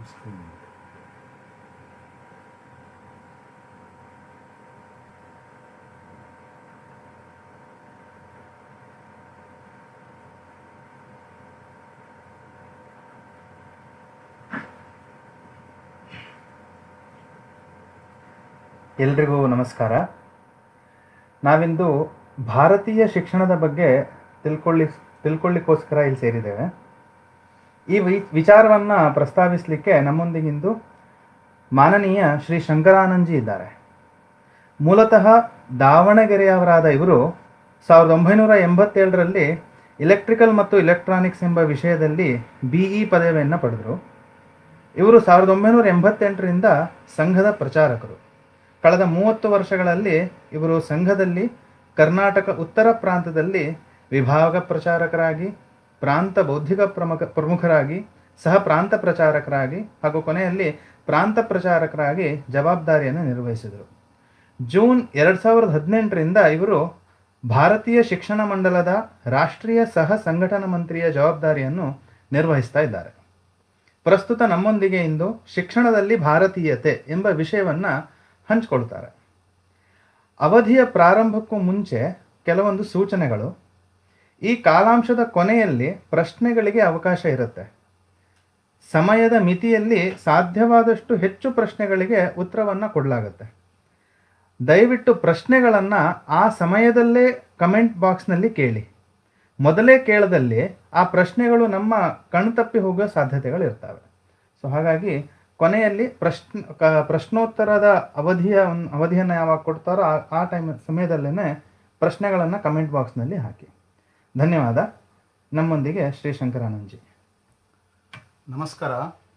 ಎಲ್ರಿಗೂ ನಮಸ್ಕಾರ ನಾವಿಂದು ಭಾರತೀಯ ಶಿಕ್ಷಣದ ಬಗ್ಗೆ ತಿಳ್ಕೊಳ್ಳಿ ತಿಳ್ಕೊಳ್ಳಿಕ್ಕೋಸ್ಕರ ಇಲ್ಲಿ ಸೇರಿದ್ದೇವೆ ಈ ವಿ ವಿಚಾರವನ್ನು ಪ್ರಸ್ತಾವಿಸಲಿಕ್ಕೆ ನಮ್ಮೊಂದಿಗಿಂದು ಮಾನನೀಯ ಶ್ರೀ ಶಂಕರಾನಂದ್ಜಿ ಇದ್ದಾರೆ ಮೂಲತಃ ದಾವಣಗೆರೆಯವರಾದ ಇವರು ಸಾವಿರದ ಒಂಬೈನೂರ ಎಂಬತ್ತೇಳರಲ್ಲಿ ಇಲೆಕ್ಟ್ರಿಕಲ್ ಮತ್ತು ಇಲೆಕ್ಟ್ರಾನಿಕ್ಸ್ ಎಂಬ ವಿಷಯದಲ್ಲಿ ಬಿ ಇ ಪದವಿಯನ್ನು ಪಡೆದರು ಇವರು ಸಾವಿರದ ಒಂಬೈನೂರ ಎಂಬತ್ತೆಂಟರಿಂದ ಸಂಘದ ಪ್ರಚಾರಕರು ಕಳೆದ ಮೂವತ್ತು ವರ್ಷಗಳಲ್ಲಿ ಇವರು ಸಂಘದಲ್ಲಿ ಕರ್ನಾಟಕ ಉತ್ತರ ಪ್ರಾಂತದಲ್ಲಿ ವಿಭಾಗ ಪ್ರಚಾರಕರಾಗಿ ಪ್ರಾಂತ ಬೌದ್ಧಿಕ ಪ್ರಮುಖ ಪ್ರಮುಖರಾಗಿ ಸಹ ಪ್ರಾಂತ ಪ್ರಚಾರಕರಾಗಿ ಹಾಗೂ ಕೊನೆಯಲ್ಲಿ ಪ್ರಾಂತ ಪ್ರಚಾರಕರಾಗಿ ಜವಾಬ್ದಾರಿಯನ್ನು ನಿರ್ವಹಿಸಿದರು ಜೂನ್ ಎರಡು ಸಾವಿರದ ಹದಿನೆಂಟರಿಂದ ಇವರು ಭಾರತೀಯ ಶಿಕ್ಷಣ ಮಂಡಲದ ರಾಷ್ಟ್ರೀಯ ಸಹ ಸಂಘಟನಾ ಮಂತ್ರಿಯ ಜವಾಬ್ದಾರಿಯನ್ನು ನಿರ್ವಹಿಸ್ತಾ ಇದ್ದಾರೆ ಪ್ರಸ್ತುತ ನಮ್ಮೊಂದಿಗೆ ಇಂದು ಶಿಕ್ಷಣದಲ್ಲಿ ಭಾರತೀಯತೆ ಎಂಬ ವಿಷಯವನ್ನ ಹಂಚಿಕೊಳ್ತಾರೆ ಅವಧಿಯ ಪ್ರಾರಂಭಕ್ಕೂ ಮುಂಚೆ ಕೆಲವೊಂದು ಸೂಚನೆಗಳು ಈ ಕಾಲಾಂಶದ ಕೊನೆಯಲ್ಲಿ ಪ್ರಶ್ನೆಗಳಿಗೆ ಅವಕಾಶ ಇರುತ್ತೆ ಸಮಯದ ಮಿತಿಯಲ್ಲಿ ಸಾಧ್ಯವಾದಷ್ಟು ಹೆಚ್ಚು ಪ್ರಶ್ನೆಗಳಿಗೆ ಉತ್ತರವನ್ನು ಕೊಡಲಾಗುತ್ತೆ ದಯವಿಟ್ಟು ಪ್ರಶ್ನೆಗಳನ್ನು ಆ ಸಮಯದಲ್ಲೇ ಕಮೆಂಟ್ ಬಾಕ್ಸ್ನಲ್ಲಿ ಕೇಳಿ ಮೊದಲೇ ಕೇಳದಲ್ಲಿ ಆ ಪ್ರಶ್ನೆಗಳು ನಮ್ಮ ಕಣ್ತಪ್ಪಿ ಹೋಗೋ ಸಾಧ್ಯತೆಗಳು ಇರ್ತವೆ ಸೊ ಹಾಗಾಗಿ ಕೊನೆಯಲ್ಲಿ ಪ್ರಶ್ನ ಕ- ಪ್ರಶ್ನೋತ್ತರದ ಅವಧಿಯ ಅವಧಿಯನ್ನು ಯಾವಾಗ ಕೊಡ್ತಾರೋ ಆ ಆ ಟೈಮ್ ಸಮಯದಲ್ಲೇ ಪ್ರಶ್ನೆಗಳನ್ನು ಕಮೆಂಟ್ ಬಾಕ್ಸ್ನಲ್ಲಿ ಹಾಕಿ ಧನ್ಯವಾದ ನಮ್ಮೊಂದಿಗೆ ಶ್ರೀ ಶಂಕರಾನಂದ್ಜಿ ನಮಸ್ಕಾರ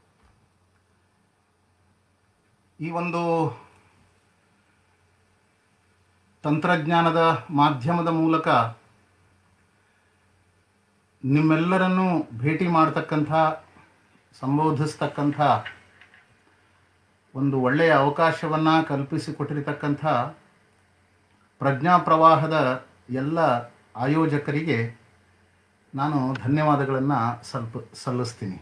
ಈ ಒಂದು ತಂತ್ರಜ್ಞಾನದ ಮಾಧ್ಯಮದ ಮೂಲಕ ನಿಮ್ಮೆಲ್ಲರನ್ನೂ ಭೇಟಿ ಮಾಡ್ತಕ್ಕಂಥ ಸಂಬೋಧಿಸ್ತಕ್ಕಂಥ ಒಂದು ಒಳ್ಳೆಯ ಅವಕಾಶವನ್ನು ಕಲ್ಪಿಸಿಕೊಟ್ಟಿರತಕ್ಕಂಥ ಪ್ರಜ್ಞಾ ಪ್ರವಾಹದ ಎಲ್ಲ ಆಯೋಜಕರಿಗೆ ನಾನು ಧನ್ಯವಾದಗಳನ್ನು ಸ್ವಲ್ಪ ಸಲ್ಲಿಸ್ತೀನಿ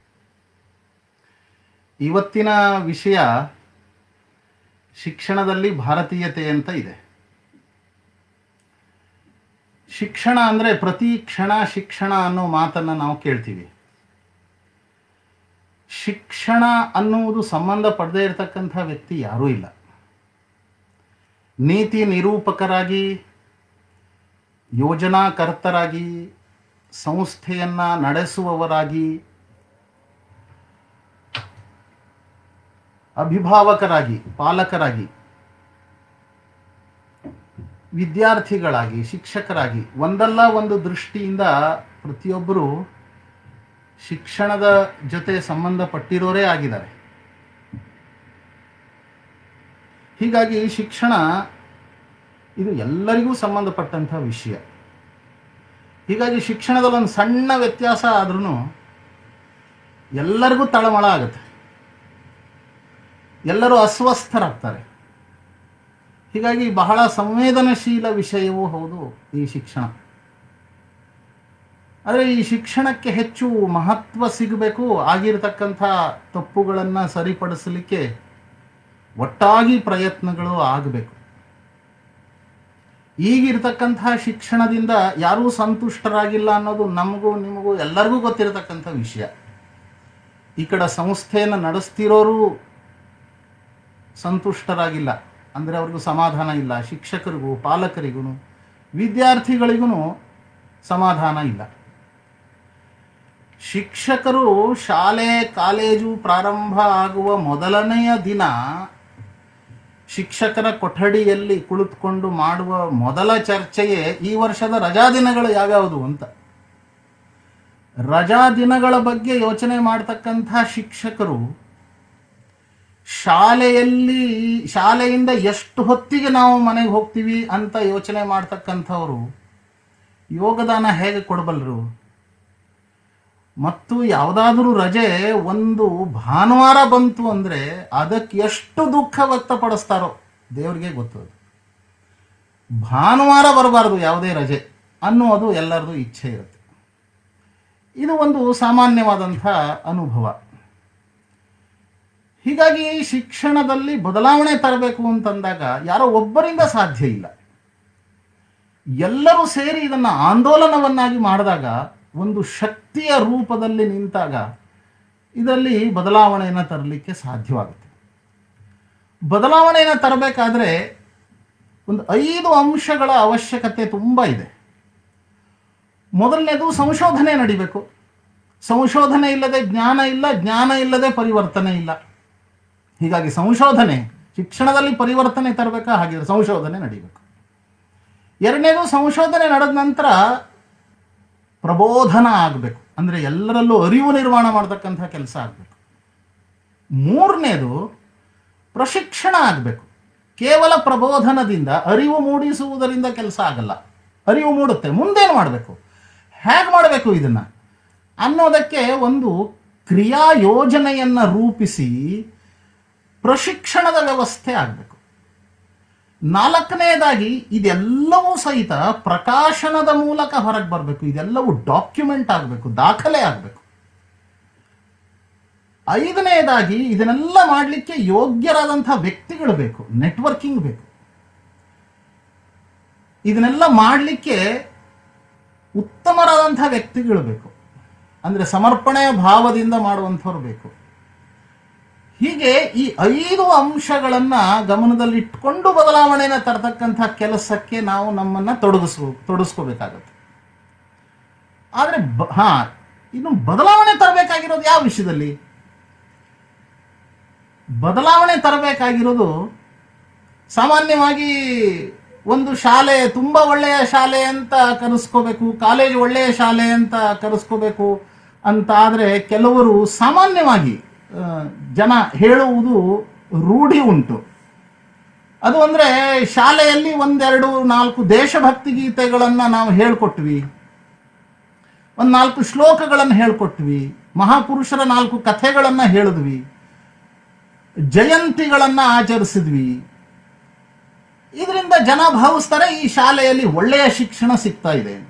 ಇವತ್ತಿನ ವಿಷಯ ಶಿಕ್ಷಣದಲ್ಲಿ ಭಾರತೀಯತೆ ಅಂತ ಇದೆ ಶಿಕ್ಷಣ ಅಂದರೆ ಪ್ರತಿ ಕ್ಷಣ ಶಿಕ್ಷಣ ಅನ್ನೋ ಮಾತನ್ನು ನಾವು ಕೇಳ್ತೀವಿ ಶಿಕ್ಷಣ ಅನ್ನುವುದು ಸಂಬಂಧ ಪಡದೇ ಇರತಕ್ಕಂಥ ವ್ಯಕ್ತಿ ಯಾರೂ ಇಲ್ಲ ನೀತಿ ನಿರೂಪಕರಾಗಿ ಯೋಜನಾಕರ್ತರಾಗಿ ಸಂಸ್ಥೆಯನ್ನು ನಡೆಸುವವರಾಗಿ ಅಭಿಭಾವಕರಾಗಿ ಪಾಲಕರಾಗಿ ವಿದ್ಯಾರ್ಥಿಗಳಾಗಿ ಶಿಕ್ಷಕರಾಗಿ ಒಂದಲ್ಲ ಒಂದು ದೃಷ್ಟಿಯಿಂದ ಪ್ರತಿಯೊಬ್ಬರು ಶಿಕ್ಷಣದ ಜೊತೆ ಸಂಬಂಧಪಟ್ಟಿರೋರೇ ಆಗಿದ್ದಾರೆ ಹೀಗಾಗಿ ಶಿಕ್ಷಣ ಇದು ಎಲ್ಲರಿಗೂ ಸಂಬಂಧಪಟ್ಟಂಥ ವಿಷಯ ಹೀಗಾಗಿ ಶಿಕ್ಷಣದಲ್ಲಿ ಒಂದು ಸಣ್ಣ ವ್ಯತ್ಯಾಸ ಆದ್ರೂ ಎಲ್ಲರಿಗೂ ತಳಮಳ ಆಗುತ್ತೆ ಎಲ್ಲರೂ ಅಸ್ವಸ್ಥರಾಗ್ತಾರೆ ಹೀಗಾಗಿ ಬಹಳ ಸಂವೇದನಶೀಲ ವಿಷಯವೂ ಹೌದು ಈ ಶಿಕ್ಷಣ ಆದರೆ ಈ ಶಿಕ್ಷಣಕ್ಕೆ ಹೆಚ್ಚು ಮಹತ್ವ ಸಿಗಬೇಕು ಆಗಿರತಕ್ಕಂಥ ತಪ್ಪುಗಳನ್ನು ಸರಿಪಡಿಸಲಿಕ್ಕೆ ಒಟ್ಟಾಗಿ ಪ್ರಯತ್ನಗಳು ಆಗಬೇಕು ಈಗಿರ್ತಕ್ಕಂಥ ಶಿಕ್ಷಣದಿಂದ ಯಾರೂ ಸಂತುಷ್ಟರಾಗಿಲ್ಲ ಅನ್ನೋದು ನಮಗೂ ನಿಮಗೂ ಎಲ್ಲರಿಗೂ ಗೊತ್ತಿರತಕ್ಕಂಥ ವಿಷಯ ಈ ಕಡೆ ಸಂಸ್ಥೆಯನ್ನು ನಡೆಸ್ತಿರೋರು ಸಂತುಷ್ಟರಾಗಿಲ್ಲ ಅಂದರೆ ಅವ್ರಿಗೂ ಸಮಾಧಾನ ಇಲ್ಲ ಶಿಕ್ಷಕರಿಗೂ ಪಾಲಕರಿಗೂ ವಿದ್ಯಾರ್ಥಿಗಳಿಗೂ ಸಮಾಧಾನ ಇಲ್ಲ ಶಿಕ್ಷಕರು ಶಾಲೆ ಕಾಲೇಜು ಪ್ರಾರಂಭ ಆಗುವ ಮೊದಲನೆಯ ದಿನ ಶಿಕ್ಷಕರ ಕೊಠಡಿಯಲ್ಲಿ ಕುಳಿತುಕೊಂಡು ಮಾಡುವ ಮೊದಲ ಚರ್ಚೆಯೇ ಈ ವರ್ಷದ ರಜಾ ದಿನಗಳು ಯಾವ್ಯಾವುದು ಅಂತ ರಜಾ ದಿನಗಳ ಬಗ್ಗೆ ಯೋಚನೆ ಮಾಡ್ತಕ್ಕಂಥ ಶಿಕ್ಷಕರು ಶಾಲೆಯಲ್ಲಿ ಶಾಲೆಯಿಂದ ಎಷ್ಟು ಹೊತ್ತಿಗೆ ನಾವು ಮನೆಗೆ ಹೋಗ್ತೀವಿ ಅಂತ ಯೋಚನೆ ಮಾಡ್ತಕ್ಕಂಥವ್ರು ಯೋಗದಾನ ಹೇಗೆ ಕೊಡಬಲ್ಲರು ಮತ್ತು ಯಾವುದಾದ್ರೂ ರಜೆ ಒಂದು ಭಾನುವಾರ ಬಂತು ಅಂದರೆ ಅದಕ್ಕೆ ಎಷ್ಟು ದುಃಖ ವ್ಯಕ್ತಪಡಿಸ್ತಾರೋ ದೇವರಿಗೆ ಗೊತ್ತು ಅದು ಭಾನುವಾರ ಬರಬಾರ್ದು ಯಾವುದೇ ರಜೆ ಅನ್ನುವುದು ಎಲ್ಲರದು ಇಚ್ಛೆ ಇರುತ್ತೆ ಇದು ಒಂದು ಸಾಮಾನ್ಯವಾದಂಥ ಅನುಭವ ಹೀಗಾಗಿ ಶಿಕ್ಷಣದಲ್ಲಿ ಬದಲಾವಣೆ ತರಬೇಕು ಅಂತಂದಾಗ ಯಾರೋ ಒಬ್ಬರಿಂದ ಸಾಧ್ಯ ಇಲ್ಲ ಎಲ್ಲರೂ ಸೇರಿ ಇದನ್ನು ಆಂದೋಲನವನ್ನಾಗಿ ಮಾಡಿದಾಗ ಒಂದು ಶಕ್ತಿಯ ರೂಪದಲ್ಲಿ ನಿಂತಾಗ ಇದರಲ್ಲಿ ಬದಲಾವಣೆಯನ್ನು ತರಲಿಕ್ಕೆ ಸಾಧ್ಯವಾಗುತ್ತೆ ಬದಲಾವಣೆಯನ್ನು ತರಬೇಕಾದ್ರೆ ಒಂದು ಐದು ಅಂಶಗಳ ಅವಶ್ಯಕತೆ ತುಂಬ ಇದೆ ಮೊದಲನೇದು ಸಂಶೋಧನೆ ನಡಿಬೇಕು ಸಂಶೋಧನೆ ಇಲ್ಲದೆ ಜ್ಞಾನ ಇಲ್ಲ ಜ್ಞಾನ ಇಲ್ಲದೆ ಪರಿವರ್ತನೆ ಇಲ್ಲ ಹೀಗಾಗಿ ಸಂಶೋಧನೆ ಶಿಕ್ಷಣದಲ್ಲಿ ಪರಿವರ್ತನೆ ತರಬೇಕಾ ಹಾಗಿದ್ರೆ ಸಂಶೋಧನೆ ನಡಿಬೇಕು ಎರಡನೇದು ಸಂಶೋಧನೆ ನಡೆದ ನಂತರ ಪ್ರಬೋಧನ ಆಗಬೇಕು ಅಂದರೆ ಎಲ್ಲರಲ್ಲೂ ಅರಿವು ನಿರ್ಮಾಣ ಮಾಡ್ತಕ್ಕಂಥ ಕೆಲಸ ಆಗಬೇಕು ಮೂರನೇದು ಪ್ರಶಿಕ್ಷಣ ಆಗಬೇಕು ಕೇವಲ ಪ್ರಬೋಧನದಿಂದ ಅರಿವು ಮೂಡಿಸುವುದರಿಂದ ಕೆಲಸ ಆಗಲ್ಲ ಅರಿವು ಮೂಡುತ್ತೆ ಮುಂದೇನು ಮಾಡಬೇಕು ಹೇಗೆ ಮಾಡಬೇಕು ಇದನ್ನ ಅನ್ನೋದಕ್ಕೆ ಒಂದು ಕ್ರಿಯಾ ಯೋಜನೆಯನ್ನು ರೂಪಿಸಿ ಪ್ರಶಿಕ್ಷಣದ ವ್ಯವಸ್ಥೆ ಆಗಬೇಕು ನಾಲ್ಕನೇದಾಗಿ ಇದೆಲ್ಲವೂ ಸಹಿತ ಪ್ರಕಾಶನದ ಮೂಲಕ ಹೊರಗೆ ಬರಬೇಕು ಇದೆಲ್ಲವೂ ಡಾಕ್ಯುಮೆಂಟ್ ಆಗಬೇಕು ದಾಖಲೆ ಆಗಬೇಕು ಐದನೇದಾಗಿ ಇದನ್ನೆಲ್ಲ ಮಾಡಲಿಕ್ಕೆ ಯೋಗ್ಯರಾದಂಥ ವ್ಯಕ್ತಿಗಳು ಬೇಕು ನೆಟ್ವರ್ಕಿಂಗ್ ಬೇಕು ಇದನ್ನೆಲ್ಲ ಮಾಡಲಿಕ್ಕೆ ಉತ್ತಮರಾದಂಥ ವ್ಯಕ್ತಿಗಳು ಬೇಕು ಅಂದರೆ ಸಮರ್ಪಣೆಯ ಭಾವದಿಂದ ಮಾಡುವಂಥವ್ರು ಬೇಕು ಹೀಗೆ ಈ ಐದು ಅಂಶಗಳನ್ನ ಗಮನದಲ್ಲಿಟ್ಕೊಂಡು ಬದಲಾವಣೆನ ತರತಕ್ಕಂಥ ಕೆಲಸಕ್ಕೆ ನಾವು ನಮ್ಮನ್ನ ತೊಡಗಿಸ್ಕೋ ತೊಡಗಿಸ್ಕೋಬೇಕಾಗತ್ತೆ ಆದರೆ ಬ ಹಾ ಇನ್ನು ಬದಲಾವಣೆ ತರಬೇಕಾಗಿರೋದು ಯಾವ ವಿಷಯದಲ್ಲಿ ಬದಲಾವಣೆ ತರಬೇಕಾಗಿರೋದು ಸಾಮಾನ್ಯವಾಗಿ ಒಂದು ಶಾಲೆ ತುಂಬ ಒಳ್ಳೆಯ ಶಾಲೆ ಅಂತ ಕರೆಸ್ಕೋಬೇಕು ಕಾಲೇಜ್ ಒಳ್ಳೆಯ ಶಾಲೆ ಅಂತ ಕರೆಸ್ಕೋಬೇಕು ಅಂತ ಆದರೆ ಕೆಲವರು ಸಾಮಾನ್ಯವಾಗಿ ಆ, ಜನ ಹೇಳುವುದು ರೂಢಿ ಉಂಟು ಅದು ಅಂದರೆ ಶಾಲೆಯಲ್ಲಿ ಒಂದೆರಡು ನಾಲ್ಕು ದೇಶಭಕ್ತಿ ಗೀತೆಗಳನ್ನು ನಾವು ಹೇಳ್ಕೊಟ್ವಿ ಒಂದು ನಾಲ್ಕು ಶ್ಲೋಕಗಳನ್ನು ಹೇಳ್ಕೊಟ್ವಿ ಮಹಾಪುರುಷರ ನಾಲ್ಕು ಕಥೆಗಳನ್ನು ಹೇಳಿದ್ವಿ ಜಯಂತಿಗಳನ್ನು ಆಚರಿಸಿದ್ವಿ ಇದರಿಂದ ಜನ ಭಾವಿಸ್ತಾರೆ ಈ ಶಾಲೆಯಲ್ಲಿ ಒಳ್ಳೆಯ ಶಿಕ್ಷಣ ಸಿಗ್ತಾ ಇದೆ ಅಂತ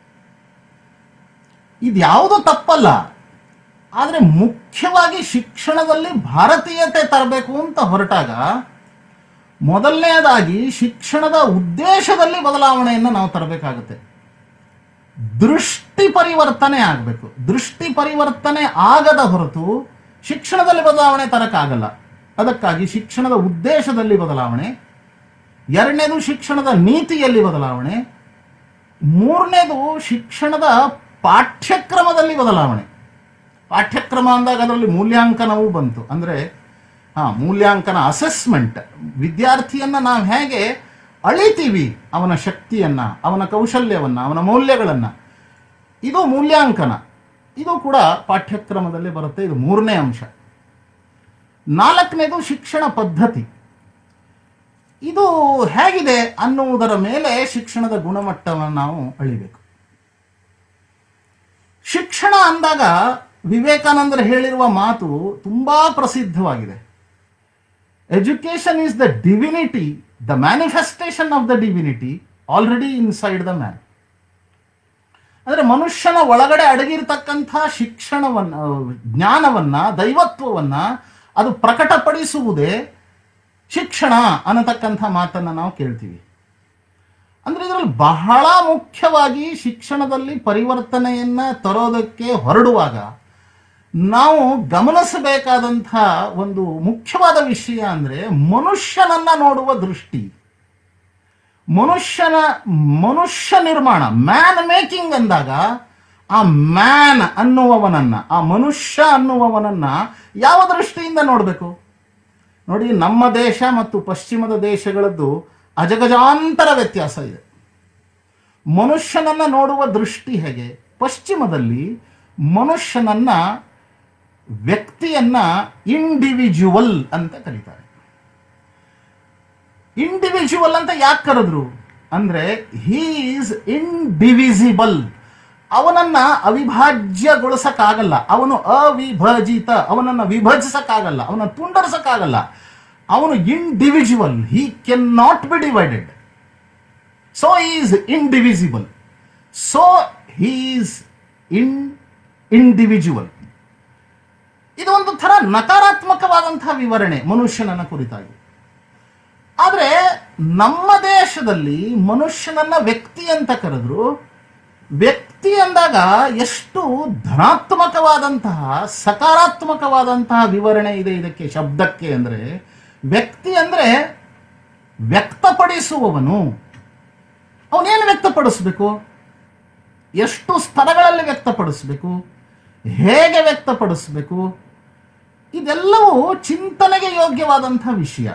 ಇದ್ಯಾವುದು ತಪ್ಪಲ್ಲ ಆದರೆ ಮುಖ್ಯವಾಗಿ ಶಿಕ್ಷಣದಲ್ಲಿ ಭಾರತೀಯತೆ ತರಬೇಕು ಅಂತ ಹೊರಟಾಗ ಮೊದಲನೆಯದಾಗಿ ಶಿಕ್ಷಣದ ಉದ್ದೇಶದಲ್ಲಿ ಬದಲಾವಣೆಯನ್ನು ನಾವು ತರಬೇಕಾಗುತ್ತೆ ದೃಷ್ಟಿ ಪರಿವರ್ತನೆ ಆಗಬೇಕು ದೃಷ್ಟಿ ಪರಿವರ್ತನೆ ಆಗದ ಹೊರತು ಶಿಕ್ಷಣದಲ್ಲಿ ಬದಲಾವಣೆ ತರಕ್ಕಾಗಲ್ಲ ಅದಕ್ಕಾಗಿ ಶಿಕ್ಷಣದ ಉದ್ದೇಶದಲ್ಲಿ ಬದಲಾವಣೆ ಎರಡನೇದು ಶಿಕ್ಷಣದ ನೀತಿಯಲ್ಲಿ ಬದಲಾವಣೆ ಮೂರನೇದು ಶಿಕ್ಷಣದ ಪಾಠ್ಯಕ್ರಮದಲ್ಲಿ ಬದಲಾವಣೆ ಪಾಠ್ಯಕ್ರಮ ಅಂದಾಗ ಅದರಲ್ಲಿ ಮೂಲ್ಯಾಂಕನವೂ ಬಂತು ಅಂದರೆ ಹಾ ಮೂಲ್ಯಾಂಕನ ಅಸೆಸ್ಮೆಂಟ್ ವಿದ್ಯಾರ್ಥಿಯನ್ನ ನಾವು ಹೇಗೆ ಅಳಿತೀವಿ ಅವನ ಶಕ್ತಿಯನ್ನ ಅವನ ಕೌಶಲ್ಯವನ್ನ ಅವನ ಮೌಲ್ಯಗಳನ್ನ ಇದು ಮೂಲ್ಯಾಂಕನ ಇದು ಕೂಡ ಪಾಠ್ಯಕ್ರಮದಲ್ಲಿ ಬರುತ್ತೆ ಇದು ಮೂರನೇ ಅಂಶ ನಾಲ್ಕನೇದು ಶಿಕ್ಷಣ ಪದ್ಧತಿ ಇದು ಹೇಗಿದೆ ಅನ್ನುವುದರ ಮೇಲೆ ಶಿಕ್ಷಣದ ಗುಣಮಟ್ಟವನ್ನು ನಾವು ಅಳಿಬೇಕು ಶಿಕ್ಷಣ ಅಂದಾಗ ವಿವೇಕಾನಂದರು ಹೇಳಿರುವ ಮಾತು ತುಂಬಾ ಪ್ರಸಿದ್ಧವಾಗಿದೆ education is the divinity the manifestation of the divinity already inside the man ಅಂದರೆ ಮನುಷ್ಯನ ಒಳಗಡೆ ಅಡಗಿರ್ತಕ್ಕಂಥ ಶಿಕ್ಷಣವನ್ನ ಜ್ಞಾನವನ್ನ ದೈವತ್ವವನ್ನ ಅದು ಪ್ರಕಟಪಡಿಸುವುದೇ ಶಿಕ್ಷಣ ಅನ್ನತಕ್ಕಂಥ ಮಾತನ್ನು ನಾವು ಕೇಳ್ತೀವಿ ಅಂದ್ರೆ ಇದರಲ್ಲಿ ಬಹಳ ಮುಖ್ಯವಾಗಿ ಶಿಕ್ಷಣದಲ್ಲಿ ಪರಿವರ್ತನೆಯನ್ನ ತರೋದಕ್ಕೆ ಹೊರಡುವಾಗ ನಾವು ಗಮನಿಸಬೇಕಾದಂಥ ಒಂದು ಮುಖ್ಯವಾದ ವಿಷಯ ಅಂದ್ರೆ ಮನುಷ್ಯನನ್ನ ನೋಡುವ ದೃಷ್ಟಿ ಮನುಷ್ಯನ ಮನುಷ್ಯ ನಿರ್ಮಾಣ ಮ್ಯಾನ್ ಮೇಕಿಂಗ್ ಅಂದಾಗ ಆ ಮ್ಯಾನ್ ಅನ್ನುವವನನ್ನ ಆ ಮನುಷ್ಯ ಅನ್ನುವವನನ್ನ ಯಾವ ದೃಷ್ಟಿಯಿಂದ ನೋಡಬೇಕು ನೋಡಿ ನಮ್ಮ ದೇಶ ಮತ್ತು ಪಶ್ಚಿಮದ ದೇಶಗಳದ್ದು ಅಜಗಜಾಂತರ ವ್ಯತ್ಯಾಸ ಇದೆ ಮನುಷ್ಯನನ್ನ ನೋಡುವ ದೃಷ್ಟಿ ಹೇಗೆ ಪಶ್ಚಿಮದಲ್ಲಿ ಮನುಷ್ಯನನ್ನ ವ್ಯಕ್ತಿಯನ್ನ ಇಂಡಿವಿಜುವಲ್ ಅಂತ ಕರೀತಾರೆ ಇಂಡಿವಿಜುವಲ್ ಅಂತ ಯಾಕೆ ಕರೆದ್ರು ಅಂದ್ರೆ ಹೀ ಈಸ್ ಇಂಡಿವಿಸಿಬಲ್ ಅವನನ್ನ ಅವಿಭಾಜ್ಯಗೊಳಿಸಕ್ಕಾಗಲ್ಲ ಅವನು ಅವಿಭಜಿತ ಅವನನ್ನ ವಿಭಜಿಸಕ್ಕಾಗಲ್ಲ ಅವನನ್ನ ತುಂಡರಿಸಕ್ಕಾಗಲ್ಲ ಅವನು individual he can not be divided so is indivisible so he's in individual ಇದು ಒಂದು ಥರ ನಕಾರಾತ್ಮಕ ತಾತ್ವಿಕವಾದಂತಹ ವಿವರಣೆ ಮನುಷ್ಯನನ್ನ ಕುರಿತಾಗಿ ಆದರೆ ನಮ್ಮ ದೇಶದಲ್ಲಿ ಮನುಷ್ಯನನ್ನ ವ್ಯಕ್ತಿ ಅಂತ ಕರೆದ್ರು ವ್ಯಕ್ತಿ ಅಂದಾಗ ಎಷ್ಟು ಧನಾತ್ಮಕವಾದಂತಹ ಸಕಾರಾತ್ಮಕವಾದಂತಹ ವಿವರಣೆ ಇದೆ ಇದಕ್ಕೆ ಶಬ್ದಕ್ಕೆ ಅಂದ್ರೆ ವ್ಯಕ್ತಿ ಅಂದ್ರೆ ವ್ಯಕ್ತಪಡಿಸುವವನು ಅವನೇನು ವ್ಯಕ್ತಪಡಿಸ್ಬೇಕು ಎಷ್ಟು ಸ್ತರಗಳಲ್ಲಿ ವ್ಯಕ್ತಪಡಿಸ್ಬೇಕು ಹೇಗೆ ವ್ಯಕ್ತಪಡಿಸ್ಬೇಕು ಇದೆಲ್ಲವೂ ಚಿಂತನೆಗೆ ಯೋಗ್ಯವಾದಂತಹ ವಿಷಯ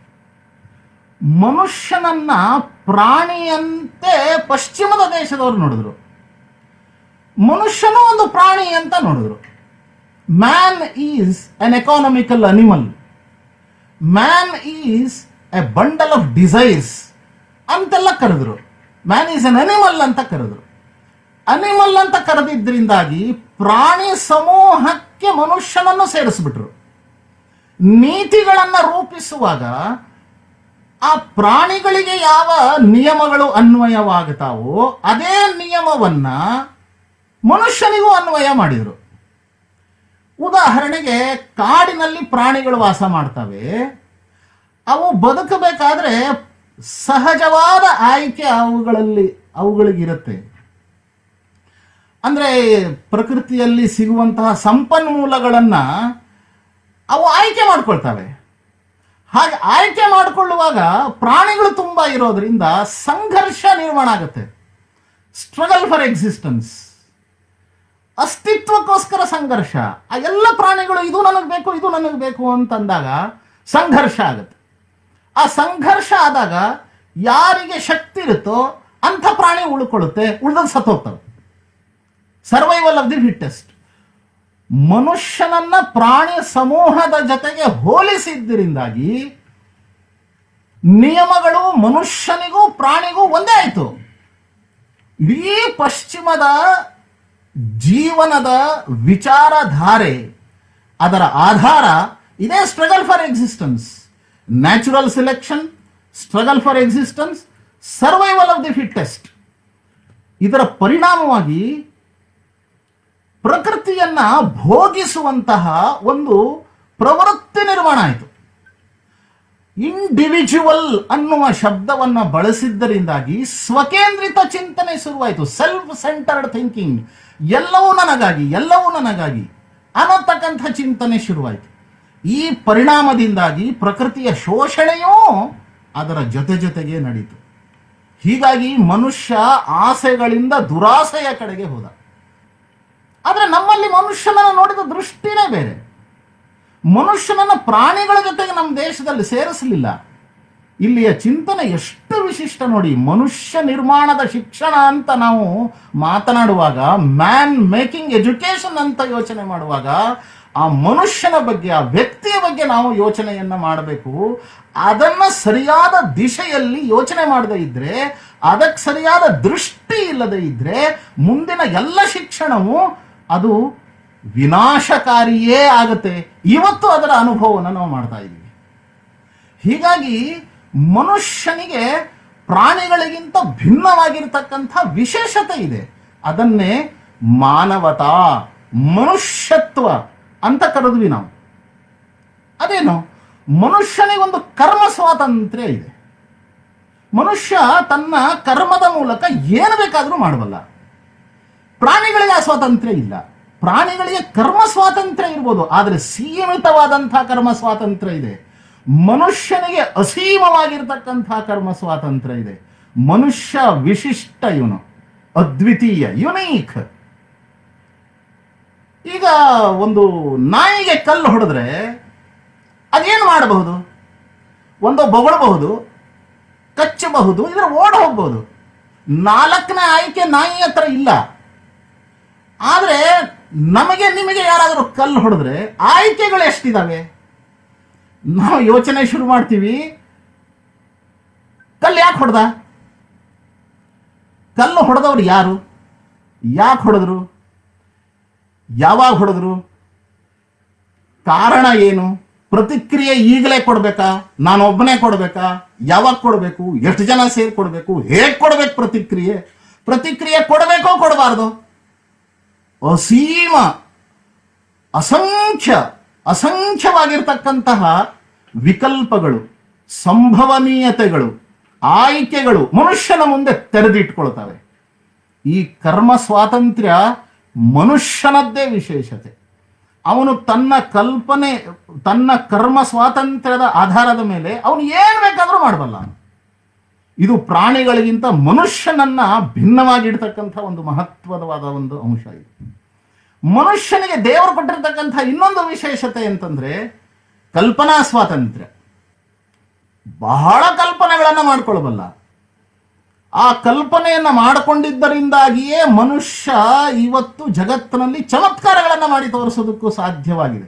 ಮನುಷ್ಯನನ್ನ ಪ್ರಾಣಿಯಂತೆ ಪಶ್ಚಿಮದ ದೇಶದವರು ನೋಡಿದ್ರು ಮನುಷ್ಯನೂ ಒಂದು ಪ್ರಾಣಿ ಅಂತ ನೋಡಿದ್ರು man is an economical animal man is a bundle of desires ಅಂತೆಲ್ಲ ಕರೆದ್ರು ಮ್ಯಾನ್ ಈಸ್ ಅನ್ ಅನಿಮಲ್ ಅಂತ ಕರೆದ್ರು ಅನಿಮಲ್ ಅಂತ ಕರೆದಿದ್ರಿಂದಾಗಿ ಪ್ರಾಣಿ ಸಮೂಹಕ್ಕೆ ಮನುಷ್ಯನನ್ನು ಸೇರಿಸ್ಬಿಟ್ರು ನೀತಿಗಳನ್ನ ರೂಪಿಸುವಾಗ ಆ ಪ್ರಾಣಿಗಳಿಗೆ ಯಾವ ನಿಯಮಗಳು ಅನ್ವಯವಾಗುತ್ತಾವೋ ಅದೇ ನಿಯಮವನ್ನ ಮನುಷ್ಯನಿಗೂ ಅನ್ವಯ ಮಾಡಿದರು ಉದಾಹರಣೆಗೆ ಕಾಡಿನಲ್ಲಿ ಪ್ರಾಣಿಗಳು ವಾಸ ಮಾಡ್ತವೆ ಅವು ಬದುಕಬೇಕಾದ್ರೆ ಸಹಜವಾದ ಆಯ್ಕೆ ಅವುಗಳಲ್ಲಿ ಅವುಗಳಿಗಿರುತ್ತೆ ಅಂದ್ರೆ ಪ್ರಕೃತಿಯಲ್ಲಿ ಸಿಗುವಂತಹ ಸಂಪನ್ಮೂಲಗಳನ್ನ ಅವು ಆಯ್ಕೆ ಮಾಡ್ಕೊಳ್ತವೆ ಹಾಗೆ ಆಯ್ಕೆ ಮಾಡಿಕೊಳ್ಳುವಾಗ ಪ್ರಾಣಿಗಳು ತುಂಬಾ ಇರೋದ್ರಿಂದ ಸಂಘರ್ಷ ನಿರ್ಮಾಣ ಆಗುತ್ತೆ ಸ್ಟ್ರಗಲ್ ಫಾರ್ ಎಕ್ಸಿಸ್ಟೆನ್ಸ್ ಅಸ್ತಿತ್ವಕ್ಕೋಸ್ಕರ ಸಂಘರ್ಷ ಆ ಎಲ್ಲ ಪ್ರಾಣಿಗಳು ಇದು ನನಗೆ ಬೇಕು ಇದು ನನಗೆ ಬೇಕು ಅಂತಂದಾಗ ಸಂಘರ್ಷ ಆಗುತ್ತೆ ಆ ಸಂಘರ್ಷ ಆದಾಗ ಯಾರಿಗೆ ಶಕ್ತಿ ಇರುತ್ತೋ ಅಂಥ ಪ್ರಾಣಿ ಉಳ್ಕೊಳ್ಳುತ್ತೆ ಉಳಿದ ಸತ್ತೋಗ್ತವೆ ಸರ್ವೈವಲ್ ಆಫ್ ದಿ ಫಿಟ್ಟೆಸ್ಟ್ ಮನುಷ್ಯನನ್ನ ಪ್ರಾಣಿ ಸಮೂಹದ ಜೊತೆಗೆ ಹೋಲಿಸಿದ್ದರಿಂದಾಗಿ ನಿಯಮಗಳು ಮನುಷ್ಯನಿಗೂ ಪ್ರಾಣಿಗೂ ಒಂದೇ ಆಯಿತು ಇಡೀ ಪಶ್ಚಿಮದ ಜೀವನದ ವಿಚಾರಧಾರೆ ಅದರ ಆಧಾರ ಇದೇ struggle for existence natural selection struggle for existence survival of the fittest ಇದರ ಪರಿಣಾಮವಾಗಿ ಪ್ರಕೃತಿಯನ್ನ ಭೋಗಿಸುವಂತಹ ಒಂದು ಪ್ರವೃತ್ತಿ ನಿರ್ಮಾಣ ಆಯಿತು ಇಂಡಿವಿಜುವಲ್ ಅನ್ನುವ ಶಬ್ದವನ್ನ ಬಳಸಿದ್ದರಿಂದಾಗಿ ಸ್ವಕೇಂದ್ರಿತ ಚಿಂತನೆ ಶುರುವಾಯಿತು ಸೆಲ್ಫ್ ಸೆಂಟರ್ಡ್ ಥಿಂಕಿಂಗ್ ಎಲ್ಲವೂ ನನಗಾಗಿ ಎಲ್ಲವೂ ನನಗಾಗಿ ಅನ್ನತಕ್ಕಂಥ ಚಿಂತನೆ ಶುರುವಾಯಿತು ಈ ಪರಿಣಾಮದಿಂದಾಗಿ ಪ್ರಕೃತಿಯ ಶೋಷಣೆಯೂ ಅದರ ಜೊತೆ ಜೊತೆಗೆ ನಡೀತು ಹೀಗಾಗಿ ಮನುಷ್ಯ ಆಸೆಗಳಿಂದ ದುರಾಸೆಯ ಕಡೆಗೆ ಹೋದ ಆದರೆ ನಮ್ಮಲ್ಲಿ ಮನುಷ್ಯನನ್ನು ನೋಡಿದ ದೃಷ್ಟಿನೇ ಬೇರೆ ಮನುಷ್ಯನನ್ನ ಪ್ರಾಣಿಗಳ ಜೊತೆಗೆ ನಮ್ಮ ದೇಶದಲ್ಲಿ ಸೇರಿಸಲಿಲ್ಲ ಇಲ್ಲಿಯ ಚಿಂತನೆ ಎಷ್ಟು ವಿಶಿಷ್ಟ ನೋಡಿ ಮನುಷ್ಯ ನಿರ್ಮಾಣದ ಶಿಕ್ಷಣ ಅಂತ ನಾವು ಮಾತನಾಡುವಾಗ ಮ್ಯಾನ್ ಮೇಕಿಂಗ್ ಎಜುಕೇಶನ್ ಅಂತ ಯೋಚನೆ ಮಾಡುವಾಗ ಆ ಮನುಷ್ಯನ ಬಗ್ಗೆ ಆ ವ್ಯಕ್ತಿಯ ಬಗ್ಗೆ ನಾವು ಯೋಚನೆಯನ್ನ ಮಾಡಬೇಕು ಅದನ್ನ ಸರಿಯಾದ ದಿಶೆಯಲ್ಲಿ ಯೋಚನೆ ಮಾಡದೇ ಇದ್ರೆ ಅದಕ್ಕೆ ಸರಿಯಾದ ದೃಷ್ಟಿ ಇಲ್ಲದೆ ಇದ್ರೆ ಮುಂದಿನ ಎಲ್ಲ ಶಿಕ್ಷಣವು ಅದು ವಿನಾಶಕಾರಿಯೇ ಆಗುತ್ತೆ ಇವತ್ತು ಅದರ ಅನುಭವವನ್ನು ನಾವು ಮಾಡ್ತಾ ಇದ್ದೀವಿ ಹೀಗಾಗಿ ಮನುಷ್ಯನಿಗೆ ಪ್ರಾಣಿಗಳಿಗಿಂತ ಭಿನ್ನವಾಗಿರ್ತಕ್ಕಂಥ ವಿಶೇಷತೆ ಇದೆ ಅದನ್ನೇ ಮಾನವತಾ ಮನುಷ್ಯತ್ವ ಅಂತ ಕರೆದ್ವಿ ನಾವು ಅದೇನು ಮನುಷ್ಯನಿಗೊಂದು ಕರ್ಮ ಸ್ವಾತಂತ್ರ್ಯ ಇದೆ ಮನುಷ್ಯ ತನ್ನ ಕರ್ಮದ ಮೂಲಕ ಏನು ಬೇಕಾದರೂ ಮಾಡಬಲ್ಲ ಪ್ರಾಣಿಗಳಿಗೆ ಆ ಸ್ವಾತಂತ್ರ್ಯ ಇಲ್ಲ ಪ್ರಾಣಿಗಳಿಗೆ ಕರ್ಮ ಸ್ವಾತಂತ್ರ್ಯ ಇರ್ಬೋದು ಆದರೆ ಸೀಮಿತವಾದಂತಹ ಕರ್ಮ ಸ್ವಾತಂತ್ರ್ಯ ಇದೆ ಮನುಷ್ಯನಿಗೆ ಅಸೀಮವಾಗಿರ್ತಕ್ಕಂತಹ ಕರ್ಮ ಸ್ವಾತಂತ್ರ್ಯ ಇದೆ ಮನುಷ್ಯ ವಿಶಿಷ್ಟ ಇವನು ಅದ್ವಿತೀಯ ಯುನೀಕ್ ಈಗ ಒಂದು ನಾಯಿಗೆ ಕಲ್ಲು ಹೊಡೆದ್ರೆ ಅದೇನು ಮಾಡಬಹುದು ಒಂದು ಬೊಗಳಬಹುದು ಕಚ್ಚಬಹುದು ಇದರ ಓಡ್ ಹೋಗ್ಬೋದು ನಾಲ್ಕನೇ ಆಯ್ಕೆ ನಾಯಿ ಹತ್ರ ಇಲ್ಲ ಆದ್ರೆ ನಮಗೆ ನಿಮಗೆ ಯಾರಾದರೂ ಕಲ್ಲು ಹೊಡೆದ್ರೆ ಆಯ್ಕೆಗಳು ಎಷ್ಟಿದಾವೆ ನಾವು ಯೋಚನೆ ಶುರು ಮಾಡ್ತೀವಿ ಕಲ್ಲು ಯಾಕೆ ಹೊಡೆದ ಕಲ್ಲು ಹೊಡೆದವ್ರು ಯಾರು ಯಾಕೆ ಹೊಡೆದ್ರು ಯಾವಾಗ ಹೊಡೆದ್ರು ಕಾರಣ ಏನು ಪ್ರತಿಕ್ರಿಯೆ ಈಗಲೇ ಕೊಡ್ಬೇಕಾ ನಾನು ಒಬ್ಬನೇ ಕೊಡ್ಬೇಕಾ ಯಾವಾಗ ಕೊಡಬೇಕು ಎಷ್ಟು ಜನ ಸೇರಿ ಕೊಡಬೇಕು ಹೇಗೆ ಕೊಡ್ಬೇಕು ಪ್ರತಿಕ್ರಿಯೆ ಪ್ರತಿಕ್ರಿಯೆ ಕೊಡಬೇಕೋ ಕೊಡಬಾರ್ದು ಅಸೀಮ ಅಸಂಖ್ಯ ಅಸಂಖ್ಯವಾಗಿರ್ತಕ್ಕಂತಹ ವಿಕಲ್ಪಗಳು ಸಂಭವನೀಯತೆಗಳು ಆಯ್ಕೆಗಳು ಮನುಷ್ಯನ ಮುಂದೆ ತೆರೆದಿಟ್ಕೊಳ್ತವೆ ಈ ಕರ್ಮ ಸ್ವಾತಂತ್ರ್ಯ ಮನುಷ್ಯನದ್ದೇ ವಿಶೇಷತೆ ಅವನು ತನ್ನ ಕಲ್ಪನೆ ತನ್ನ ಕರ್ಮ ಸ್ವಾತಂತ್ರ್ಯದ ಆಧಾರದ ಮೇಲೆ ಅವನು ಏನು ಬೇಕಾದರೂ ಮಾಡಬಲ್ಲ ಇದು ಪ್ರಾಣಿಗಳಿಗಿಂತ ಮನುಷ್ಯನನ್ನ ಭಿನ್ನವಾಗಿಡ್ತಕ್ಕಂಥ ಒಂದು ಮಹತ್ವದವಾದ ಒಂದು ಅಂಶ ಇದು ಮನುಷ್ಯನಿಗೆ ದೇವರು ಕೊಟ್ಟಿರ್ತಕ್ಕಂಥ ಇನ್ನೊಂದು ವಿಶೇಷತೆ ಅಂತಂದ್ರೆ ಕಲ್ಪನಾ ಸ್ವಾತಂತ್ರ್ಯ ಬಹಳ ಕಲ್ಪನೆಗಳನ್ನು ಮಾಡ್ಕೊಳ್ಬಲ್ಲ ಆ ಕಲ್ಪನೆಯನ್ನ ಮಾಡಿಕೊಂಡಿದ್ದರಿಂದಾಗಿಯೇ ಮನುಷ್ಯ ಇವತ್ತು ಜಗತ್ತಿನಲ್ಲಿ ಚಮತ್ಕಾರಗಳನ್ನು ಮಾಡಿ ತೋರಿಸೋದಕ್ಕೂ ಸಾಧ್ಯವಾಗಿದೆ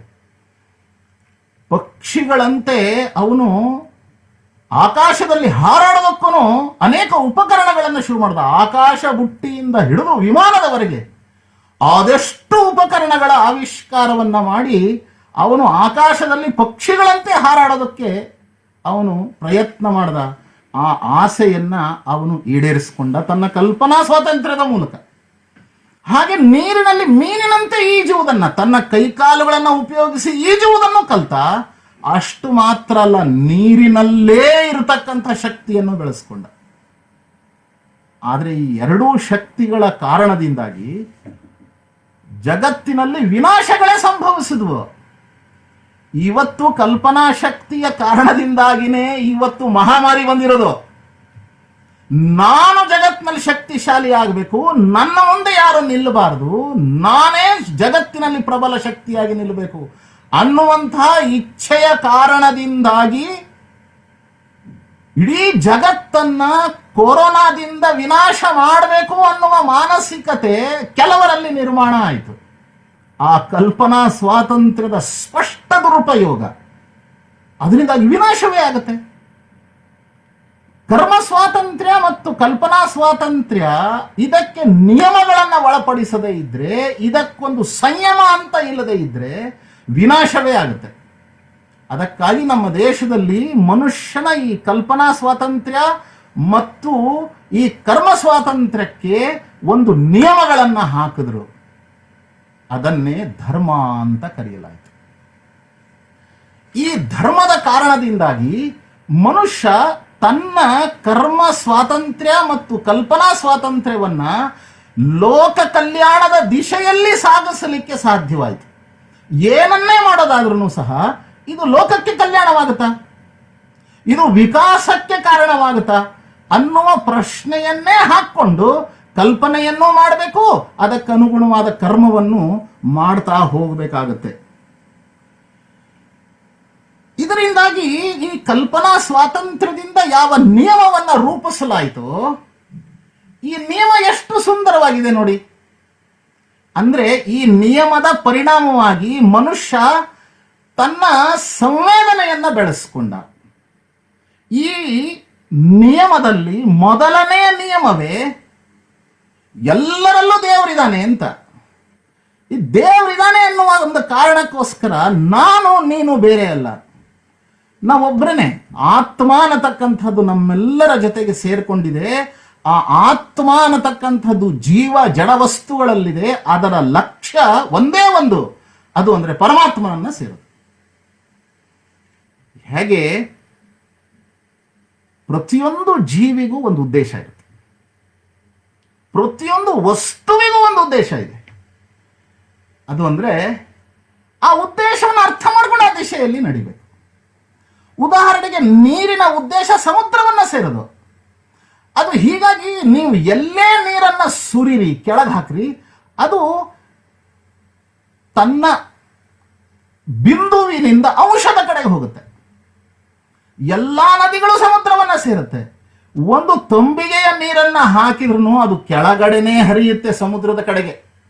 ಪಕ್ಷಿಗಳಂತೆ ಅವನು ಆಕಾಶದಲ್ಲಿ ಹಾರಾಡೋದಕ್ಕೂ ಅನೇಕ ಉಪಕರಣಗಳನ್ನು ಶುರು ಮಾಡಿದ ಆಕಾಶ ಬುಟ್ಟಿಯಿಂದ ಹಿಡಿದು ವಿಮಾನದವರೆಗೆ ಅದೆಷ್ಟು ಉಪಕರಣಗಳ ಆವಿಷ್ಕಾರವನ್ನ ಮಾಡಿ ಅವನು ಆಕಾಶದಲ್ಲಿ ಪಕ್ಷಿಗಳಂತೆ ಹಾರಾಡೋದಕ್ಕೆ ಅವನು ಪ್ರಯತ್ನ ಮಾಡ್ದ ಆ ಆಸೆಯನ್ನ ಅವನು ಈಡೇರಿಸಿಕೊಂಡ ತನ್ನ ಕಲ್ಪನಾ ಸ್ವಾತಂತ್ರ್ಯದ ಮೂಲಕ ಹಾಗೆ ನೀರಿನಲ್ಲಿ ಮೀನಿನಂತೆ ಈಜುವುದನ್ನ ತನ್ನ ಕೈಕಾಲುಗಳನ್ನು ಉಪಯೋಗಿಸಿ ಈಜುವುದನ್ನು ಕಲ್ತ ಅಷ್ಟು ಮಾತ್ರ ಅಲ್ಲ ನೀರಿನಲ್ಲೇ ಇರತಕ್ಕಂಥ ಶಕ್ತಿಯನ್ನು ಬೆಳೆಸ್ಕೊಂಡ ಆದರೆ ಈ ಎರಡೂ ಶಕ್ತಿಗಳ ಕಾರಣದಿಂದಾಗಿ ಜಗತ್ತಿನಲ್ಲಿ ವಿನಾಶಗಳೇ ಸಂಭವಿಸಿದ್ವು ಇವತ್ತು ಕಲ್ಪನಾ ಶಕ್ತಿಯ ಕಾರಣದಿಂದಾಗಿನೇ ಇವತ್ತು ಮಹಾಮಾರಿ ಬಂದಿರೋದು ನಾನು ಜಗತ್ತಿನಲ್ಲಿ ಶಕ್ತಿಶಾಲಿ ಆಗಬೇಕು ನನ್ನ ಮುಂದೆ ಯಾರು ನಿಲ್ಲಬಾರದು ನಾನೇ ಜಗತ್ತಿನಲ್ಲಿ ಪ್ರಬಲ ಶಕ್ತಿಯಾಗಿ ನಿಲ್ಲಬೇಕು ಅನ್ನುವಂತಹ ಇಚ್ಛೆಯ ಕಾರಣದಿಂದಾಗಿ ಇಡೀ ಜಗತ್ತನ್ನ ಕೊರೋನಾದಿಂದ ವಿನಾಶ ಮಾಡಬೇಕು ಅನ್ನುವ ಮಾನಸಿಕತೆ ಕೆಲವರಲ್ಲಿ ನಿರ್ಮಾಣ ಆಯಿತು ಆ ಕಲ್ಪನಾ ಸ್ವಾತಂತ್ರ್ಯದ ಸ್ಪಷ್ಟ ದುರುಪಯೋಗ ಅದರಿಂದಾಗಿ ವಿನಾಶವೇ ಆಗುತ್ತೆ ಕರ್ಮ ಸ್ವಾತಂತ್ರ್ಯ ಮತ್ತು ಕಲ್ಪನಾ ಸ್ವಾತಂತ್ರ್ಯ ಇದಕ್ಕೆ ನಿಯಮಗಳನ್ನು ಒಳಪಡಿಸದೇ ಇದ್ರೆ ಇದಕ್ಕೊಂದು ಸಂಯಮ ಅಂತ ಇಲ್ಲದೆ ಇದ್ರೆ ವಿನಾಶವೇ ಆಗುತ್ತೆ ಅದಕ್ಕಾಗಿ ನಮ್ಮ ದೇಶದಲ್ಲಿ ಮನುಷ್ಯನ ಈ ಕಲ್ಪನಾ ಸ್ವಾತಂತ್ರ್ಯ ಮತ್ತು ಈ ಕರ್ಮ ಸ್ವಾತಂತ್ರ್ಯಕ್ಕೆ ಒಂದು ನಿಯಮಗಳನ್ನು ಹಾಕಿದ್ರು ಅದನ್ನೇ ಧರ್ಮ ಅಂತ ಕರೆಯಲಾಯಿತು ಈ ಧರ್ಮದ ಕಾರಣದಿಂದಾಗಿ ಮನುಷ್ಯ ತನ್ನ ಕರ್ಮ ಸ್ವಾತಂತ್ರ್ಯ ಮತ್ತು ಕಲ್ಪನಾ ಸ್ವಾತಂತ್ರ್ಯವನ್ನ ಲೋಕ ಕಲ್ಯಾಣದ ದಿಶೆಯಲ್ಲಿ ಸಾಗಿಸಲಿಕ್ಕೆ ಸಾಧ್ಯವಾಯಿತು ಏನನ್ನೇ ಮಾಡೋದಾದ್ರೂ ಸಹ ಇದು ಲೋಕಕ್ಕೆ ಕಲ್ಯಾಣವಾಗುತ್ತಾ ಇದು ವಿಕಾಸಕ್ಕೆ ಕಾರಣವಾಗುತ್ತಾ ಅನ್ನುವ ಪ್ರಶ್ನೆಯನ್ನೇ ಹಾಕ್ಕೊಂಡು ಕಲ್ಪನೆಯನ್ನೂ ಮಾಡಬೇಕು ಅದಕ್ಕನುಗುಣವಾದ ಕರ್ಮವನ್ನು ಮಾಡ್ತಾ ಹೋಗಬೇಕಾಗತ್ತೆ ಇದರಿಂದಾಗಿ ಈ ಕಲ್ಪನಾ ಸ್ವಾತಂತ್ರ್ಯದಿಂದ ಯಾವ ನಿಯಮವನ್ನ ರೂಪಿಸಲಾಯಿತೋ ಈ ನಿಯಮ ಎಷ್ಟು ಸುಂದರವಾಗಿದೆ ನೋಡಿ ಅಂದ್ರೆ ಈ ನಿಯಮದ ಪರಿಣಾಮವಾಗಿ ಮನುಷ್ಯ ತನ್ನ ಸಂವೇದನೆಯನ್ನ ಬೆಳೆಸ್ಕೊಂಡ ಈ ನಿಯಮದಲ್ಲಿ ಮೊದಲನೆಯ ನಿಯಮವೇ ಎಲ್ಲರಲ್ಲೂ ದೇವರಿದ್ದಾನೆ ಅಂತ ಈ ದೇವರಿದ್ದಾನೆ ಎನ್ನುವ ಒಂದು ಕಾರಣಕ್ಕೋಸ್ಕರ ನಾನು ನೀನು ಬೇರೆ ಅಲ್ಲ ನಾವೊಬ್ಬರೇ ಆತ್ಮ ಅನ್ನತಕ್ಕಂಥದ್ದು ನಮ್ಮೆಲ್ಲರ ಜೊತೆಗೆ ಸೇರ್ಕೊಂಡಿದೆ ಆ ಆತ್ಮ ಅನ್ನತಕ್ಕಂಥದ್ದು ಜೀವ ಜಡ ವಸ್ತುಗಳಲ್ಲಿದೆ ಅದರ ಲಕ್ಷ್ಯ ಒಂದೇ ಒಂದು ಅದು ಅಂದ್ರೆ ಪರಮಾತ್ಮನನ್ನ ಸೇರೋದು ಹೇಗೆ ಪ್ರತಿಯೊಂದು ಜೀವಿಗೂ ಒಂದು ಉದ್ದೇಶ ಇರುತ್ತೆ ಪ್ರತಿಯೊಂದು ವಸ್ತುವಿಗೂ ಒಂದು ಉದ್ದೇಶ ಇದೆ ಅದು ಅಂದ್ರೆ ಆ ಉದ್ದೇಶವನ್ನು ಅರ್ಥ ಮಾಡ್ಕೊಂಡು ಆ ದಿಶೆಯಲ್ಲಿ ನಡಿಬೇಕು ಉದಾಹರಣೆಗೆ ನೀರಿನ ಉದ್ದೇಶ ಸಮುದ್ರವನ್ನ ಸೇರೋದು ಅದು ಹೀಗಾಗಿ ನೀವು ಎಲ್ಲೇ ನೀರನ್ನ ಸುರಿರಿ ಕೆಳಗೆ ಹಾಕ್ರಿ ಅದು ತನ್ನ ಬಿಂದುವಿನಿಂದ ಅಂಶದ ಕಡೆಗೆ ಹೋಗುತ್ತೆ ಎಲ್ಲಾ ನದಿಗಳು ಸಮುದ್ರವನ್ನ ಸೇರುತ್ತೆ ಒಂದು ತಂಬಿಗೆಯ ನೀರನ್ನ ಹಾಕಿದ್ರು ಅದು ಕೆಳಗಡೆನೆ ಹರಿಯುತ್ತೆ ಸಮುದ್ರದ ಕಡೆಗೆ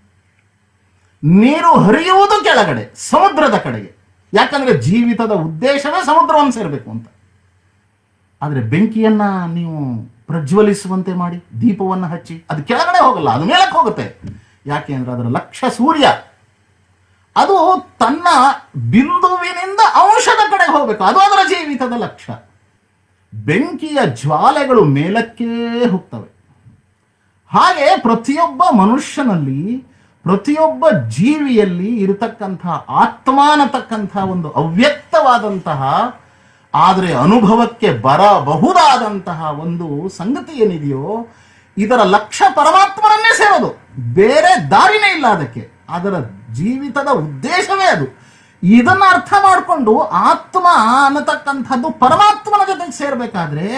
ನೀರು ಹರಿಯುವುದು ಕೆಳಗಡೆ ಸಮುದ್ರದ ಕಡೆಗೆ ಯಾಕಂದ್ರೆ ಜೀವಿತದ ಉದ್ದೇಶವೇ ಸಮುದ್ರವನ್ನು ಸೇರಬೇಕು ಅಂತ ಆದ್ರೆ ಬೆಂಕಿಯನ್ನ ನೀವು ಪ್ರಜ್ವಲಿಸುವಂತೆ ಮಾಡಿ ದೀಪವನ್ನು ಹಚ್ಚಿ ಅದು ಕೆಳಗಡೆ ಹೋಗಲ್ಲ ಅದು ಮೇಲಕ್ಕೆ ಹೋಗುತ್ತೆ ಯಾಕೆ ಅಂದ್ರೆ ಅದರ ಲಕ್ಷ್ಯ ಸೂರ್ಯ ಅದು ತನ್ನ ಬಿಂದುವಿನಿಂದ ಅಂಶದ ಕಡೆಗೆ ಹೋಗಬೇಕು ಅದು ಅದರ ಜೀವಿತದ ಲಕ್ಷ್ಯ ಬೆಂಕಿಯ ಜ್ವಾಲೆಗಳು ಮೇಲಕ್ಕೆ ಹೋಗ್ತವೆ ಹಾಗೆ ಪ್ರತಿಯೊಬ್ಬ ಮನುಷ್ಯನಲ್ಲಿ ಪ್ರತಿಯೊಬ್ಬ ಜೀವಿಯಲ್ಲಿ ಇರತಕ್ಕಂತಹ ಆತ್ಮ ಅನ್ನತಕ್ಕಂತಹ ಒಂದು ಅವ್ಯಕ್ತವಾದಂತಹ ಆದರೆ ಅನುಭವಕ್ಕೆ ಬರಬಹುದಾದಂತಹ ಒಂದು ಸಂಗತಿ ಏನಿದೆಯೋ ಇದರ ಲಕ್ಷ್ಯ ಪರಮಾತ್ಮನನ್ನೇ ಸೇರೋದು ಬೇರೆ ದಾರಿನೇ ಇಲ್ಲ ಅದಕ್ಕೆ ಅದರ ಜೀವಿತದ ಉದ್ದೇಶವೇ ಅದು ಇದನ್ನ ಅರ್ಥ ಮಾಡಿಕೊಂಡು ಆತ್ಮ ಅನ್ನತಕ್ಕಂಥದ್ದು ಪರಮಾತ್ಮನ ಜೊತೆಗೆ ಸೇರ್ಬೇಕಾದ್ರೆ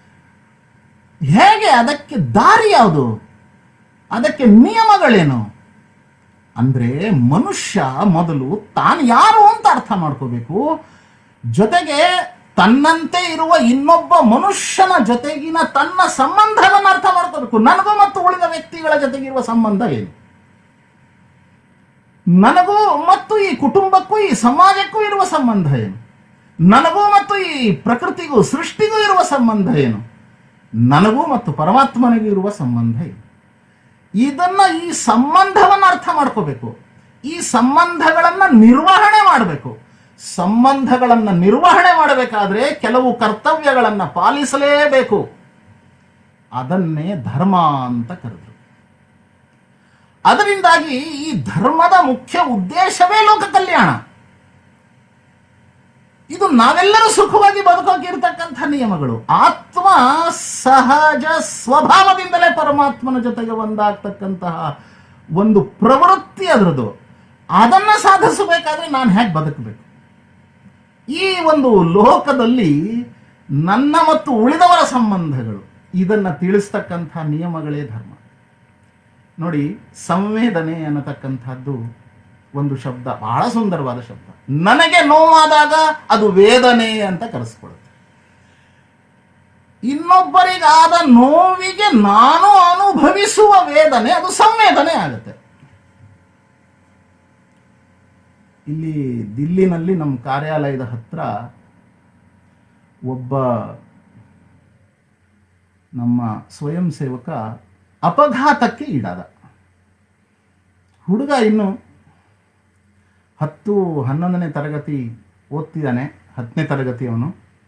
ಹೇಗೆ ಅದಕ್ಕೆ ದಾರಿ ಯಾವುದು ಅದಕ್ಕೆ ನಿಯಮಗಳೇನು ಅಂದ್ರೆ ಮನುಷ್ಯ ಮೊದಲು ತಾನು ಯಾರು ಅಂತ ಅರ್ಥ ಮಾಡ್ಕೋಬೇಕು ಜೊತೆಗೆ ತನ್ನಂತೆ ಇರುವ ಇನ್ನೊಬ್ಬ ಮನುಷ್ಯನ ಜೊತೆಗಿನ ತನ್ನ ಸಂಬಂಧವನ್ನು ಅರ್ಥ ಮಾಡ್ಕೋಬೇಕು ನನಗೂ ಮತ್ತು ಉಳಿದ ವ್ಯಕ್ತಿಗಳ ಜೊತೆಗಿರುವ ಸಂಬಂಧ ಏನು ನನಗೂ ಮತ್ತು ಈ ಕುಟುಂಬಕ್ಕೂ ಈ ಸಮಾಜಕ್ಕೂ ಇರುವ ಸಂಬಂಧ ಏನು ನನಗೂ ಮತ್ತು ಈ ಪ್ರಕೃತಿಗೂ ಸೃಷ್ಟಿಗೂ ಇರುವ ಸಂಬಂಧ ಏನು ನನಗೂ ಮತ್ತು ಪರಮಾತ್ಮನಿಗೂ ಇರುವ ಸಂಬಂಧ ಏನು ಇದನ್ನ ಈ ಸಂಬಂಧವನ್ನು ಅರ್ಥ ಮಾಡ್ಕೋಬೇಕು ಈ ಸಂಬಂಧಗಳನ್ನ ನಿರ್ವಹಣೆ ಮಾಡಬೇಕು ಸಂಬಂಧಗಳನ್ನ ನಿರ್ವಹಣೆ ಮಾಡಬೇಕಾದ್ರೆ ಕೆಲವು ಕರ್ತವ್ಯಗಳನ್ನ ಪಾಲಿಸಲೇಬೇಕು ಅದನ್ನೇ ಧರ್ಮ ಅಂತ ಕರೆದ್ರು ಅದರಿಂದಾಗಿ ಈ ಧರ್ಮದ ಮುಖ್ಯ ಉದ್ದೇಶವೇ ಲೋಕ ಕಲ್ಯಾಣ ಇದು ನಾವೆಲ್ಲರೂ ಸುಖವಾಗಿ ಬದುಕೋಕೆ ಇರತಕ್ಕಂಥ ನಿಯಮಗಳು ಆತ್ಮ ಸಹಜ ಸ್ವಭಾವದಿಂದಲೇ ಪರಮಾತ್ಮನ ಜೊತೆಗೆ ಒಂದಾಗ್ತಕ್ಕಂತಹ ಒಂದು ಪ್ರವೃತ್ತಿ ಅದರದು ಅದನ್ನ ಸಾಧಿಸಬೇಕಾದ್ರೆ ನಾನು ಹೇಗೆ ಬದುಕಬೇಕು ಈ ಒಂದು ಲೋಕದಲ್ಲಿ ನನ್ನ ಮತ್ತು ಉಳಿದವರ ಸಂಬಂಧಗಳು ಇದನ್ನ ತಿಳಿಸ್ತಕ್ಕಂಥ ನಿಯಮಗಳೇ ಧರ್ಮ ನೋಡಿ ಸಂವೇದನೆ ಅನ್ನತಕ್ಕಂಥದ್ದು ಒಂದು ಶಬ್ದ ಬಹಳ ಸುಂದರವಾದ ಶಬ್ದ ನನಗೆ ನೋವಾದಾಗ ಅದು ವೇದನೆ ಅಂತ ಕರೆಸ್ಕೊಳ್ಳುತ್ತೆ ಇನ್ನೊಬ್ಬರಿಗಾದ ನೋವಿಗೆ ನಾನು ಅನುಭವಿಸುವ ವೇದನೆ ಅದು ಸಂವೇದನೆ ಆಗುತ್ತೆ ಇಲ್ಲಿ ದಿಲ್ಲಿನಲ್ಲಿ ನಮ್ಮ ಕಾರ್ಯಾಲಯದ ಹತ್ರ ಒಬ್ಬ ನಮ್ಮ ಸ್ವಯಂ ಸೇವಕ ಅಪಘಾತಕ್ಕೆ ಈಡಾದ ಹುಡುಗ ಇನ್ನು ಹತ್ತು ಹನ್ನೊಂದನೇ ತರಗತಿ ಓದ್ತಿದ್ದಾನೆ ಹತ್ತನೇ ತರಗತಿ ಅವನು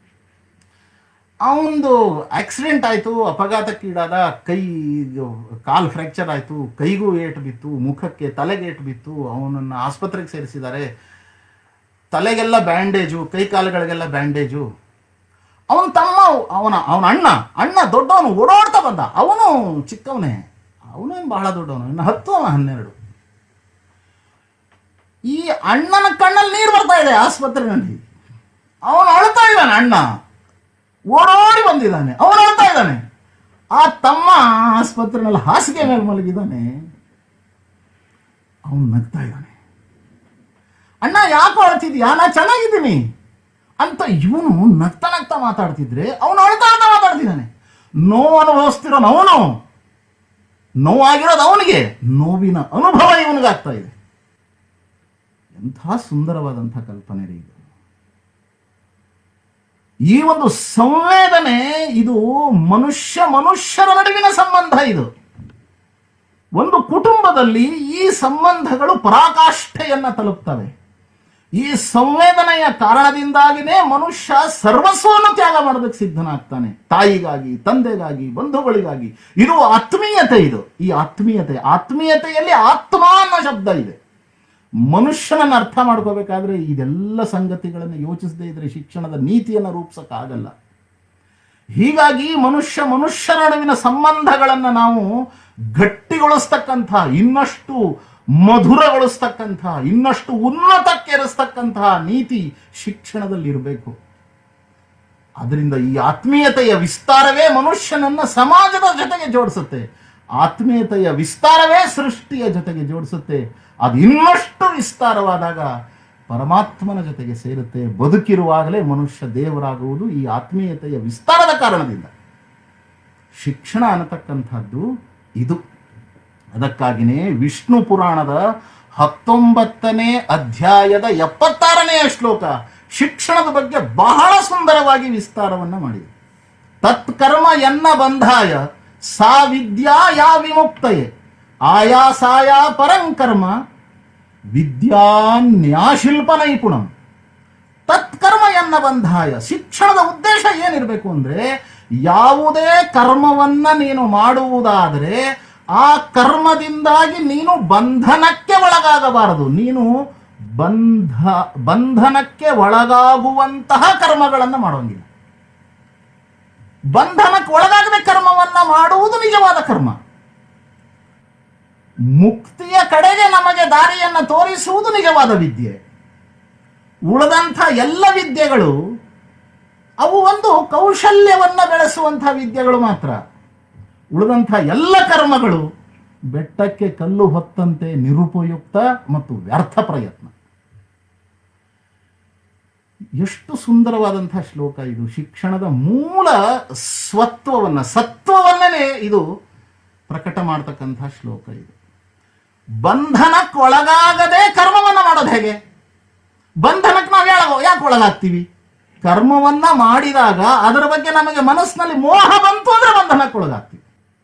ಅವನದು ಆಕ್ಸಿಡೆಂಟ್ ಆಯಿತು ಅಪಘಾತಕ್ಕೀಡಾದ ಕೈ ಕಾಲು ಫ್ರ್ಯಾಕ್ಚರ್ ಆಯಿತು ಕೈಗೂ ಏಟು ಬಿತ್ತು ಮುಖಕ್ಕೆ ತಲೆಗೆ ಏಟು ಬಿತ್ತು ಅವನನ್ನು ಆಸ್ಪತ್ರೆಗೆ ಸೇರಿಸಿದ್ದಾರೆ ತಲೆಗೆಲ್ಲ ಬ್ಯಾಂಡೇಜು ಕೈ ಕಾಲುಗಳಿಗೆಲ್ಲ ಬ್ಯಾಂಡೇಜು ಅವನ ತಮ್ಮ ಅವನ ಅವನ ಅಣ್ಣ ಅಣ್ಣ ದೊಡ್ಡವನು ಓಡಾಡ್ತಾ ಬಂದ ಅವನು ಚಿಕ್ಕವನೇ ಅವನೇನು ಬಹಳ ದೊಡ್ಡವನು ಇನ್ನು ಹತ್ತು ಅವ ಹನ್ನೆರಡು ಈ ಅಣ್ಣನ ಕಣ್ಣಲ್ಲಿ ನೀರು ಬರ್ತಾ ಇದೆ ಆಸ್ಪತ್ರೆಯಲ್ಲಿ ಅವನು ಅಳ್ತಾ ಇದ್ದಾನೆ ಅಣ್ಣ ಓಡೋಡಿ ಬಂದಿದ್ದಾನೆ ಅವನು ಅಳ್ತಾ ಇದ್ದಾನೆ ಆ ತಮ್ಮ ಆಸ್ಪತ್ರೆನಲ್ಲಿ ಹಾಸಿಗೆ ಮೇಲೆ ಮಲಗಿದ್ದಾನೆ ಅವನು ನಗ್ತಾ ಇದ್ದಾನೆ ಅಣ್ಣ ಯಾಕೆ ಅಳ್ತಿದ್ಯಾ ನಾ ಚೆನ್ನಾಗಿದ್ದೀನಿ ಅಂತ ಇವನು ನಗ್ತಾ ನಗ್ತಾ ಮಾತಾಡ್ತಿದ್ರೆ ಅವನು ಅಳ್ತಾ ಅಳ್ತಾ ಮಾತಾಡ್ತಿದ್ದಾನೆ ನೋವು ಅನುಭವಿಸ್ತಿರೋನು ಅವನು ನೋವಾಗಿರೋದು ಅವನಿಗೆ ನೋವಿನ ಅನುಭವ ಇವನಿಗಾಗ್ತಾ ಇದೆ ಎಂಥ ಸುಂದರವಾದಂಥ ಕಲ್ಪನೆ ರೀ ಇದು ಈ ಒಂದು ಸಂವೇದನೆ ಇದು ಮನುಷ್ಯ ಮನುಷ್ಯರ ನಡುವಿನ ಸಂಬಂಧ ಇದು ಒಂದು ಕುಟುಂಬದಲ್ಲಿ ಈ ಸಂಬಂಧಗಳು ಪರಾಕಾಷ್ಠೆಯನ್ನ ತಲುಪ್ತವೆ ಈ ಸಂವೇದನೆಯ ಕಾರಣದಿಂದಾಗಿನೇ ಮನುಷ್ಯ ಸರ್ವಸ್ವವನ್ನು ತ್ಯಾಗ ಮಾಡೋದಕ್ಕೆ ಸಿದ್ಧನಾಗ್ತಾನೆ ತಾಯಿಗಾಗಿ ತಂದೆಗಾಗಿ ಬಂಧುಗಳಿಗಾಗಿ ಇದು ಆತ್ಮೀಯತೆ ಇದು ಈ ಆತ್ಮೀಯತೆ ಆತ್ಮೀಯತೆಯಲ್ಲಿ ಆತ್ಮ ಅನ್ನೋ ಶಬ್ದ ಇದೆ ಮನುಷ್ಯನನ್ನು ಅರ್ಥ ಮಾಡ್ಕೋಬೇಕಾದ್ರೆ ಇದೆಲ್ಲ ಸಂಗತಿಗಳನ್ನು ಯೋಚಿಸದೇ ಇದ್ರೆ ಶಿಕ್ಷಣದ ನೀತಿಯನ್ನು ರೂಪಿಸಕ್ಕಾಗಲ್ಲ ಹೀಗಾಗಿ ಮನುಷ್ಯ ಮನುಷ್ಯರ ನಡುವಿನ ಸಂಬಂಧಗಳನ್ನು ನಾವು ಗಟ್ಟಿಗೊಳಿಸ್ತಕ್ಕಂಥ ಇನ್ನಷ್ಟು ಮಧುರಗೊಳಿಸ್ತಕ್ಕಂಥ ಇನ್ನಷ್ಟು ಉನ್ನತಕ್ಕೇರಿಸ್ತಕ್ಕಂತಹ ನೀತಿ ಶಿಕ್ಷಣದಲ್ಲಿ ಇರಬೇಕು ಅದರಿಂದ ಈ ಆತ್ಮೀಯತೆಯ ವಿಸ್ತಾರವೇ ಮನುಷ್ಯನನ್ನ ಸಮಾಜದ ಜೊತೆಗೆ ಜೋಡಿಸುತ್ತೆ ಆತ್ಮೀಯತೆಯ ವಿಸ್ತಾರವೇ ಸೃಷ್ಟಿಯ ಜೊತೆಗೆ ಜೋಡಿಸುತ್ತೆ ಅದು ಇನ್ನಷ್ಟು ವಿಸ್ತಾರವಾದಾಗ ಪರಮಾತ್ಮನ ಜೊತೆಗೆ ಸೇರುತ್ತೆ ಬದುಕಿರುವಾಗಲೇ ಮನುಷ್ಯ ದೇವರಾಗುವುದು ಈ ಆತ್ಮೀಯತೆಯ ವಿಸ್ತಾರದ ಕಾರಣದಿಂದ ಶಿಕ್ಷಣ ಅನ್ನತಕ್ಕಂಥದ್ದು ಇದು ಅದಕ್ಕಾಗಿಯೇ ವಿಷ್ಣು ಪುರಾಣದ ಹತ್ತೊಂಬತ್ತನೇ ಅಧ್ಯಾಯದ ಎಪ್ಪತ್ತಾರನೆಯ ಶ್ಲೋಕ ಶಿಕ್ಷಣದ ಬಗ್ಗೆ ಬಹಳ ಸುಂದರವಾಗಿ ವಿಸ್ತಾರವನ್ನ ಮಾಡಿದೆ ತತ್ಕರ್ಮ ಎನ್ನ ಬಂಧಾಯ ಸಾ ವಿದ್ಯಾ ಯಾ ವಿಮುಕ್ತಯೇ ಆಯಾಸಾಯ ಪರಂಕರ್ಮ ವಿದ್ಯಾ ನ್ಯಾಶಿಲ್ಪ ನೈಪುಣಂ ತತ್ಕರ್ಮ ಎನ್ನ ಬಂಧಾಯ ಶಿಕ್ಷಣದ ಉದ್ದೇಶ ಏನಿರಬೇಕು ಅಂದ್ರೆ ಯಾವುದೇ ಕರ್ಮವನ್ನ ನೀನು ಮಾಡುವುದಾದರೆ ಆ ಕರ್ಮದಿಂದಾಗಿ ನೀನು ಬಂಧನಕ್ಕೆ ಒಳಗಾಗಬಾರದು ನೀನು ಬಂಧ ಬಂಧನಕ್ಕೆ ಒಳಗಾಗುವಂತಹ ಕರ್ಮಗಳನ್ನು ಮಾಡೋಂಗಿಲ್ಲ ಬಂಧನಕ್ಕೆ ಒಳಗಾಗದೆ ಕರ್ಮವನ್ನ ಮಾಡುವುದು ನಿಜವಾದ ಕರ್ಮ ಮುಕ್ತಿಯ ಕಡೆಗೆ ನಮಗೆ ದಾರಿಯನ್ನ ತೋರಿಸುವುದು ನಿಜವಾದ ವಿದ್ಯೆ ಉಳಿದಂಥ ಎಲ್ಲ ವಿದ್ಯೆಗಳು ಅವು ಒಂದು ಕೌಶಲ್ಯವನ್ನ ಬೆಳೆಸುವಂತಹ ವಿದ್ಯೆಗಳು ಮಾತ್ರ ಉಳಿದಂಥ ಎಲ್ಲ ಕರ್ಮಗಳು ಬೆಟ್ಟಕ್ಕೆ ಕಲ್ಲು ಹೊತ್ತಂತೆ ನಿರುಪಯುಕ್ತ ಮತ್ತು ವ್ಯರ್ಥ ಪ್ರಯತ್ನ ಎಷ್ಟು ಸುಂದರವಾದಂತಹ ಶ್ಲೋಕ ಇದು ಶಿಕ್ಷಣದ ಮೂಲ ಸ್ವತ್ವವನ್ನ ಸತ್ವವನ್ನೇ ಇದು ಪ್ರಕಟ ಮಾಡತಕ್ಕಂತಹ ಶ್ಲೋಕ ಇದು ಬಂಧನಕ್ಕೊಳಗಾಗದೆ ಕರ್ಮವನ್ನ ಮಾಡೋದು ಹೇಗೆ ಬಂಧನಕ್ಕೆ ನಾವು ಯಾವಾಗ ಯಾಕೆ ಒಳಗಾಗ್ತೀವಿ ಕರ್ಮವನ್ನ ಮಾಡಿದಾಗ ಅದರ ಬಗ್ಗೆ ನಮಗೆ ಮನಸ್ಸಿನಲ್ಲಿ ಮೋಹ ಬಂತು ಅಂದ್ರೆ ಬಂಧನಕ್ಕೆ ಒಳಗಾಗ್ತೀವಿ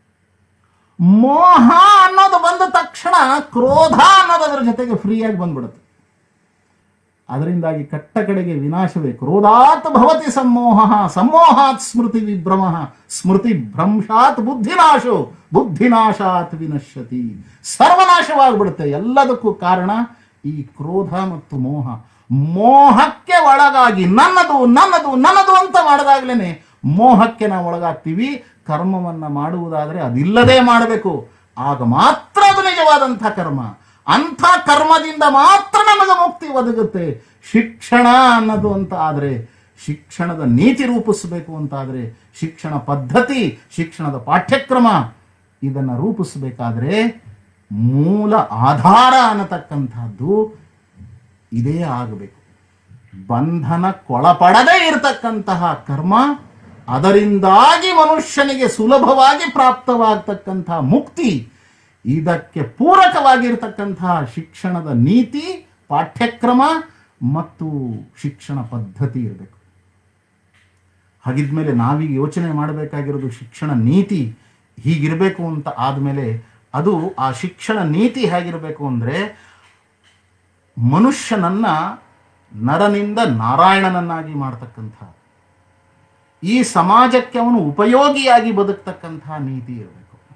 ಮೋಹ ಅನ್ನೋದು ಬಂದ ತಕ್ಷಣ ಕ್ರೋಧ ಅನ್ನೋದು ಅದರ ಜೊತೆಗೆ ಫ್ರೀಯಾಗಿ ಬಂದ್ಬಿಡುತ್ತೆ ಅದರಿಂದಾಗಿ ಕಟ್ಟ ಕಡೆಗೆ ವಿನಾಶವೇ ಕ್ರೋಧಾತ್ ಭವತಿ ಸಮ್ಮೋಹ ಸಮ್ಮೋಹಾತ್ ಸ್ಮೃತಿ ವಿಭ್ರಮ ಸ್ಮೃತಿ ಭ್ರಂಶಾತ್ ಬುದ್ಧಿನಾಶೋ ಬುದ್ಧಿನಾಶಾತ್ ವಿನಶ್ಯತಿ ಸರ್ವನಾಶವಾಗ್ಬಿಡುತ್ತೆ ಎಲ್ಲದಕ್ಕೂ ಕಾರಣ ಈ ಕ್ರೋಧ ಮತ್ತು ಮೋಹ ಮೋಹಕ್ಕೆ ಒಳಗಾಗಿ ನನ್ನದು ನನ್ನದು ನನ್ನದು ಅಂತ ಮಾಡಿದಾಗ್ಲೇನೆ ಮೋಹಕ್ಕೆ ನಾವು ಒಳಗಾಗ್ತೀವಿ ಕರ್ಮವನ್ನ ಮಾಡುವುದಾದ್ರೆ ಅದಿಲ್ಲದೆ ಮಾಡಬೇಕು ಆಗ ಮಾತ್ರ ಅದು ನಿಜವಾದಂಥ ಕರ್ಮ ಅಂಥ ಕರ್ಮದಿಂದ ಮಾತ್ರ ನಮಗೆ ಮುಕ್ತಿ ಒದಗುತ್ತೆ ಶಿಕ್ಷಣ ಅನ್ನೋದು ಅಂತ ಆದ್ರೆ ಶಿಕ್ಷಣದ ನೀತಿ ರೂಪಿಸಬೇಕು ಅಂತಾದ್ರೆ ಶಿಕ್ಷಣ ಪದ್ಧತಿ ಶಿಕ್ಷಣದ ಪಾಠ್ಯಕ್ರಮ ಇದನ್ನ ರೂಪಿಸಬೇಕಾದ್ರೆ ಮೂಲ ಆಧಾರ ಅನ್ನತಕ್ಕಂಥದ್ದು ಇದೇ ಆಗಬೇಕು ಬಂಧನಕ್ಕೊಳಪಡದೇ ಇರತಕ್ಕಂತಹ ಕರ್ಮ ಅದರಿಂದಾಗಿ ಮನುಷ್ಯನಿಗೆ ಸುಲಭವಾಗಿ ಪ್ರಾಪ್ತವಾಗತಕ್ಕಂತಹ ಮುಕ್ತಿ ಇದಕ್ಕೆ ಪೂರಕವಾಗಿರ್ತಕ್ಕಂತಹ ಶಿಕ್ಷಣದ ನೀತಿ ಪಾಠ್ಯಕ್ರಮ ಮತ್ತು ಶಿಕ್ಷಣ ಪದ್ಧತಿ ಇರಬೇಕು ಹಾಗಿದ್ಮೇಲೆ ನಾವೀಗ ಯೋಚನೆ ಮಾಡಬೇಕಾಗಿರೋದು ಶಿಕ್ಷಣ ನೀತಿ ಹೀಗಿರಬೇಕು ಅಂತ ಆದಮೇಲೆ ಅದು ಆ ಶಿಕ್ಷಣ ನೀತಿ ಹೇಗಿರಬೇಕು ಅಂದರೆ ಮನುಷ್ಯನನ್ನ ನರನಿಂದ ನಾರಾಯಣನನ್ನಾಗಿ ಮಾಡ್ತಕ್ಕಂಥ ಈ ಸಮಾಜಕ್ಕೆ ಅವನು ಉಪಯೋಗಿಯಾಗಿ ಬದುಕ್ತಕ್ಕಂತಹ ನೀತಿ ಇರಬೇಕು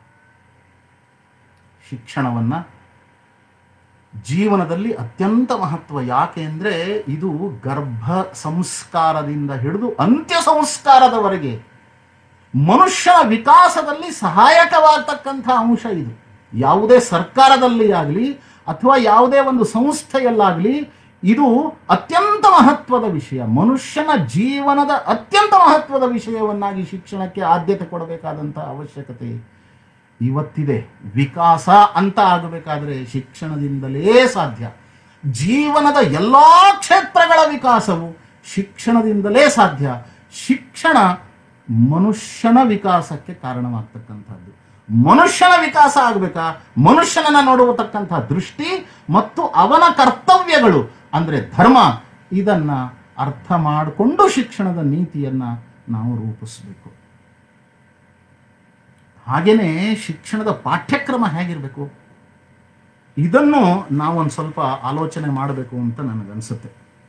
ಶಿಕ್ಷಣವನ್ನ ಜೀವನದಲ್ಲಿ ಅತ್ಯಂತ ಮಹತ್ವ ಯಾಕೆ ಅಂದ್ರೆ ಇದು ಗರ್ಭ ಸಂಸ್ಕಾರದಿಂದ ಹಿಡಿದು ಅಂತ್ಯ ಸಂಸ್ಕಾರದವರೆಗೆ ಮನುಷ್ಯನ ವಿಕಾಸದಲ್ಲಿ ಸಹಾಯಕವಾಗತಕ್ಕಂಥ ಅಂಶ ಇದು ಯಾವುದೇ ಸರ್ಕಾರದಲ್ಲಿ ಆಗಲಿ ಅಥವಾ ಯಾವುದೇ ಒಂದು ಸಂಸ್ಥೆಯಲ್ಲಾಗಲಿ ಇದು ಅತ್ಯಂತ ಮಹತ್ವದ ವಿಷಯ ಮನುಷ್ಯನ ಜೀವನದ ಅತ್ಯಂತ ಮಹತ್ವದ ವಿಷಯವನ್ನಾಗಿ ಶಿಕ್ಷಣಕ್ಕೆ ಆದ್ಯತೆ ಕೊಡಬೇಕಾದಂತಹ ಅವಶ್ಯಕತೆ ಇವತ್ತಿದೆ ವಿಕಾಸ ಅಂತ ಆಗಬೇಕಾದ್ರೆ ಶಿಕ್ಷಣದಿಂದಲೇ ಸಾಧ್ಯ ಜೀವನದ ಎಲ್ಲಾ ಕ್ಷೇತ್ರಗಳ ವಿಕಾಸವು ಶಿಕ್ಷಣದಿಂದಲೇ ಸಾಧ್ಯ ಶಿಕ್ಷಣ ಮನುಷ್ಯನ ವಿಕಾಸಕ್ಕೆ ಕಾರಣವಾಗ್ತಕ್ಕಂಥದ್ದು ಮನುಷ್ಯನ ವಿಕಾಸ ಆಗಬೇಕಾ ಮನುಷ್ಯನನ್ನ ನೋಡುವತಕ್ಕಂತಹ ದೃಷ್ಟಿ ಮತ್ತು ಅವನ ಕರ್ತವ್ಯಗಳು ಅಂದ್ರೆ ಧರ್ಮ ಇದನ್ನ ಅರ್ಥ ಮಾಡಿಕೊಂಡು ಶಿಕ್ಷಣದ ನೀತಿಯನ್ನ ನಾವು ರೂಪಿಸಬೇಕು ಹಾಗೇನೆ ಶಿಕ್ಷಣದ ಪಾಠ್ಯಕ್ರಮ ಹೇಗಿರಬೇಕು ಇದನ್ನು ನಾವೊಂದು ಸ್ವಲ್ಪ ಆಲೋಚನೆ ಮಾಡಬೇಕು ಅಂತ ನನಗನ್ಸುತ್ತೆ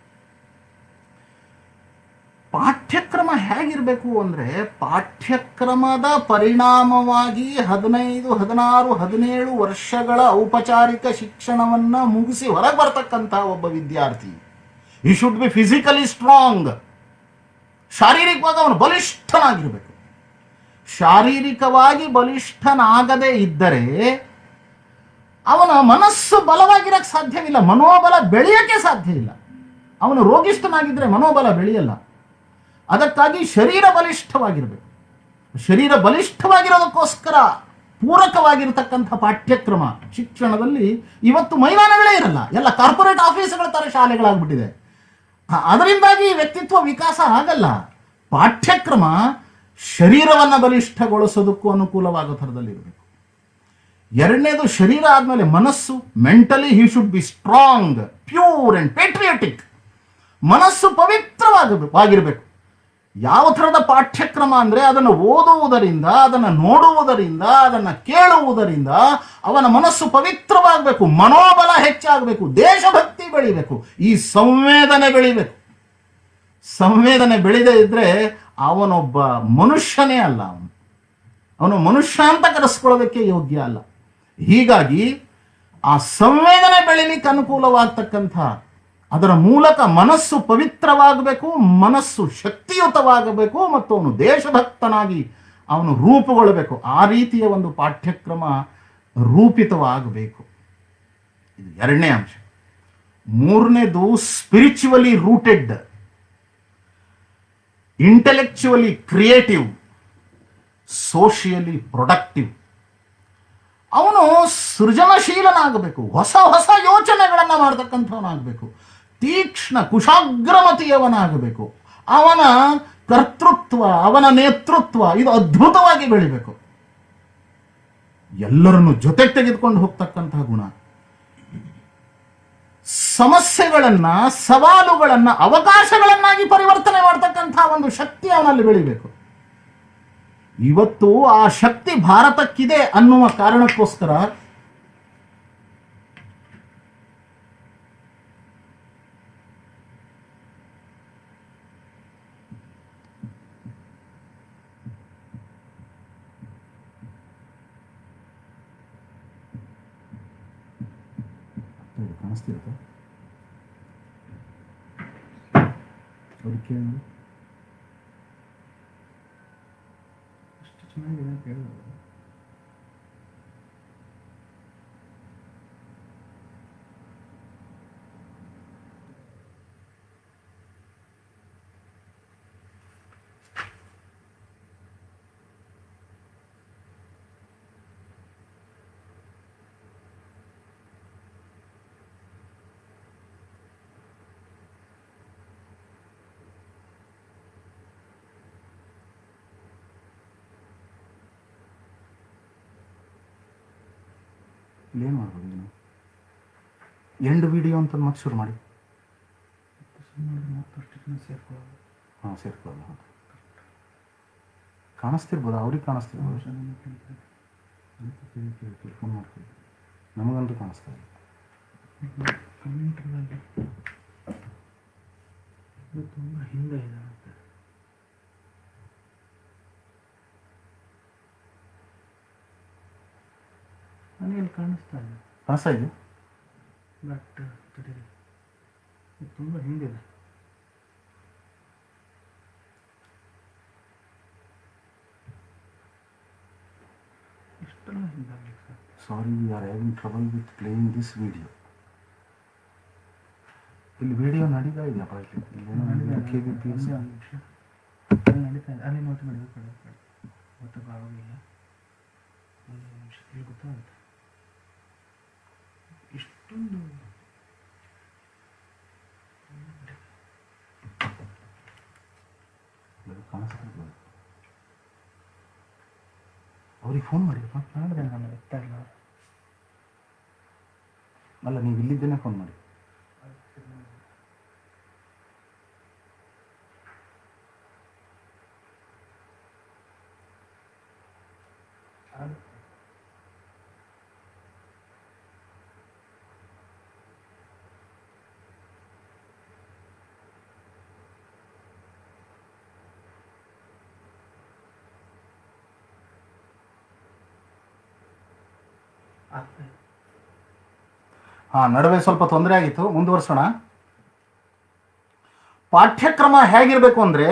ಪಾಠ್ಯಕ್ರಮ ಹೇಗಿರಬೇಕು ಅಂದ್ರೆ ಪಾಠ್ಯಕ್ರಮದ ಪರಿಣಾಮವಾಗಿ ಹದಿನೈದು ಹದಿನಾರು ಹದಿನೇಳು ವರ್ಷಗಳ ಔಪಚಾರಿಕ ಶಿಕ್ಷಣವನ್ನ ಮುಗಿಸಿ ಹೊರಗೆ ಬರ್ತಕ್ಕಂಥ ಒಬ್ಬ ವಿದ್ಯಾರ್ಥಿ he should be physically strong ಶಾರೀರಿಕವಾಗಿ ಅವನು ಬಲಿಷ್ಠನಾಗಿರಬೇಕು ಶಾರೀರಿಕವಾಗಿ ಬಲಿಷ್ಠನಾಗದೇ ಇದ್ದರೆ ಅವನ ಮನಸ್ಸು ಬಲವಾಗಿರಕ್ಕೆ ಸಾಧ್ಯವಿಲ್ಲ ಮನೋಬಲ ಬೆಳೆಯಕ್ಕೆ ಸಾಧ್ಯ ಇಲ್ಲ ಅವನು ರೋಗಿಷ್ಠನಾಗಿದ್ದರೆ ಮನೋಬಲ ಬೆಳೆಯಲ್ಲ ಅದಕ್ಕಾಗಿ ಶರೀರ ಬಲಿಷ್ಠವಾಗಿರಬೇಕು ಶರೀರ ಬಲಿಷ್ಠವಾಗಿರೋದಕ್ಕೋಸ್ಕರ ಪೂರಕವಾಗಿರತಕ್ಕಂಥ ಪಾಠ್ಯಕ್ರಮ ಶಿಕ್ಷಣದಲ್ಲಿ ಇವತ್ತು ಮೈದಾನಗಳೇ ಇರಲ್ಲ ಎಲ್ಲ ಕಾರ್ಪೊರೇಟ್ ಆಫೀಸ್ಗಳ ತರ ಶಾಲೆಗಳಾಗ್ಬಿಟ್ಟಿದೆ ಆ- ಅದರಿಂದಾಗಿ ವ್ಯಕ್ತಿತ್ವ ವಿಕಾಸ ಆಗಲ್ಲ ಪಾಠ್ಯಕ್ರಮ ಶರೀರವನ್ನ ಬಲಿಷ್ಠಗೊಳಿಸೋದಕ್ಕೂ ಅನುಕೂಲವಾಗೋ ಥರದಲ್ಲಿ ಇರಬೇಕು ಎರಡನೇದು ಶರೀರ ಆದ್ಮೇಲೆ ಮನಸ್ಸು mentally he should be strong pure and patriotic ಮನಸ್ಸು ಪವಿತ್ರವಾಗಿರಬೇಕು ಯಾವ ಥರದ ಪಾಠ್ಯಕ್ರಮ ಅಂದ್ರೆ ಅದನ್ನು ಓದುವುದರಿಂದ ಅದನ್ನು ನೋಡುವುದರಿಂದ ಅದನ್ನು ಕೇಳುವುದರಿಂದ ಅವನ ಮನಸ್ಸು ಪವಿತ್ರವಾಗಬೇಕು ಮನೋಬಲ ಹೆಚ್ಚಾಗಬೇಕು ದೇಶಭಕ್ತಿ ಬೆಳಿಬೇಕು ಈ ಸಂವೇದನೆ ಬೆಳಿಬೇಕು ಸಂವೇದನೆ ಬೆಳೆದೇ ಇದ್ರೆ ಅವನೊಬ್ಬ ಮನುಷ್ಯನೇ ಅಲ್ಲ ಅವನು ಅವನು ಮನುಷ್ಯ ಅಂತ ಕರೆಸ್ಕೊಳ್ಳೋದಕ್ಕೆ ಯೋಗ್ಯ ಅಲ್ಲ ಹೀಗಾಗಿ ಆ ಸಂವೇದನೆ ಬೆಳಿಲಿಕ್ಕೆ ಅನುಕೂಲವಾಗ್ತಕ್ಕಂಥ ಅದರ ಮೂಲಕ ಮನಸ್ಸು ಪವಿತ್ರವಾಗಬೇಕು ಮನಸ್ಸು ಶಕ್ತಿಯುತವಾಗಬೇಕು ಮತ್ತು ಅವನು ದೇಶಭಕ್ತನಾಗಿ ಅವನು ರೂಪುಗೊಳ್ಳಬೇಕು ಆ ರೀತಿಯ ಒಂದು ಪಾಠ್ಯಕ್ರಮ ರೂಪಿತವಾಗಬೇಕು ಇದು ಎರಡನೇ ಅಂಶ ಮೂರನೇದು spiritually rooted intellectually creative socially productive ಅವನು ಸೃಜನಶೀಲನಾಗಬೇಕು ಹೊಸ ಹೊಸ ಯೋಚನೆಗಳನ್ನು ಮಾಡತಕ್ಕಂಥವನಾಗಬೇಕು ತೀಕ್ಷ್ಣ ಕುಶಾಗ್ರಮತಿಯವನಾಗಬೇಕು ಅವನ ಕರ್ತೃತ್ವ ಅವನ ನೇತೃತ್ವ ಇದು ಅದ್ಭುತವಾಗಿ ಬೆಳಿಬೇಕು ಎಲ್ಲರನ್ನು ಜೊತೆಗೆ ತೆಗೆದುಕೊಂಡು ಹೋಗ್ತಕ್ಕಂತಹ ಗುಣ ಸಮಸ್ಯೆಗಳನ್ನ ಸವಾಲುಗಳನ್ನ ಅವಕಾಶಗಳನ್ನಾಗಿ ಪರಿವರ್ತನೆ ಮಾಡತಕ್ಕಂತಹ ಒಂದು ಶಕ್ತಿ ಅವನಲ್ಲಿ ಬೆಳಿಬೇಕು ಇವತ್ತು ಆ ಶಕ್ತಿ ಭಾರತಕ್ಕಿದೆ ಅನ್ನುವ ಕಾರಣಕ್ಕೋಸ್ಕರ ಕಾಣಿಸ್ತಿರುತ್ತೆ ಅದಕ್ಕೆ ಅಷ್ಟು ಚೆನ್ನಾಗಿದೆ ಅಂತ ಹೇಳಿದ್ರು ಇಲ್ಲೇನು ಮಾಡ್ಬೋದು ನೀನು ಎಂಡ್ ವಿಡಿಯೋ ಅಂತ ಮತ್ತೆ ಶುರು ಮಾಡಿ ಮತ್ತಷ್ಟು ಜನ ಸೇರ್ಕೊಳ್ಳೋದು ಹಾಂ ಸೇರ್ಕೊಳ್ಳೋದು ಹಾಂ ಕಾಣಿಸ್ತಿರ್ಬೋದು ಅವ್ರಿಗೆ ಕಾಣಿಸ್ತಿರ್ಬೋದು ಫೋನ್ ಮಾಡ್ಕೊಳ್ಳಿ ನಮಗಂತೂ ಕಾಣಿಸ್ತಾ ಇಲ್ಲ ಕಮೆಂಟ್ಗಳಲ್ಲಿ ಇದು ತುಂಬ ಹಿಂದೆ ಇದೆ ಅಂತ ನನಗೆ ಕಾಣಿಸ್ತಾ ಇದೆ ಕಾಣಿಸ್ತಾ ಇದೆ ಬಟ್ ತಡೀರಿ ಇದು ತುಂಬ ಹಿಂದಿದೆ ಇಷ್ಟೆಲ್ಲ ಹಿಂದಾಗಲಿ sir sorry we are having trouble with playing this video ಇಲ್ಲಿ ವಿಡಿಯೋ ನಡೀತಾ ಇದೆಯಪ್ಪ ಇಲ್ಲಿ ಇಲ್ಲೇನೋ ಕೆ ಬಿ ಪಿ ಎಸ್ ಒಂದು ನಿಮಿಷ ಅಲ್ಲಿ ನಡೀತಾ ಇದೆ ಅಲ್ಲಿ ನೋಟ್ ಮಾಡಿ ಕಡೆ ಕಡೆ ಗೊತ್ತಪ್ಪ ಆಗೋದಿಲ್ಲ ಒಂದು ನಿಮಿಷ ಇಲ್ಲಿ ಗೊತ್ತಾಗುತ್ತೆ ಇಷ್ಟೊಂದು ಕಾಣಿಸ್ತಿರ್ಬೋದು ಅವ್ರಿಗೆ ಫೋನ್ ಮಾಡಿರಪ್ಪ ಮಾಡಿದೆ ನಾನು ಎತ್ತಾ ಇಲ್ಲ ಅಲ್ಲ ನೀವು ಇಲ್ಲಿದ್ದೇನೆ ಫೋನ್ ಮಾಡಿ ಆಗ್ತಾ ಇದೆ ಹಾಂ ನಡುವೆ ಸ್ವಲ್ಪ ತೊಂದರೆ ಆಗಿತ್ತು ಮುಂದುವರ್ಸೋಣ ಪಾಠ್ಯಕ್ರಮ ಹೇಗಿರಬೇಕು ಅಂದರೆ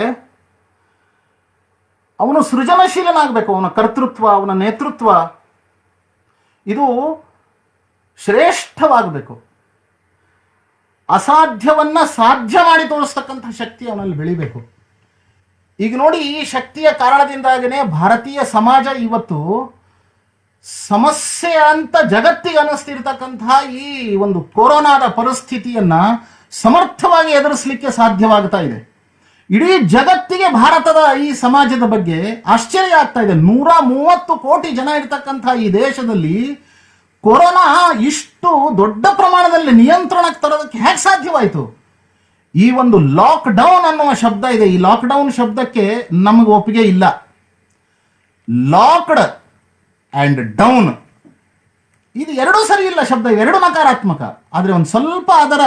ಅವನು ಸೃಜನಶೀಲನಾಗಬೇಕು ಅವನ ಕರ್ತೃತ್ವ ಅವನ ನೇತೃತ್ವ ಇದು ಶ್ರೇಷ್ಠವಾಗಬೇಕು ಅಸಾಧ್ಯವನ್ನ ಸಾಧ್ಯ ಮಾಡಿ ತೋರಿಸ್ತಕ್ಕಂಥ ಶಕ್ತಿ ಅವನಲ್ಲಿ ಬೆಳಿಬೇಕು ಈಗ ನೋಡಿ ಈ ಶಕ್ತಿಯ ಕಾರಣದಿಂದಾಗನೇ ಭಾರತೀಯ ಸಮಾಜ ಇವತ್ತು ಸಮಸ್ಯೆ ಅಂತ ಜಗತ್ತಿಗೆ ಅನ್ನಿಸ್ತಿರ್ತಕ್ಕಂತಹ ಈ ಒಂದು ಕೊರೋನಾದ ಪರಿಸ್ಥಿತಿಯನ್ನ ಸಮರ್ಥವಾಗಿ ಎದುರಿಸಲಿಕ್ಕೆ ಸಾಧ್ಯವಾಗ್ತಾ ಇದೆ ಇಡೀ ಜಗತ್ತಿಗೆ ಭಾರತದ ಈ ಸಮಾಜದ ಬಗ್ಗೆ ಆಶ್ಚರ್ಯ ಆಗ್ತಾ ಇದೆ ನೂರ ಮೂವತ್ತು ಕೋಟಿ ಜನ ಇರ್ತಕ್ಕಂತಹ ಈ ದೇಶದಲ್ಲಿ ಕೊರೋನಾ ಇಷ್ಟು ದೊಡ್ಡ ಪ್ರಮಾಣದಲ್ಲಿ ನಿಯಂತ್ರಣಕ್ಕೆ ತರೋದಕ್ಕೆ ಹೇಗೆ ಸಾಧ್ಯವಾಯಿತು ಈ ಒಂದು ಲಾಕ್ ಡೌನ್ ಅನ್ನುವ ಶಬ್ದ ಇದೆ ಈ ಲಾಕ್ ಡೌನ್ ಶಬ್ದಕ್ಕೆ ನಮಗೆ ಒಪ್ಪಿಗೆ ಇಲ್ಲ ಲಾಕ್ಡ್ ಅಂಡ್ ಡೌನ್ ಇದು ಎರಡೂ ಸರಿ ಇಲ್ಲ ಶಬ್ದ ಇವೆರಡು ನಕಾರಾತ್ಮಕ ಆದರೆ ಒಂದು ಸ್ವಲ್ಪ ಅದರ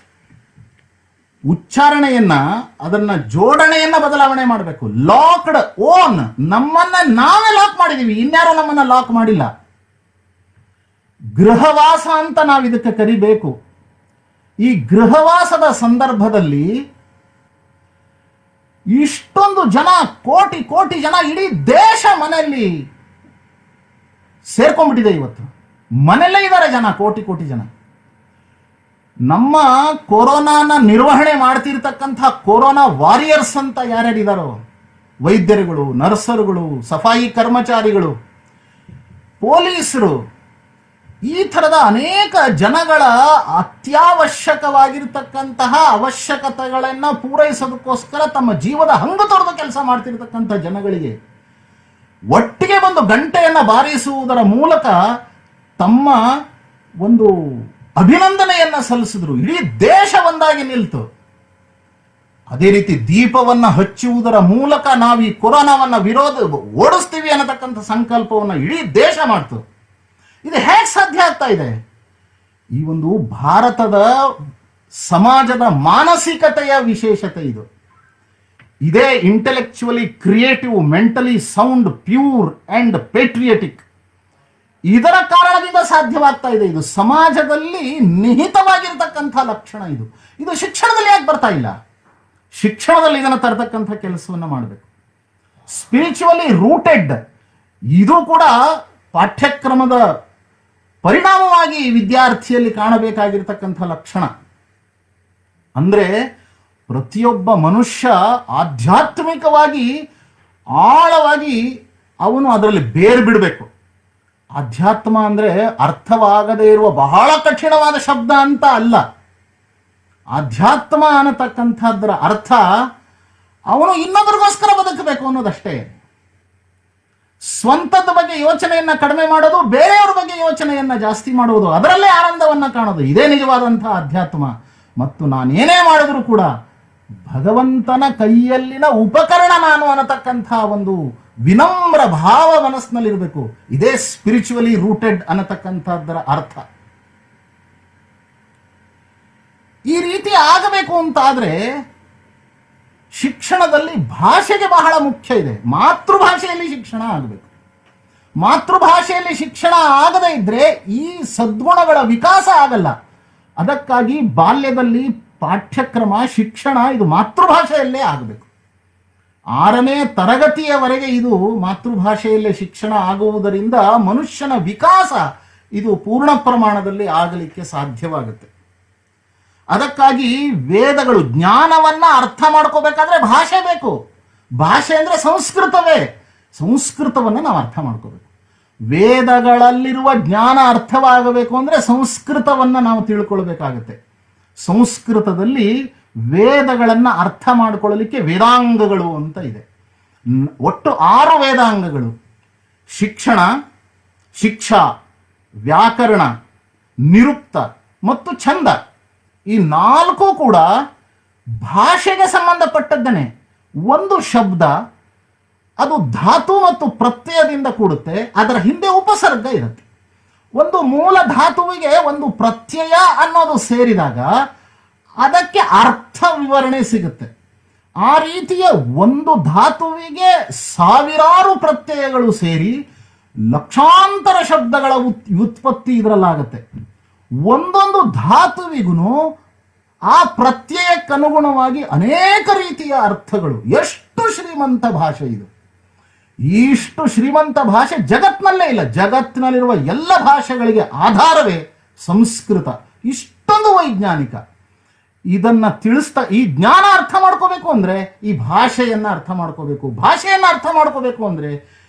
ಉಚ್ಚಾರಣೆಯನ್ನ ಅದನ್ನ ಜೋಡಣೆಯನ್ನ ಬದಲಾವಣೆ ಮಾಡಬೇಕು ಲಾಕ್ಡ್ ಓನ್ ನಮ್ಮನ್ನ ನಾವೇ ಲಾಕ್ ಮಾಡಿದೀವಿ ಇನ್ಯಾರು ನಮ್ಮನ್ನ ಲಾಕ್ ಮಾಡಿಲ್ಲ ಗೃಹವಾಸ ಅಂತ ನಾವು ಇದಕ್ಕೆ ಕರಿಬೇಕು ಈ ಗೃಹವಾಸದ ಸಂದರ್ಭದಲ್ಲಿ ಇಷ್ಟೊಂದು ಜನ ಕೋಟಿ ಕೋಟಿ ಜನ ಇಡೀ ದೇಶ ಮನೆಯಲ್ಲಿ ಸೇರ್ಕೊಂಡ್ಬಿಟ್ಟಿದೆ ಇವತ್ತು ಮನೆಯಲ್ಲೇ ಇದ್ದಾರೆ ಜನ ಕೋಟಿ ಕೋಟಿ ಜನ ನಮ್ಮ ಕೊರೋನಾನ ನಿರ್ವಹಣೆ ಮಾಡ್ತಿರ್ತಕ್ಕಂಥ ಕೊರೋನಾ ವಾರಿಯರ್ಸ್ ಅಂತ ಯಾರ್ಯಾರಿದಾರೋ ವೈದ್ಯರುಗಳು ನರ್ಸರುಗಳು ಸಫಾಯಿ ಕರ್ಮಚಾರಿಗಳು ಪೊಲೀಸರು ಈ ಥರದ ಅನೇಕ ಜನಗಳ ಅತ್ಯವಶ್ಯಕವಾಗಿರ್ತಕ್ಕಂತಹ ಅವಶ್ಯಕತೆಗಳನ್ನು ಪೂರೈಸೋದಕ್ಕೋಸ್ಕರ ತಮ್ಮ ಜೀವದ ಹಂಗು ತೊರೆದು ಕೆಲಸ ಮಾಡ್ತಿರ್ತಕ್ಕಂಥ ಜನಗಳಿಗೆ ಒಟ್ಟಿಗೆ ಒಂದು ಗಂಟೆಯನ್ನ ಬಾರಿಸುವುದರ ಮೂಲಕ ತಮ್ಮ ಒಂದು ಅಭಿನಂದನೆಯನ್ನ ಸಲ್ಲಿಸಿದ್ರು ಇಡೀ ದೇಶ ಒಂದಾಗಿ ನಿಲ್ತು ಅದೇ ರೀತಿ ದೀಪವನ್ನ ಹಚ್ಚುವುದರ ಮೂಲಕ ನಾವು ಈ ಕೊರೋನಾವನ್ನ ವಿರೋಧ ಓಡಿಸ್ತೀವಿ ಅನ್ನತಕ್ಕಂಥ ಸಂಕಲ್ಪವನ್ನ ಇಡೀ ದೇಶ ಮಾಡ್ತು ಇದು ಹೇಗೆ ಸಾಧ್ಯ ಆಗ್ತಾ ಇದೆ ಈ ಒಂದು ಭಾರತದ ಸಮಾಜದ ಮಾನಸಿಕತೆಯ ವಿಶೇಷತೆ ಇದು ಇದೇ intellectually creative mentally sound pure and patriotic ಇದರ ಕಾರಣದಿಂದ ಸಾಧ್ಯವಾಗ್ತಾ ಇದೆ ಇದು ಸಮಾಜದಲ್ಲಿ ನಿಹಿತವಾಗಿರ್ತಕ್ಕಂಥ ಲಕ್ಷಣ ಇದು ಇದು ಶಿಕ್ಷಣದಲ್ಲಿ ಯಾಕೆ ಬರ್ತಾ ಇಲ್ಲ ಶಿಕ್ಷಣದಲ್ಲಿ ಇದನ್ನು ತರತಕ್ಕಂಥ ಕೆಲಸವನ್ನ ಮಾಡಬೇಕು ಸ್ಪಿರಿಚುವಲಿ ರೂಟೆಡ್ ಇದು ಕೂಡ ಪಾಠ್ಯಕ್ರಮದ ಪರಿಣಾಮವಾಗಿ ವಿದ್ಯಾರ್ಥಿಯಲ್ಲಿ ಕಾಣಬೇಕಾಗಿರ್ತಕ್ಕಂಥ ಲಕ್ಷಣ ಅಂದ್ರೆ ಪ್ರತಿಯೊಬ್ಬ ಮನುಷ್ಯ ಆಧ್ಯಾತ್ಮಿಕವಾಗಿ ಆಳವಾಗಿ ಅವನು ಅದರಲ್ಲಿ ಬೇರ್ ಬಿಡಬೇಕು ಆಧ್ಯಾತ್ಮ ಅಂದ್ರೆ ಅರ್ಥವಾಗದೇ ಇರುವ ಬಹಳ ಕಠಿಣವಾದ ಶಬ್ದ ಅಂತ ಅಲ್ಲ ಆಧ್ಯಾತ್ಮ ಅನ್ನತಕ್ಕಂಥದ್ರ ಅರ್ಥ ಅವನು ಇನ್ನೊಬ್ಬರಿಗೋಸ್ಕರ ಬದುಕಬೇಕು ಅನ್ನೋದಷ್ಟೇ ಸ್ವಂತದ ಬಗ್ಗೆ ಯೋಚನೆಯನ್ನ ಕಡಿಮೆ ಮಾಡೋದು ಬೇರೆಯವ್ರ ಬಗ್ಗೆ ಯೋಚನೆಯನ್ನ ಜಾಸ್ತಿ ಮಾಡುವುದು ಅದರಲ್ಲೇ ಆನಂದವನ್ನ ಕಾಣೋದು ಇದೇ ನಿಜವಾದಂತಹ ಅಧ್ಯಾತ್ಮ ಮತ್ತು ನಾನೇನೇ ಮಾಡಿದ್ರು ಕೂಡ ಭಗವಂತನ ಕೈಯಲ್ಲಿನ ಉಪಕರಣ ನಾನು ಅನ್ನತಕ್ಕಂಥ ಒಂದು ವಿನಮ್ರ ಭಾವ ಮನಸ್ಸಿನಲ್ಲಿರಬೇಕು ಇದೇ ಸ್ಪಿರಿಚುವಲಿ ರೂಟೆಡ್ ಅನ್ನತಕ್ಕಂಥದ್ದರ ಅರ್ಥ ಈ ರೀತಿ ಆಗಬೇಕು ಅಂತಾದ್ರೆ ಶಿಕ್ಷಣದಲ್ಲಿ ಭಾಷೆಗೆ ಬಹಳ ಮುಖ್ಯ ಇದೆ ಮಾತೃಭಾಷೆಯಲ್ಲಿ ಶಿಕ್ಷಣ ಆಗಬೇಕು ಮಾತೃಭಾಷೆಯಲ್ಲಿ ಶಿಕ್ಷಣ ಆಗದೇ ಇದ್ರೆ ಈ ಸದ್ಗುಣಗಳ ವಿಕಾಸ ಆಗಲ್ಲ ಅದಕ್ಕಾಗಿ ಬಾಲ್ಯದಲ್ಲಿ ಪಾಠ್ಯಕ್ರಮ ಶಿಕ್ಷಣ ಇದು ಮಾತೃಭಾಷೆಯಲ್ಲೇ ಆಗಬೇಕು ಆರನೇ ತರಗತಿಯವರೆಗೆ ಇದು ಮಾತೃಭಾಷೆಯಲ್ಲೇ ಶಿಕ್ಷಣ ಆಗುವುದರಿಂದ ಮನುಷ್ಯನ ವಿಕಾಸ ಇದು ಪೂರ್ಣ ಪ್ರಮಾಣದಲ್ಲಿ ಆಗಲಿಕ್ಕೆ ಸಾಧ್ಯವಾಗುತ್ತೆ ಅದಕ್ಕಾಗಿ ವೇದಗಳು ಜ್ಞಾನವನ್ನ ಅರ್ಥ ಮಾಡ್ಕೋಬೇಕಾದ್ರೆ ಭಾಷೆ ಬೇಕು ಭಾಷೆ ಅಂದ್ರೆ ಸಂಸ್ಕೃತವೇ ಸಂಸ್ಕೃತವನ್ನ ನಾವು ಅರ್ಥ ಮಾಡ್ಕೋಬೇಕು ವೇದಗಳಲ್ಲಿರುವ ಜ್ಞಾನ ಅರ್ಥವಾಗಬೇಕು ಅಂದ್ರೆ ಸಂಸ್ಕೃತವನ್ನ ನಾವು ತಿಳ್ಕೊಳ್ಬೇಕಾಗತ್ತೆ ಸಂಸ್ಕೃತದಲ್ಲಿ ವೇದಗಳನ್ನ ಅರ್ಥ ಮಾಡ್ಕೊಳ್ಳಲಿಕ್ಕೆ ವೇದಾಂಗಗಳು ಅಂತ ಇದೆ ನ್- ಒಟ್ಟು ಆರು ವೇದಾಂಗಗಳು ಶಿಕ್ಷಣ ಶಿಕ್ಷಾ ವ್ಯಾಕರಣ ನಿರುಕ್ತ ಮತ್ತು ಛಂದ ಈ ನಾಲ್ಕು ಕೂಡ ಭಾಷೆಗೆ ಸಂಬಂಧಪಟ್ಟದ್ದನೆ ಒಂದು ಶಬ್ದ ಅದು ಧಾತು ಮತ್ತು ಪ್ರತ್ಯಯದಿಂದ ಕೂಡುತ್ತೆ ಅದರ ಹಿಂದೆ ಉಪಸರ್ಗ ಇರುತ್ತೆ ಒಂದು ಮೂಲ ಧಾತುವಿಗೆ ಒಂದು ಪ್ರತ್ಯಯ ಅನ್ನೋದು ಸೇರಿದಾಗ ಅದಕ್ಕೆ ಅರ್ಥ ವಿವರಣೆ ಸಿಗುತ್ತೆ ಆ ರೀತಿಯ ಒಂದು ಧಾತುವಿಗೆ ಸಾವಿರಾರು ಪ್ರತ್ಯಯಗಳು ಸೇರಿ ಲಕ್ಷಾಂತರ ಶಬ್ದಗಳ ಉತ್- ವ್ಯುತ್ಪತ್ತಿ ಇದರಲ್ಲಾಗತ್ತೆ ಒಂದೊಂದು ಧಾತುವಿಗೂ ಆ ಪ್ರತ್ಯಯಕ್ಕನುಗುಣವಾಗಿ ಅನೇಕ ರೀತಿಯ ಅರ್ಥಗಳು ಎಷ್ಟು ಶ್ರೀಮಂತ ಭಾಷೆ ಇದು ಇಷ್ಟು ಶ್ರೀಮಂತ ಭಾಷೆ ಜಗತ್ನಲ್ಲೇ ಇಲ್ಲ ಜಗತ್ತಿನಲ್ಲಿರುವ ಎಲ್ಲ ಭಾಷೆಗಳಿಗೆ ಆಧಾರವೇ ಸಂಸ್ಕೃತ ಇಷ್ಟೊಂದು ವೈಜ್ಞಾನಿಕ ಇದನ್ನ ತಿಳಿಸ್ತಾ ಈ ಜ್ಞಾನ ಅರ್ಥ ಮಾಡ್ಕೋಬೇಕು ಅಂದ್ರೆ ಈ ಭಾಷೆಯನ್ನ ಅರ್ಥ ಮಾಡ್ಕೋಬೇಕು ಭಾಷೆಯನ್ನ ಅರ್ಥ ಮಾಡ್ಕೋಬೇಕು ಅಂದ್ರೆ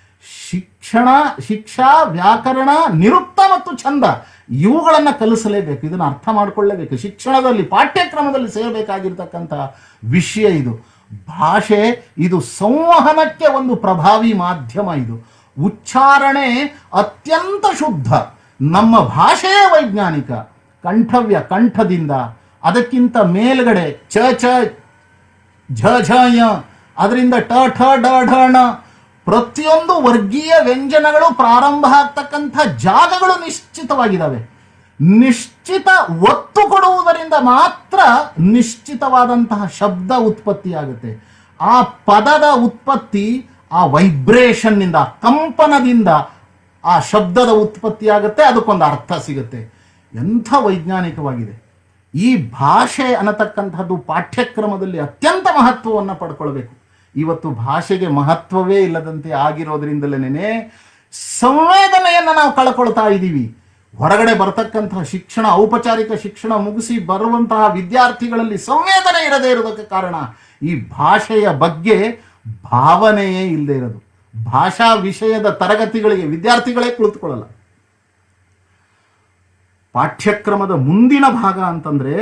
ಶಿಕ್ಷಣ ಶಿಕ್ಷಾ ವ್ಯಾಕರಣ ನಿರುಕ್ತ ಮತ್ತು ಛಂದ ಇವುಗಳನ್ನ ಕಲಿಸಲೇಬೇಕು ಇದನ್ನ ಅರ್ಥ ಮಾಡ್ಕೊಳ್ಳೇಬೇಕು ಶಿಕ್ಷಣದಲ್ಲಿ ಪಾಠ್ಯಕ್ರಮದಲ್ಲಿ ಸೇರಬೇಕಾಗಿರ್ತಕ್ಕಂಥ ವಿಷಯ ಇದು ಭಾಷೆ ಇದು ಸಂವಹನಕ್ಕೆ ಒಂದು ಪ್ರಭಾವಿ ಮಾಧ್ಯಮ ಇದು ಉಚ್ಚಾರಣೆ ಅತ್ಯಂತ ಶುದ್ಧ ನಮ್ಮ ಭಾಷೆಯೇ ವೈಜ್ಞಾನಿಕ ಕಂಠವ್ಯ ಕಂಠದಿಂದ ಅದಕ್ಕಿಂತ ಮೇಲ್ಗಡೆ ಚ ಚ ಝ ಝ ಯ ಅದರಿಂದ ಟ ಠ ಡ ಢ ಣ ಪ್ರತಿಯೊಂದು ವರ್ಗೀಯ ವ್ಯಂಜನಗಳು ಪ್ರಾರಂಭ ಆಗ್ತಕ್ಕಂಥ ಜಾಗಗಳು ನಿಶ್ಚಿತವಾಗಿದ್ದಾವೆ ನಿಶ್ಚಿತ ಒತ್ತು ಕೊಡುವುದರಿಂದ ಮಾತ್ರ ನಿಶ್ಚಿತವಾದಂತಹ ಶಬ್ದ ಉತ್ಪತ್ತಿಯಾಗುತ್ತೆ ಆ ಪದದ ಉತ್ಪತ್ತಿ ಆ ವೈಬ್ರೇಷನ್ನಿಂದ ಕಂಪನದಿಂದ ಆ ಶಬ್ದದ ಉತ್ಪತ್ತಿ ಆಗುತ್ತೆ ಅದಕ್ಕೊಂದು ಅರ್ಥ ಸಿಗುತ್ತೆ ಎಂಥ ವೈಜ್ಞಾನಿಕವಾಗಿದೆ ಈ ಭಾಷೆ ಅನ್ನತಕ್ಕಂಥದ್ದು ಪಾಠ್ಯಕ್ರಮದಲ್ಲಿ ಅತ್ಯಂತ ಮಹತ್ವವನ್ನು ಪಡ್ಕೊಳ್ಬೇಕು ಇವತ್ತು ಭಾಷೆಗೆ ಮಹತ್ವವೇ ಇಲ್ಲದಂತೆ ಆಗಿರೋದ್ರಿಂದಲೇ ಸಂವೇದನೆಯನ್ನು ನಾವು ಕಳ್ಕೊಳ್ತಾ ಇದ್ದೀವಿ ಹೊರಗಡೆ ಬರತಕ್ಕಂತಹ ಶಿಕ್ಷಣ ಔಪಚಾರಿಕ ಶಿಕ್ಷಣ ಮುಗಿಸಿ ಬರುವಂತಹ ವಿದ್ಯಾರ್ಥಿಗಳಲ್ಲಿ ಸಂವೇದನೆ ಇರದೇ ಇರೋದಕ್ಕೆ ಕಾರಣ ಈ ಭಾಷೆಯ ಬಗ್ಗೆ ಭಾವನೆಯೇ ಇಲ್ಲದೆ ಇರೋದು ಭಾಷಾ ವಿಷಯದ ತರಗತಿಗಳಿಗೆ ವಿದ್ಯಾರ್ಥಿಗಳೇ ಕುಳಿತುಕೊಳ್ಳಲ್ಲ ಪಾಠ್ಯಕ್ರಮದ ಮುಂದಿನ ಭಾಗ ಅಂತಂದ್ರೆ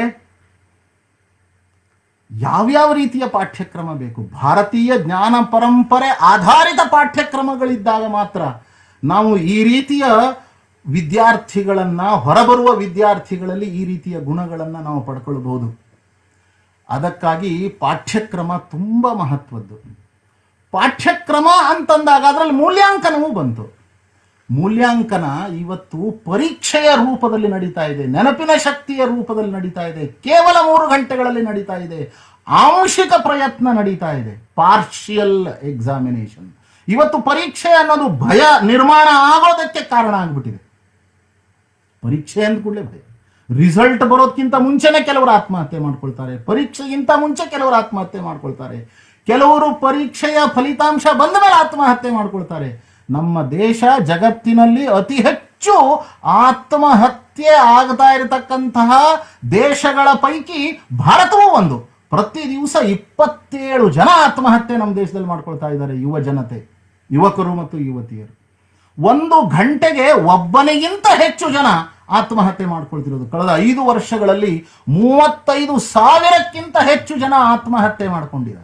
ಯಾವ್ಯಾವ ರೀತಿಯ ಪಾಠ್ಯಕ್ರಮ ಬೇಕು ಭಾರತೀಯ ಜ್ಞಾನ ಪರಂಪರೆ ಆಧಾರಿತ ಪಾಠ್ಯಕ್ರಮಗಳಿದ್ದಾಗ ಮಾತ್ರ ನಾವು ಈ ರೀತಿಯ ವಿದ್ಯಾರ್ಥಿಗಳನ್ನ ಹೊರಬರುವ ವಿದ್ಯಾರ್ಥಿಗಳಲ್ಲಿ ಈ ರೀತಿಯ ಗುಣಗಳನ್ನು ನಾವು ಪಡ್ಕೊಳ್ಬಹುದು ಅದಕ್ಕಾಗಿ ಪಾಠ್ಯಕ್ರಮ ತುಂಬ ಮಹತ್ವದ್ದು ಪಾಠ್ಯಕ್ರಮ ಅಂತಂದಾಗ ಅದರಲ್ಲಿ ಮೂಲ್ಯಾಂಕನವೂ ಬಂತು ಮೂಲ್ಯಾಂಕನ ಇವತ್ತು ಪರೀಕ್ಷೆಯ ರೂಪದಲ್ಲಿ ನಡೀತಾ ಇದೆ ನೆನಪಿನ ಶಕ್ತಿಯ ರೂಪದಲ್ಲಿ ನಡೀತಾ ಇದೆ ಕೇವಲ ಮೂರು ಗಂಟೆಗಳಲ್ಲಿ ನಡೀತಾ ಇದೆ ಆಂಶಿಕ ಪ್ರಯತ್ನ ನಡೀತಾ ಇದೆ ಪಾರ್ಷಿಯಲ್ ಎಕ್ಸಾಮಿನೇಷನ್ ಇವತ್ತು ಪರೀಕ್ಷೆ ಅನ್ನೋದು ಭಯ ನಿರ್ಮಾಣ ಆಗೋದಕ್ಕೆ ಕಾರಣ ಆಗ್ಬಿಟ್ಟಿದೆ ಪರೀಕ್ಷೆ ಅಂದ ಕೂಡಲೇ ಭಯ ರಿಸಲ್ಟ್ ಬರೋದಕ್ಕಿಂತ ಮುಂಚೆನೆ ಕೆಲವರು ಆತ್ಮಹತ್ಯೆ ಮಾಡ್ಕೊಳ್ತಾರೆ ಪರೀಕ್ಷೆಗಿಂತ ಮುಂಚೆ ಕೆಲವರು ಆತ್ಮಹತ್ಯೆ ಮಾಡ್ಕೊಳ್ತಾರೆ ಕೆಲವರು ಪರೀಕ್ಷೆಯ ಫಲಿತಾಂಶ ಬಂದ ಮೇಲೆ ಆತ್ಮಹತ್ಯೆ ಮಾಡ್ಕೊಳ್ತಾರೆ ನಮ್ಮ ದೇಶ ಜಗತ್ತಿನಲ್ಲಿ ಅತಿ ಹೆಚ್ಚು ಆತ್ಮಹತ್ಯೆ ಆಗ್ತಾ ಇರತಕ್ಕಂತಹ ದೇಶಗಳ ಪೈಕಿ ಭಾರತವೂ ಒಂದು ಪ್ರತಿ ದಿವಸ ಇಪ್ಪತ್ತೇಳು ಜನ ಆತ್ಮಹತ್ಯೆ ನಮ್ಮ ದೇಶದಲ್ಲಿ ಮಾಡ್ಕೊಳ್ತಾ ಇದ್ದಾರೆ ಯುವ ಜನತೆ ಯುವಕರು ಮತ್ತು ಯುವತಿಯರು ಒಂದು ಗಂಟೆಗೆ ಒಬ್ಬನಿಗಿಂತ ಹೆಚ್ಚು ಜನ ಆತ್ಮಹತ್ಯೆ ಮಾಡ್ಕೊಳ್ತಿರೋದು ಕಳೆದ ಐದು ವರ್ಷಗಳಲ್ಲಿ ಮೂವತ್ತೈದು ಸಾವಿರಕ್ಕಿಂತ ಹೆಚ್ಚು ಜನ ಆತ್ಮಹತ್ಯೆ ಮಾಡ್ಕೊಂಡಿದ್ದಾರೆ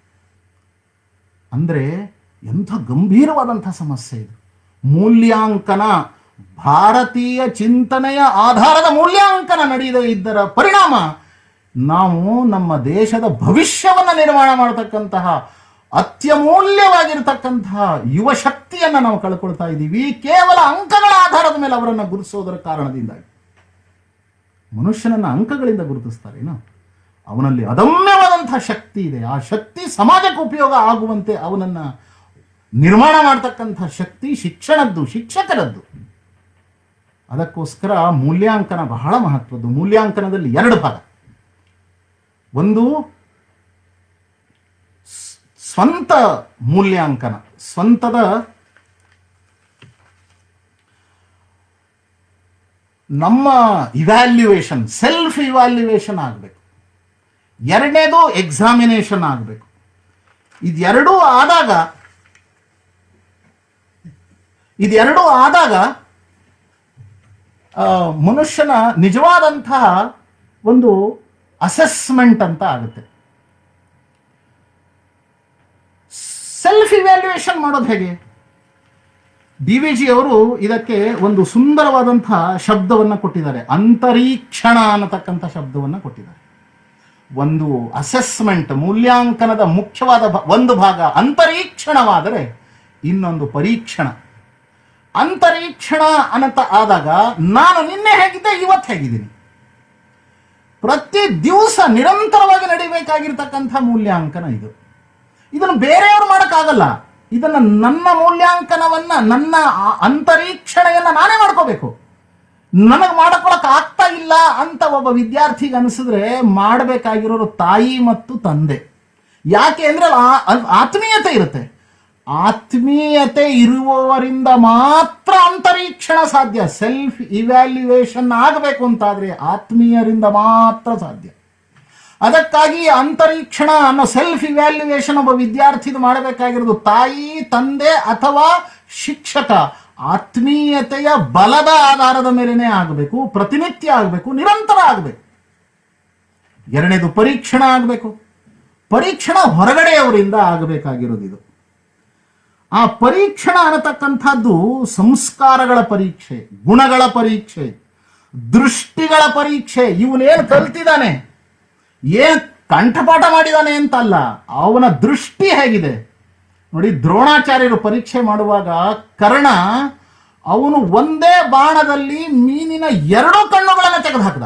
ಅಂದ್ರೆ ಎಂಥ ಗಂಭೀರವಾದಂಥ ಸಮಸ್ಯೆ ಇದು ಮೂಲ್ಯಾಂಕನ ಭಾರತೀಯ ಚಿಂತನೆಯ ಆಧಾರದ ಮೂಲ್ಯಾಂಕನ ನಡೆಯದೇ ಇದ್ದರ ಪರಿಣಾಮ ನಾವು ನಮ್ಮ ದೇಶದ ಭವಿಷ್ಯವನ್ನು ನಿರ್ಮಾಣ ಮಾಡತಕ್ಕಂತಹ ಅತ್ಯಮೂಲ್ಯವಾಗಿರ್ತಕ್ಕಂತಹ ಯುವ ಶಕ್ತಿಯನ್ನು ನಾವು ಕಳ್ಕೊಳ್ತಾ ಇದ್ದೀವಿ ಕೇವಲ ಅಂಕಗಳ ಆಧಾರದ ಮೇಲೆ ಅವರನ್ನು ಗುರುತಿಸೋದರ ಕಾರಣದಿಂದಾಗಿ ಮನುಷ್ಯನನ್ನ ಅಂಕಗಳಿಂದ ಗುರುತಿಸ್ತಾರೇನು ಅವನಲ್ಲಿ ಅದಮ್ಯವಾದಂತಹ ಶಕ್ತಿ ಇದೆ ಆ ಶಕ್ತಿ ಸಮಾಜಕ್ಕೆ ಉಪಯೋಗ ಆಗುವಂತೆ ಅವನನ್ನ ನಿರ್ಮಾಣ ಮಾಡತಕ್ಕಂತಹ ಶಕ್ತಿ ಶಿಕ್ಷಣದ್ದು ಶಿಕ್ಷಕರದ್ದು ಅದಕ್ಕೋಸ್ಕರ ಮೂಲ್ಯಾಂಕನ ಬಹಳ ಮಹತ್ವದ್ದು ಮೂಲ್ಯಾಂಕನದಲ್ಲಿ ಎರಡು ಭಾಗ ಒಂದು ಸ್- ಸ್ವಂತ ಮೂಲ್ಯಾಂಕನ ಸ್ವಂತದ ನಮ್ಮ ಇವ್ಯಾಲ್ಯುಯೇಷನ್ ಸೆಲ್ಫ್ ಇವ್ಯಾಲ್ಯುಯೇಷನ್ ಆಗಬೇಕು ಎರಡನೇದು ಎಕ್ಸಾಮಿನೇಷನ್ ಆಗಬೇಕು ಇದೆರಡೂ ಆದಾಗ ಇದೆರಡೂ ಆದಾಗ ಆ, ಮನುಷ್ಯನ ನಿಜವಾದಂತಹ ಒಂದು ಅಸೆಸ್ಮೆಂಟ್ ಅಂತ ಆಗುತ್ತೆ ಸೆಲ್ಫ್ ಇವ್ಯಾಲ್ಯುಯೇಷನ್ ಮಾಡೋದು ಹೇಗೆ ಡಿ ವಿ ಜಿ ಅವರು ಇದಕ್ಕೆ ಒಂದು ಸುಂದರವಾದಂತಹ ಶಬ್ದವನ್ನು ಕೊಟ್ಟಿದ್ದಾರೆ ಅಂತರೀಕ್ಷಣ ಅನ್ನತಕ್ಕಂಥ ಶಬ್ದವನ್ನು ಕೊಟ್ಟಿದ್ದಾರೆ ಒಂದು ಅಸೆಸ್ಮೆಂಟ್ ಮೂಲ್ಯಾಂಕನದ ಮುಖ್ಯವಾದ ಭಾ- ಒಂದು ಭಾಗ ಅಂತರೀಕ್ಷಣವಾದರೆ ಇನ್ನೊಂದು ಪರೀಕ್ಷಣ ಅಂತರೀಕ್ಷಣ ಅನ್ನತ ಆದಾಗ ನಾನು ನಿನ್ನೆ ಹೇಗಿದ್ದೆ ಇವತ್ತು ಹೇಗಿದ್ದೀನಿ ಪ್ರತಿ ದಿವಸ ನಿರಂತರವಾಗಿ ನಡಿಬೇಕಾಗಿರ್ತಕ್ಕಂಥ ಮೂಲ್ಯಾಂಕನ ಇದು ಇದನ್ನು ಬೇರೆಯವರು ಮಾಡೋಕ್ಕಾಗಲ್ಲ ಇದನ್ನ ನನ್ನ ಮೂಲ್ಯಾಂಕನವನ್ನ ನನ್ನ ಆ- ಅಂತರೀಕ್ಷಣೆಯನ್ನ ನಾನೇ ಮಾಡ್ಕೋಬೇಕು ನನಗೆ ಮಾಡ್ಕೊಳಕ್ ಆಗ್ತಾ ಇಲ್ಲ ಅಂತ ಒಬ್ಬ ವಿದ್ಯಾರ್ಥಿಗೆ ಅನಿಸಿದ್ರೆ ಮಾಡಬೇಕಾಗಿರೋರು ತಾಯಿ ಮತ್ತು ತಂದೆ ಯಾಕೆ ಅಂದ್ರೆ ಆ- ಆ- ಆತ್ಮೀಯತೆ ಇರುತ್ತೆ ಆತ್ಮೀಯತೆ ಇರುವವರಿಂದ ಮಾತ್ರ ಅಂತರೀಕ್ಷಣ ಸಾಧ್ಯ ಸೆಲ್ಫ್ ಇವ್ಯಾಲ್ಯುಯೇಷನ್ ಆಗಬೇಕು ಅಂತಾದ್ರೆ ಆತ್ಮೀಯರಿಂದ ಮಾತ್ರ ಸಾಧ್ಯ ಅದಕ್ಕಾಗಿ ಅಂತರೀಕ್ಷಣ ಅನ್ನೋ ಸೆಲ್ಫ್ ಇವ್ಯಾಲ್ಯುಯೇಷನ್ ಒಬ್ಬ ವಿದ್ಯಾರ್ಥಿದು ಮಾಡಬೇಕಾಗಿರೋದು ತಾಯಿ ತಂದೆ ಅಥವಾ ಶಿಕ್ಷಕ ಆತ್ಮೀಯತೆಯ ಬಲದ ಆಧಾರದ ಮೇಲೆನೆ ಆಗಬೇಕು ಪ್ರತಿನಿತ್ಯ ಆಗಬೇಕು ನಿರಂತರ ಆಗಬೇಕು ಎರಡನೇದು ಪರೀಕ್ಷಣ ಆಗಬೇಕು ಪರೀಕ್ಷಣ ಹೊರಗಡೆಯವರಿಂದ ಆಗಬೇಕಾಗಿರೋದು ಇದು ಆ ಪರೀಕ್ಷಣ ಅನ್ನತಕ್ಕಂಥದ್ದು ಸಂಸ್ಕಾರಗಳ ಪರೀಕ್ಷೆ ಗುಣಗಳ ಪರೀಕ್ಷೆ ದೃಷ್ಟಿಗಳ ಪರೀಕ್ಷೆ ಇವನೇನು ಕಲ್ತಿದ್ದಾನೆ ಏನ್ ಕಂಠಪಾಠ ಮಾಡಿದಾನೆ ಅಂತಲ್ಲ ಅವನ ದೃಷ್ಟಿ ಹೇಗಿದೆ ನೋಡಿ ದ್ರೋಣಾಚಾರ್ಯರು ಪರೀಕ್ಷೆ ಮಾಡುವಾಗ ಕರ್ಣ ಅವನು ಒಂದೇ ಬಾಣದಲ್ಲಿ ಮೀನಿನ ಎರಡು ಕಣ್ಣುಗಳನ್ನು ತೆಗೆದು ಹಾಕಿದ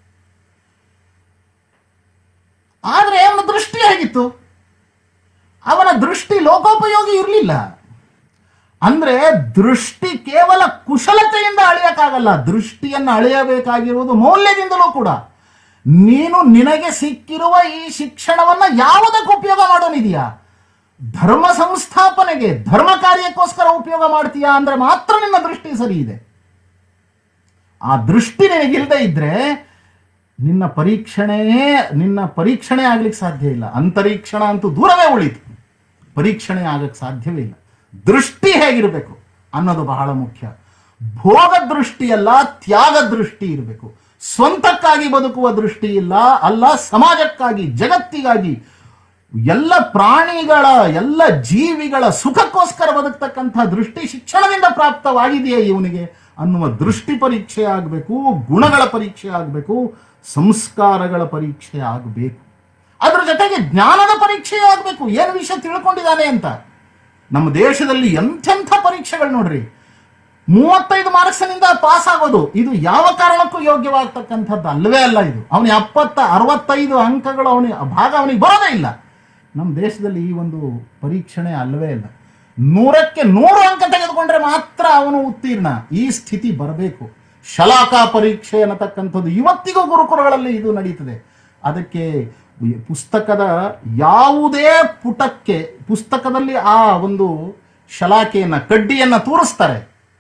ಆದ್ರೆ ಅವನ ದೃಷ್ಟಿ ಹೇಗಿತ್ತು ಅವನ ದೃಷ್ಟಿ ಲೋಕೋಪಯೋಗಿ ಇರಲಿಲ್ಲ ಅಂದ್ರೆ ದೃಷ್ಟಿ ಕೇವಲ ಕುಶಲತೆಯಿಂದ ಅಳೆಯಕ್ಕಾಗಲ್ಲ ದೃಷ್ಟಿಯನ್ನು ಅಳೆಯಬೇಕಾಗಿರುವುದು ಮೌಲ್ಯದಿಂದಲೂ ಕೂಡ ನೀನು ನಿನಗೆ ಸಿಕ್ಕಿರುವ ಈ ಶಿಕ್ಷಣವನ್ನ ಯಾವುದಕ್ಕೆ ಉಪಯೋಗ ಮಾಡೋನಿದೆಯಾ ಧರ್ಮ ಸಂಸ್ಥಾಪನೆಗೆ ಧರ್ಮ ಕಾರ್ಯಕ್ಕೋಸ್ಕರ ಉಪಯೋಗ ಮಾಡ್ತೀಯಾ ಅಂದ್ರೆ ಮಾತ್ರ ನಿನ್ನ ದೃಷ್ಟಿ ಸರಿ ಇದೆ ಆ ದೃಷ್ಟಿ ನಿನಗಿಲ್ಲದೆ ಇದ್ರೆ ನಿನ್ನ ಪರೀಕ್ಷಣೆ ನಿನ್ನ ಪರೀಕ್ಷಣೆ ಆಗ್ಲಿಕ್ಕೆ ಸಾಧ್ಯ ಇಲ್ಲ ಅಂತರೀಕ್ಷಣ ಅಂತೂ ದೂರವೇ ಉಳಿತು ಪರೀಕ್ಷಣೆ ಆಗಕ್ಕೆ ಸಾಧ್ಯವೇ ಇಲ್ಲ ದೃಷ್ಟಿ ಹೇಗಿರಬೇಕು ಅನ್ನೋದು ಬಹಳ ಮುಖ್ಯ ಭೋಗ ದೃಷ್ಟಿಯಲ್ಲ ತ್ಯಾಗ ದೃಷ್ಟಿ ಇರಬೇಕು ಸ್ವಂತಕ್ಕಾಗಿ ಬದುಕುವ ದೃಷ್ಟಿ ಇಲ್ಲ ಅಲ್ಲ ಸಮಾಜಕ್ಕಾಗಿ ಜಗತ್ತಿಗಾಗಿ ಎಲ್ಲ ಪ್ರಾಣಿಗಳ ಎಲ್ಲ ಜೀವಿಗಳ ಸುಖಕ್ಕೋಸ್ಕರ ಬದುಕ್ತಕ್ಕಂಥ ದೃಷ್ಟಿ ಶಿಕ್ಷಣದಿಂದ ಪ್ರಾಪ್ತವಾಗಿದೆಯೇ ಇವನಿಗೆ ಅನ್ನುವ ದೃಷ್ಟಿ ಪರೀಕ್ಷೆ ಆಗಬೇಕು ಗುಣಗಳ ಪರೀಕ್ಷೆ ಆಗಬೇಕು ಸಂಸ್ಕಾರಗಳ ಪರೀಕ್ಷೆ ಆಗಬೇಕು ಅದ್ರ ಜೊತೆಗೆ ಜ್ಞಾನದ ಪರೀಕ್ಷೆ ಆಗಬೇಕು ಏನು ವಿಷಯ ತಿಳ್ಕೊಂಡಿದ್ದಾನೆ ಅಂತ ನಮ್ಮ ದೇಶದಲ್ಲಿ ಎಂಥೆಂಥ ಪರೀಕ್ಷೆಗಳು ನೋಡ್ರಿ ಮೂವತ್ತೈದು ಮಾರ್ಕ್ಸ್ನಿಂದ ಪಾಸ್ ಆಗೋದು ಇದು ಯಾವ ಕಾರಣಕ್ಕೂ ಯೋಗ್ಯವಾಗ್ತಕ್ಕಂಥದ್ದು ಅಲ್ಲವೇ ಅಲ್ಲ ಇದು ಅವನಿಗೆ ಅಪ್ಪತ್ತ ಅರವತ್ತೈದು ಅಂಕಗಳು ಅವನಿಗೆ ಭಾಗ ಅವನಿಗೆ ಬರೋದೇ ಇಲ್ಲ ನಮ್ಮ ದೇಶದಲ್ಲಿ ಈ ಒಂದು ಪರೀಕ್ಷಣೆ ಅಲ್ಲವೇ ಇಲ್ಲ ನೂರಕ್ಕೆ ನೂರು ಅಂಕ ತೆಗೆದುಕೊಂಡ್ರೆ ಮಾತ್ರ ಅವನು ಉತ್ತೀರ್ಣ ಈ ಸ್ಥಿತಿ ಬರಬೇಕು ಶಲಾಕಾ ಪರೀಕ್ಷೆ ಅನ್ನತಕ್ಕಂಥದ್ದು ಇವತ್ತಿಗೂ ಗುರುಕುಲಗಳಲ್ಲಿ ಇದು ನಡೀತದೆ ಅದಕ್ಕೆ ಈ ಪುಸ್ತಕದ ಯಾವುದೇ ಪುಟಕ್ಕೆ ಪುಸ್ತಕದಲ್ಲಿ ಆ ಒಂದು ಶಲಾಕೆಯನ್ನ ಕಡ್ಡಿಯನ್ನ ತೋರಿಸ್ತಾರೆ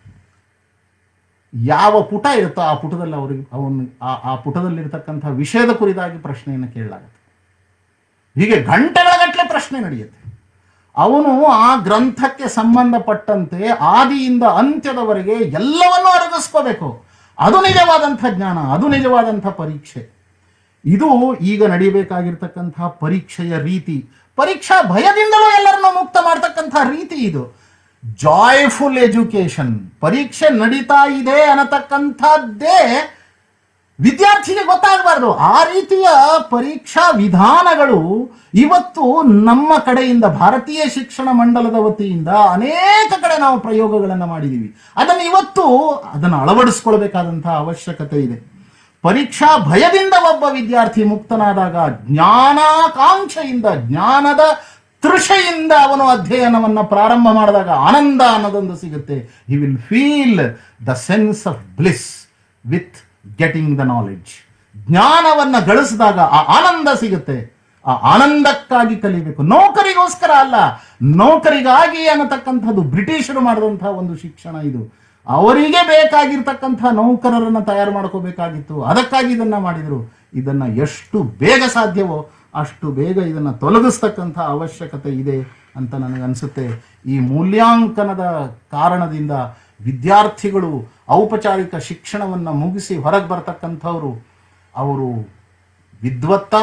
ಯಾವ ಪುಟ ಇರುತ್ತೋ ಆ ಪುಟದಲ್ಲಿ ಅವರಿಗೆ ಅವನು ಆ ಆ ಪುಟದಲ್ಲಿರ್ತಕ್ಕಂಥ ವಿಷಯದ ಕುರಿತಾಗಿ ಪ್ರಶ್ನೆಯನ್ನು ಕೇಳಲಾಗುತ್ತೆ ಹೀಗೆ ಗಂಟೆಗಳ ಗಟ್ಟಲೆ ಪ್ರಶ್ನೆ ನಡೆಯುತ್ತೆ ಅವನು ಆ ಗ್ರಂಥಕ್ಕೆ ಸಂಬಂಧಪಟ್ಟಂತೆ ಆದಿಯಿಂದ ಅಂತ್ಯದವರೆಗೆ ಎಲ್ಲವನ್ನೂ ಅರಗಿಸ್ಕೋಬೇಕು ಅದು ನಿಜವಾದಂಥ ಜ್ಞಾನ ಅದು ನಿಜವಾದಂಥ ಪರೀಕ್ಷೆ ಇದು ಈಗ ನಡೀಬೇಕಾಗಿರ್ತಕ್ಕಂಥ ಪರೀಕ್ಷೆಯ ರೀತಿ ಪರೀಕ್ಷಾ ಭಯದಿಂದಲೂ ಎಲ್ಲರನ್ನೂ ಮುಕ್ತ ಮಾಡ್ತಕ್ಕಂಥ ರೀತಿ ಇದು ಜಾಯ್ಫುಲ್ ಎಜುಕೇಶನ್ ಪರೀಕ್ಷೆ ನಡೀತಾ ಇದೆ ಅನ್ನತಕ್ಕಂಥದ್ದೇ ವಿದ್ಯಾರ್ಥಿಗೆ ಗೊತ್ತಾಗಬಾರ್ದು ಆ ರೀತಿಯ ಪರೀಕ್ಷಾ ವಿಧಾನಗಳು ಇವತ್ತು ನಮ್ಮ ಕಡೆಯಿಂದ ಭಾರತೀಯ ಶಿಕ್ಷಣ ಮಂಡಲದ ವತಿಯಿಂದ ಅನೇಕ ಕಡೆ ನಾವು ಪ್ರಯೋಗಗಳನ್ನು ಮಾಡಿದ್ದೀವಿ ಅದನ್ನು ಇವತ್ತು ಅದನ್ನು ಅಳವಡಿಸ್ಕೊಳ್ಬೇಕಾದಂತಹ ಅವಶ್ಯಕತೆ ಇದೆ ಪರೀಕ್ಷಾ ಭಯದಿಂದ ಒಬ್ಬ ವಿದ್ಯಾರ್ಥಿ ಮುಕ್ತನಾದಾಗ ಜ್ಞಾನಾಕಾಂಕ್ಷೆಯಿಂದ ಜ್ಞಾನದ ತೃಷೆಯಿಂದ ಅವನು ಅಧ್ಯಯನವನ್ನ ಪ್ರಾರಂಭ ಮಾಡಿದಾಗ ಆನಂದ ಅನ್ನೋದೊಂದು ಸಿಗುತ್ತೆ he will feel the sense of bliss with getting the knowledge ಜ್ಞಾನವನ್ನ ಗಳಿಸಿದಾಗ ಆ ಆನಂದ ಸಿಗುತ್ತೆ ಆ ಆನಂದಕ್ಕಾಗಿ ಕಲಿಬೇಕು ನೌಕರಿಗೋಸ್ಕರ ಅಲ್ಲ ನೌಕರಿಗಾಗಿ ಅನ್ನತಕ್ಕಂಥದ್ದು ಬ್ರಿಟಿಷರು ಮಾಡಿದಂತಹ ಒಂದು ಶಿಕ್ಷಣ ಇದು ಅವರಿಗೆ ಬೇಕಾಗಿರ್ತಕ್ಕಂಥ ನೌಕರರನ್ನ ತಯಾರು ಮಾಡ್ಕೋಬೇಕಾಗಿತ್ತು ಅದಕ್ಕಾಗಿ ಇದನ್ನ ಮಾಡಿದರು ಇದನ್ನ ಎಷ್ಟು ಬೇಗ ಸಾಧ್ಯವೋ ಅಷ್ಟು ಬೇಗ ಇದನ್ನ ತೊಲಗಿಸ್ತಕ್ಕಂಥ ಅವಶ್ಯಕತೆ ಇದೆ ಅಂತ ನನಗನ್ಸುತ್ತೆ ಈ ಮೂಲ್ಯಾಂಕನದ ಕಾರಣದಿಂದ ವಿದ್ಯಾರ್ಥಿಗಳು ಔಪಚಾರಿಕ ಶಿಕ್ಷಣವನ್ನ ಮುಗಿಸಿ ಹೊರಗೆ ಬರ್ತಕ್ಕಂಥವ್ರು ಅವರು ವಿದ್ವತ್ತ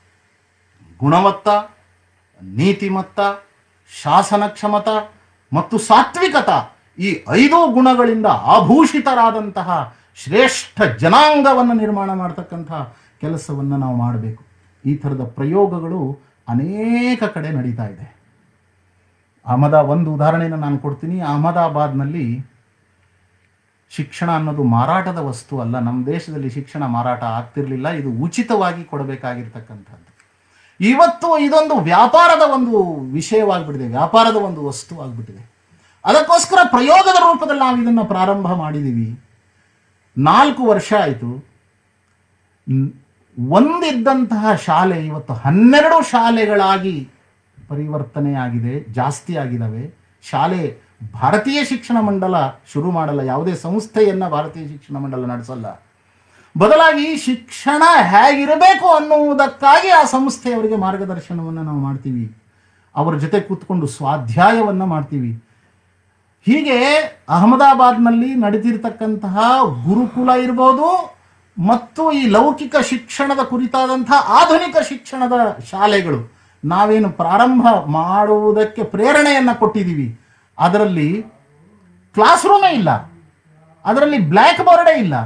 ಗುಣವತ್ತ ನೀತಿಮತ್ತ ಶಾಸನ ಕ್ಷಮತ ಮತ್ತು ಸಾತ್ವಿಕತ ಈ ಐದು ಗುಣಗಳಿಂದ ಆಭೂಷಿತರಾದಂತಹ ಶ್ರೇಷ್ಠ ಜನಾಂಗವನ್ನು ನಿರ್ಮಾಣ ಮಾಡತಕ್ಕಂಥ ಕೆಲಸವನ್ನು ನಾವು ಮಾಡಬೇಕು ಈ ಥರದ ಪ್ರಯೋಗಗಳು ಅನೇಕ ಕಡೆ ನಡೀತಾ ಇದೆ ಅಹಮದಾ ಒಂದು ಉದಾಹರಣೆಯನ್ನು ನಾನು ಕೊಡ್ತೀನಿ ಅಹಮದಾಬಾದ್ನಲ್ಲಿ ಶಿಕ್ಷಣ ಅನ್ನೋದು ಮಾರಾಟದ ವಸ್ತು ಅಲ್ಲ ನಮ್ಮ ದೇಶದಲ್ಲಿ ಶಿಕ್ಷಣ ಮಾರಾಟ ಆಗ್ತಿರ್ಲಿಲ್ಲ ಇದು ಉಚಿತವಾಗಿ ಕೊಡಬೇಕಾಗಿರ್ತಕ್ಕಂಥದ್ದು ಇವತ್ತು ಇದೊಂದು ವ್ಯಾಪಾರದ ಒಂದು ವಿಷಯವಾಗ್ಬಿಟ್ಟಿದೆ ವ್ಯಾಪಾರದ ಒಂದು ವಸ್ತು ಆಗ್ಬಿಟ್ಟಿದೆ ಅದಕ್ಕೋಸ್ಕರ ಪ್ರಯೋಗದ ರೂಪದಲ್ಲಿ ನಾವು ಇದನ್ನು ಪ್ರಾರಂಭ ಮಾಡಿದ್ದೀವಿ ನಾಲ್ಕು ವರ್ಷ ಆಯಿತು ಒಂದಿದ್ದಂತಹ ಶಾಲೆ ಇವತ್ತು ಹನ್ನೆರಡು ಶಾಲೆಗಳಾಗಿ ಪರಿವರ್ತನೆ ಆಗಿದೆ ಜಾಸ್ತಿ ಆಗಿದ್ದಾವೆ ಶಾಲೆ ಭಾರತೀಯ ಶಿಕ್ಷಣ ಮಂಡಲ ಶುರು ಮಾಡಲ್ಲ ಯಾವುದೇ ಸಂಸ್ಥೆಯನ್ನ ಭಾರತೀಯ ಶಿಕ್ಷಣ ಮಂಡಲ ನಡೆಸಲ್ಲ ಬದಲಾಗಿ ಶಿಕ್ಷಣ ಹೇಗಿರಬೇಕು ಅನ್ನುವುದಕ್ಕಾಗಿ ಆ ಸಂಸ್ಥೆಯವರಿಗೆ ಮಾರ್ಗದರ್ಶನವನ್ನು ನಾವು ಮಾಡ್ತೀವಿ ಅವರ ಜೊತೆ ಕೂತ್ಕೊಂಡು ಸ್ವಾಧ್ಯಾಯವನ್ನ ಮಾಡ್ತೀವಿ ಹೀಗೆ ಅಹಮದಾಬಾದ್ನಲ್ಲಿ ನಡೆದಿರ್ತಕ್ಕಂತಹ ಗುರುಕುಲ ಇರ್ಬೋದು ಮತ್ತು ಈ ಲೌಕಿಕ ಶಿಕ್ಷಣದ ಕುರಿತಾದಂತಹ ಆಧುನಿಕ ಶಿಕ್ಷಣದ ಶಾಲೆಗಳು ನಾವೇನು ಪ್ರಾರಂಭ ಮಾಡುವುದಕ್ಕೆ ಪ್ರೇರಣೆಯನ್ನ ಕೊಟ್ಟಿದ್ದೀವಿ ಅದರಲ್ಲಿ ಕ್ಲಾಸ್ ರೂಮೇ ಇಲ್ಲ ಅದರಲ್ಲಿ ಬ್ಲ್ಯಾಕ್ ಬೋರ್ಡೇ ಇಲ್ಲ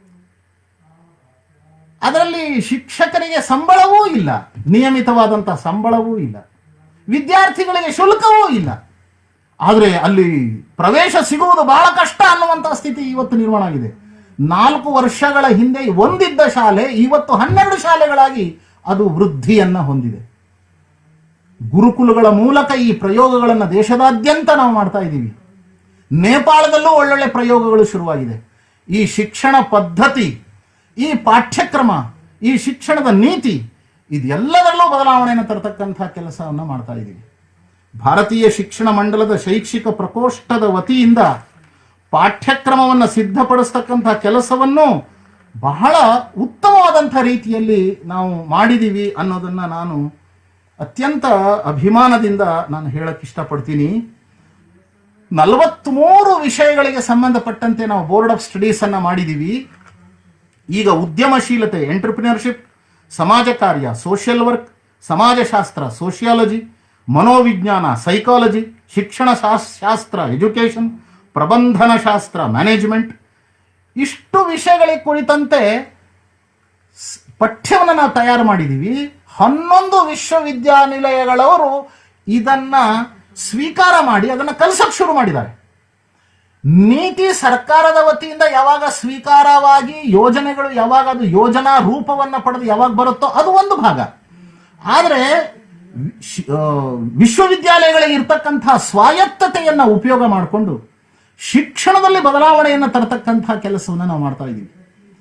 ಅದರಲ್ಲಿ ಶಿಕ್ಷಕರಿಗೆ ಸಂಬಳವೂ ಇಲ್ಲ ನಿಯಮಿತವಾದಂತಹ ಸಂಬಳವೂ ಇಲ್ಲ ವಿದ್ಯಾರ್ಥಿಗಳಿಗೆ ಶುಲ್ಕವೂ ಇಲ್ಲ ಆದರೆ ಅಲ್ಲಿ ಪ್ರವೇಶ ಸಿಗುವುದು ಬಹಳ ಕಷ್ಟ ಅನ್ನುವಂತಹ ಸ್ಥಿತಿ ಇವತ್ತು ನಿರ್ಮಾಣ ಆಗಿದೆ ನಾಲ್ಕು ವರ್ಷಗಳ ಹಿಂದೆ ಒಂದಿದ್ದ ಶಾಲೆ ಇವತ್ತು ಹನ್ನೆರಡು ಶಾಲೆಗಳಾಗಿ ಅದು ವೃದ್ಧಿಯನ್ನ ಹೊಂದಿದೆ ಗುರುಕುಲಗಳ ಮೂಲಕ ಈ ಪ್ರಯೋಗಗಳನ್ನು ದೇಶದಾದ್ಯಂತ ನಾವು ಮಾಡ್ತಾ ಇದ್ದೀವಿ ನೇಪಾಳದಲ್ಲೂ ಒಳ್ಳೊಳ್ಳೆ ಪ್ರಯೋಗಗಳು ಶುರುವಾಗಿದೆ ಈ ಶಿಕ್ಷಣ ಪದ್ಧತಿ ಈ ಪಾಠ್ಯಕ್ರಮ ಈ ಶಿಕ್ಷಣದ ನೀತಿ ಇದೆಲ್ಲದರಲ್ಲೂ ಬದಲಾವಣೆಯನ್ನು ತರತಕ್ಕಂಥ ಕೆಲಸವನ್ನು ಮಾಡ್ತಾ ಇದ್ದೀವಿ ಭಾರತೀಯ ಶಿಕ್ಷಣ ಮಂಡಲದ ಶೈಕ್ಷಿಕ ಪ್ರಕೋಷ್ಠದ ವತಿಯಿಂದ ಪಾಠ್ಯಕ್ರಮವನ್ನು ಸಿದ್ಧಪಡಿಸ್ತಕ್ಕಂಥ ಕೆಲಸವನ್ನು ಬಹಳ ಉತ್ತಮವಾದಂಥ ರೀತಿಯಲ್ಲಿ ನಾವು ಮಾಡಿದ್ದೀವಿ ಅನ್ನೋದನ್ನ ನಾನು ಅತ್ಯಂತ ಅಭಿಮಾನದಿಂದ ನಾನು ಹೇಳಕ್ ಇಷ್ಟಪಡ್ತೀನಿ ನಲವತ್ಮೂರು ವಿಷಯಗಳಿಗೆ ಸಂಬಂಧಪಟ್ಟಂತೆ ನಾವು ಬೋರ್ಡ್ ಆಫ್ ಸ್ಟಡೀಸ್ ಅನ್ನ ಮಾಡಿದ್ದೀವಿ ಈಗ ಉದ್ಯಮಶೀಲತೆ ಎಂಟರ್ಪ್ರಿನರ್ಶಿಪ್ ಸಮಾಜ ಕಾರ್ಯ ಸೋಷಿಯಲ್ ವರ್ಕ್ ಸಮಾಜಶಾಸ್ತ್ರ ಸೋಷಿಯಾಲಜಿ ಮನೋವಿಜ್ಞಾನ ಸೈಕಾಲಜಿ ಶಿಕ್ಷಣ ಶಾಸ್- ಶಾಸ್ತ್ರ ಎಜುಕೇಶನ್ ಪ್ರಬಂಧನ ಶಾಸ್ತ್ರ ಮ್ಯಾನೇಜ್ಮೆಂಟ್ ಇಷ್ಟು ವಿಷಯಗಳಿಗೆ ಕುರಿತಂತೆ ಸ್- ಪಠ್ಯವನ್ನು ನಾವು ತಯಾರು ಮಾಡಿದ್ದೀವಿ ಹನ್ನೊಂದು ವಿಶ್ವವಿದ್ಯಾನಿಲಯಗಳವರು ಇದನ್ನ ಸ್ವೀಕಾರ ಮಾಡಿ ಅದನ್ನ ಕಲಿಸಕ್ ಶುರು ಮಾಡಿದ್ದಾರೆ ನೀತಿ ಸರ್ಕಾರದ ವತಿಯಿಂದ ಯಾವಾಗ ಸ್ವೀಕಾರವಾಗಿ ಯೋಜನೆಗಳು ಯಾವಾಗ ಅದು ಯೋಜನಾ ರೂಪವನ್ನ ಪಡೆದು ಯಾವಾಗ ಬರುತ್ತೋ ಅದು ಒಂದು ಭಾಗ ಆದರೆ ಶಿ- ಆ, ವಿಶ್ವವಿದ್ಯಾಲಯಗಳಿಗೆ ಇರ್ತಕ್ಕಂತಹ ಸ್ವಾಯತ್ತತೆಯನ್ನ ಉಪಯೋಗ ಮಾಡಿಕೊಂಡು ಶಿಕ್ಷಣದಲ್ಲಿ ಬದಲಾವಣೆಯನ್ನು ತರತಕ್ಕಂತಹ ಕೆಲಸವನ್ನು ನಾವು ಮಾಡ್ತಾ ಇದ್ದೀವಿ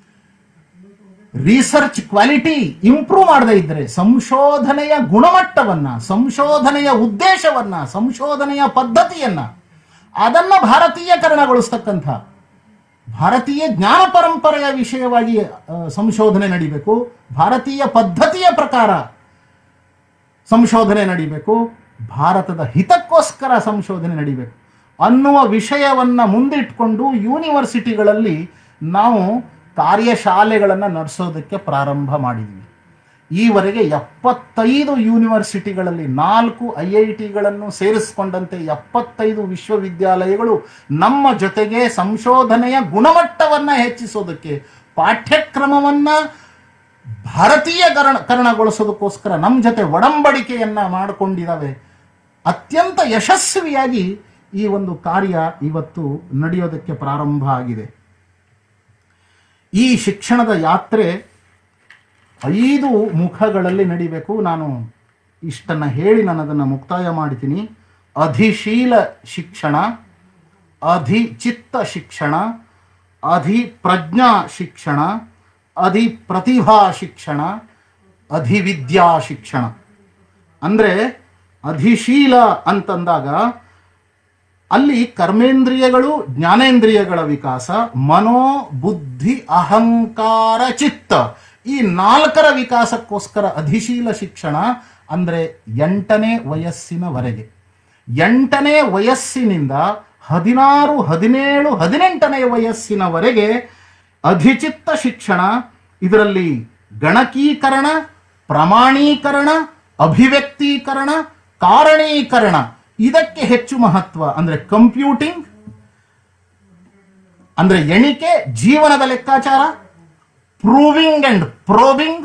ರಿಸರ್ಚ್ ಕ್ವಾಲಿಟಿ ಇಂಪ್ರೂವ್ ಮಾಡದೇ ಇದ್ರೆ ಸಂಶೋಧನೆಯ ಗುಣಮಟ್ಟವನ್ನ ಸಂಶೋಧನೆಯ ಉದ್ದೇಶವನ್ನ ಸಂಶೋಧನೆಯ ಪದ್ಧತಿಯನ್ನ ಅದನ್ನ ಭಾರತೀಯಕರಣಗೊಳಿಸ್ತಕ್ಕಂಥ ಭಾರತೀಯ ಜ್ಞಾನ ಪರಂಪರೆಯ ವಿಷಯವಾಗಿ ಆ, ಸಂಶೋಧನೆ ನಡಿಬೇಕು ಭಾರತೀಯ ಪದ್ಧತಿಯ ಪ್ರಕಾರ ಸಂಶೋಧನೆ ನಡಿಬೇಕು ಭಾರತದ ಹಿತಕ್ಕೋಸ್ಕರ ಸಂಶೋಧನೆ ನಡಿಬೇಕು ಅನ್ನುವ ವಿಷಯವನ್ನ ಮುಂದಿಟ್ಕೊಂಡು ಯೂನಿವರ್ಸಿಟಿಗಳಲ್ಲಿ ನಾವು ಕಾರ್ಯಶಾಲೆಗಳನ್ನು ನಡೆಸೋದಕ್ಕೆ ಪ್ರಾರಂಭ ಮಾಡಿದ್ವಿ ಈವರೆಗೆ ಎಪ್ಪತ್ತೈದು ಯೂನಿವರ್ಸಿಟಿಗಳಲ್ಲಿ ನಾಲ್ಕು ಐ ಐ ಟಿಗಳನ್ನು ಸೇರಿಸಿಕೊಂಡಂತೆ ಎಪ್ಪತ್ತೈದು ವಿಶ್ವವಿದ್ಯಾಲಯಗಳು ನಮ್ಮ ಜೊತೆಗೆ ಸಂಶೋಧನೆಯ ಗುಣಮಟ್ಟವನ್ನ ಹೆಚ್ಚಿಸೋದಕ್ಕೆ ಪಾಠ್ಯಕ್ರಮವನ್ನ ಭಾರತೀಯ ಕರಣ ಕರಣಗೊಳಿಸೋದಕ್ಕೋಸ್ಕರ ನಮ್ಮ ಜೊತೆ ಒಡಂಬಡಿಕೆಯನ್ನ ಮಾಡಿಕೊಂಡಿದ್ದಾವೆ ಅತ್ಯಂತ ಯಶಸ್ವಿಯಾಗಿ ಈ ಒಂದು ಕಾರ್ಯ ಇವತ್ತು ನಡೆಯೋದಕ್ಕೆ ಪ್ರಾರಂಭ ಆಗಿದೆ ಈ ಶಿಕ್ಷಣದ ಯಾತ್ರೆ ಐದು ಮುಖಗಳಲ್ಲಿ ನಡಿಬೇಕು ನಾನು ಇಷ್ಟನ್ನ ಹೇಳಿ ನಾನು ಅದನ್ನು ಮುಕ್ತಾಯ ಮಾಡ್ತೀನಿ ಅಧಿಶೀಲ ಶಿಕ್ಷಣ ಅಧಿಚಿತ್ತ ಶಿಕ್ಷಣ ಅಧಿಪ್ರಜ್ಞಾ ಶಿಕ್ಷಣ ಅಧಿ ಪ್ರತಿಭಾ ಶಿಕ್ಷಣ ಅಧಿವಿದ್ಯಾ ಶಿಕ್ಷಣ ಅಂದ್ರೆ ಅಧಿಶೀಲ ಅಂತಂದಾಗ ಅಲ್ಲಿ ಕರ್ಮೇಂದ್ರಿಯಗಳು ಜ್ಞಾನೇಂದ್ರಿಯಗಳ ವಿಕಾಸ ಮನೋ ಬುದ್ಧಿ ಅಹಂಕಾರ ಚಿತ್ತ ಈ ನಾಲ್ಕರ ವಿಕಾಸಕ್ಕೋಸ್ಕರ ಅಧಿಶೀಲ ಶಿಕ್ಷಣ ಅಂದ್ರೆ ಎಂಟನೇ ವಯಸ್ಸಿನವರೆಗೆ ಎಂಟನೇ ವಯಸ್ಸಿನಿಂದ ಹದಿನಾರು ಹದಿನೇಳು ಹದಿನೆಂಟನೇ ವಯಸ್ಸಿನವರೆಗೆ ಅಧಿಚಿತ್ತ ಶಿಕ್ಷಣ ಇದರಲ್ಲಿ ಗಣಕೀಕರಣ ಪ್ರಮಾಣೀಕರಣ ಅಭಿವ್ಯಕ್ತೀಕರಣ ಕಾರಣೀಕರಣ ಇದಕ್ಕೆ ಹೆಚ್ಚು ಮಹತ್ವ ಅಂದ್ರೆ ಕಂಪ್ಯೂಟಿಂಗ್ ಅಂದ್ರೆ ಎಣಿಕೆ ಜೀವನದ ಲೆಕ್ಕಾಚಾರ ಪ್ರೂವಿಂಗ್ ಅಂಡ್ ಪ್ರೋಬಿಂಗ್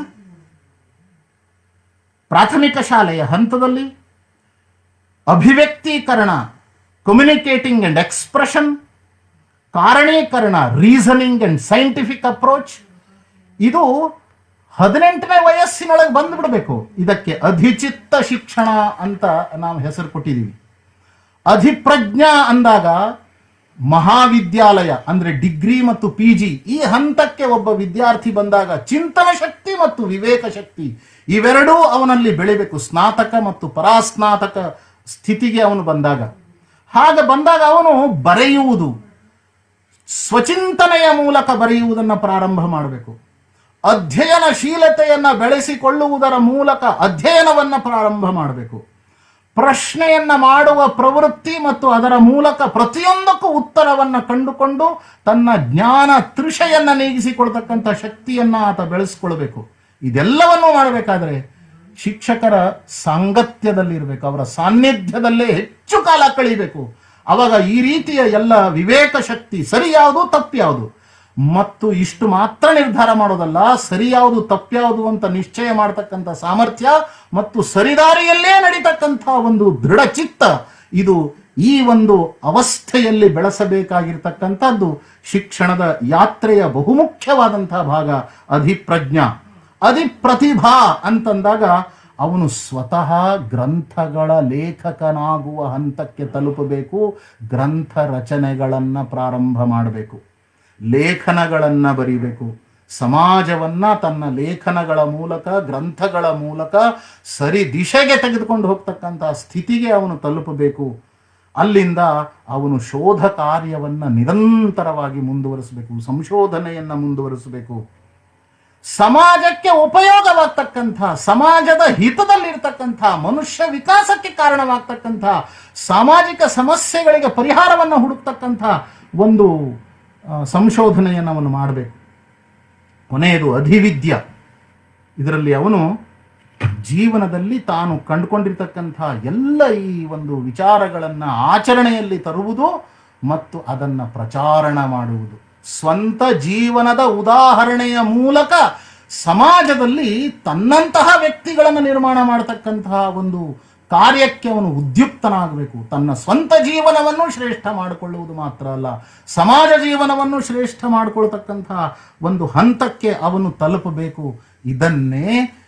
ಪ್ರಾಥಮಿಕ ಶಾಲೆಯ ಹಂತದಲ್ಲಿ ಅಭಿವ್ಯಕ್ತೀಕರಣ ಕಮ್ಯುನಿಕೇಟಿಂಗ್ ಅಂಡ್ ಎಕ್ಸ್ಪ್ರೆಷನ್ ಕಾರಣೀಕರಣ ರೀಸನಿಂಗ್ ಅಂಡ್ ಸೈಂಟಿಫಿಕ್ ಅಪ್ರೋಚ್ ಇದು ಹದಿನೆಂಟನೇ ವಯಸ್ಸಿನೊಳಗೆ ಬಂದ್ಬಿಡ್ಬೇಕು ಇದಕ್ಕೆ ಅಧಿಚಿತ್ತ ಶಿಕ್ಷಣ ಅಂತ ನಾವು ಹೆಸರು ಕೊಟ್ಟಿದ್ದೀವಿ ಅಧಿಪ್ರಜ್ಞಾ ಅಂದಾಗ ಮಹಾವಿದ್ಯಾಲಯ ಅಂದ್ರೆ ಡಿಗ್ರಿ ಮತ್ತು ಪಿ ಜಿ ಈ ಹಂತಕ್ಕೆ ಒಬ್ಬ ವಿದ್ಯಾರ್ಥಿ ಬಂದಾಗ ಚಿಂತನ ಶಕ್ತಿ ಮತ್ತು ವಿವೇಕ ಶಕ್ತಿ ಇವೆರಡೂ ಅವನಲ್ಲಿ ಬೆಳಿಬೇಕು ಸ್ನಾತಕ ಮತ್ತು ಪರಾಸ್ನಾತಕ ಸ್ಥಿತಿಗೆ ಅವನು ಬಂದಾಗ ಹಾಗೆ ಬಂದಾಗ ಅವನು ಬರೆಯುವುದು ಸ್ವಚಿಂತನೆಯ ಮೂಲಕ ಬರೆಯುವುದನ್ನು ಪ್ರಾರಂಭ ಮಾಡಬೇಕು ಅಧ್ಯಯನಶೀಲತೆಯನ್ನ ಬೆಳೆಸಿಕೊಳ್ಳುವುದರ ಮೂಲಕ ಅಧ್ಯಯನವನ್ನ ಪ್ರಾರಂಭ ಮಾಡಬೇಕು ಪ್ರಶ್ನೆಯನ್ನ ಮಾಡುವ ಪ್ರವೃತ್ತಿ ಮತ್ತು ಅದರ ಮೂಲಕ ಪ್ರತಿಯೊಂದಕ್ಕೂ ಉತ್ತರವನ್ನ ಕಂಡುಕೊಂಡು ತನ್ನ ಜ್ಞಾನ ತೃಷೆಯನ್ನ ನೀಗಿಸಿಕೊಳ್ತಕ್ಕಂಥ ಶಕ್ತಿಯನ್ನ ಆತ ಬೆಳೆಸ್ಕೊಳ್ಬೇಕು ಇದೆಲ್ಲವನ್ನೂ ಮಾಡಬೇಕಾದ್ರೆ ಶಿಕ್ಷಕರ ಸಾಂಗತ್ಯದಲ್ಲಿರಬೇಕು ಅವರ ಸಾನ್ನಿಧ್ಯದಲ್ಲೇ ಹೆಚ್ಚು ಕಾಲ ಕಳಿಬೇಕು ಅವಾಗ ಈ ರೀತಿಯ ಎಲ್ಲ ವಿವೇಕ ಶಕ್ತಿ ಸರಿ ಯಾವುದು ತಪ್ಪು ಯಾವುದು ಮತ್ತು ಇಷ್ಟು ಮಾತ್ರ ನಿರ್ಧಾರ ಮಾಡೋದಲ್ಲ ಸರಿ ಯಾವುದು ತಪ್ಪ್ಯಾವುದು ಅಂತ ನಿಶ್ಚಯ ಮಾಡತಕ್ಕಂಥ ಸಾಮರ್ಥ್ಯ ಮತ್ತು ಸರಿದಾರಿಯಲ್ಲೇ ನಡೀತಕ್ಕಂಥ ಒಂದು ದೃಢ ಚಿತ್ತ ಇದು ಈ ಒಂದು ಅವಸ್ಥೆಯಲ್ಲಿ ಬೆಳೆಸಬೇಕಾಗಿರ್ತಕ್ಕಂಥದ್ದು ಶಿಕ್ಷಣದ ಯಾತ್ರೆಯ ಬಹುಮುಖ್ಯವಾದಂತಹ ಭಾಗ ಅಧಿಪ್ರಜ್ಞಾ ಅಧಿಪ್ರತಿಭಾ ಅಂತಂದಾಗ ಅವನು ಸ್ವತಃ ಗ್ರಂಥಗಳ ಲೇಖಕನಾಗುವ ಹಂತಕ್ಕೆ ತಲುಪಬೇಕು ಗ್ರಂಥ ರಚನೆಗಳನ್ನು ಪ್ರಾರಂಭ ಮಾಡಬೇಕು ಲೇಖನಗಳನ್ನು ಬರೀಬೇಕು ಸಮಾಜವನ್ನ ತನ್ನ ಲೇಖನಗಳ ಮೂಲಕ ಗ್ರಂಥಗಳ ಮೂಲಕ ಸರಿ ದಿಶೆಗೆ ತೆಗೆದುಕೊಂಡು ಹೋಗ್ತಕ್ಕಂಥ ಸ್ಥಿತಿಗೆ ಅವನು ತಲುಪಬೇಕು ಅಲ್ಲಿಂದ ಅವನು ಶೋಧ ಕಾರ್ಯವನ್ನು ನಿರಂತರವಾಗಿ ಮುಂದುವರಿಸಬೇಕು ಸಂಶೋಧನೆಯನ್ನು ಮುಂದುವರಿಸಬೇಕು ಸಮಾಜಕ್ಕೆ ಉಪಯೋಗವಾಗ್ತಕ್ಕಂಥ ಸಮಾಜದ ಹಿತದಲ್ಲಿರ್ತಕ್ಕಂಥ ಮನುಷ್ಯ ವಿಕಾಸಕ್ಕೆ ಕಾರಣವಾಗ್ತಕ್ಕಂಥ ಸಾಮಾಜಿಕ ಸಮಸ್ಯೆಗಳಿಗೆ ಪರಿಹಾರವನ್ನು ಹುಡುಕ್ತಕ್ಕಂಥ ಒಂದು ಆ, ಸಂಶೋಧನೆಯನ್ನು ಅವನು ಮಾಡಬೇಕು ಕೊನೆಯದು ಅಧಿವಿದ್ಯ ಇದರಲ್ಲಿ ಅವನು ಜೀವನದಲ್ಲಿ ತಾನು ಕಂಡುಕೊಂಡಿರ್ತಕ್ಕಂಥ ಎಲ್ಲ ಈ ಒಂದು ವಿಚಾರಗಳನ್ನು ಆಚರಣೆಯಲ್ಲಿ ತರುವುದು ಮತ್ತು ಅದನ್ನು ಪ್ರಚಾರಣ ಮಾಡುವುದು ಸ್ವಂತ ಜೀವನದ ಉದಾಹರಣೆಯ ಮೂಲಕ ಸಮಾಜದಲ್ಲಿ ತನ್ನಂತಹ ವ್ಯಕ್ತಿಗಳನ್ನು ನಿರ್ಮಾಣ ಮಾಡತಕ್ಕಂತಹ ಒಂದು ಕಾರ್ಯಕ್ಕೆ ಅವನು ಉದ್ಯುಕ್ತನಾಗಬೇಕು ತನ್ನ ಸ್ವಂತ ಜೀವನವನ್ನು ಶ್ರೇಷ್ಠ ಮಾಡಿಕೊಳ್ಳುವುದು ಮಾತ್ರ ಅಲ್ಲ ಸಮಾಜ ಜೀವನವನ್ನು ಶ್ರೇಷ್ಠ ಮಾಡಿಕೊಳ್ತಕ್ಕಂತಹ ಒಂದು ಹಂತಕ್ಕೆ ಅವನು ತಲುಪಬೇಕು ಇದನ್ನೇ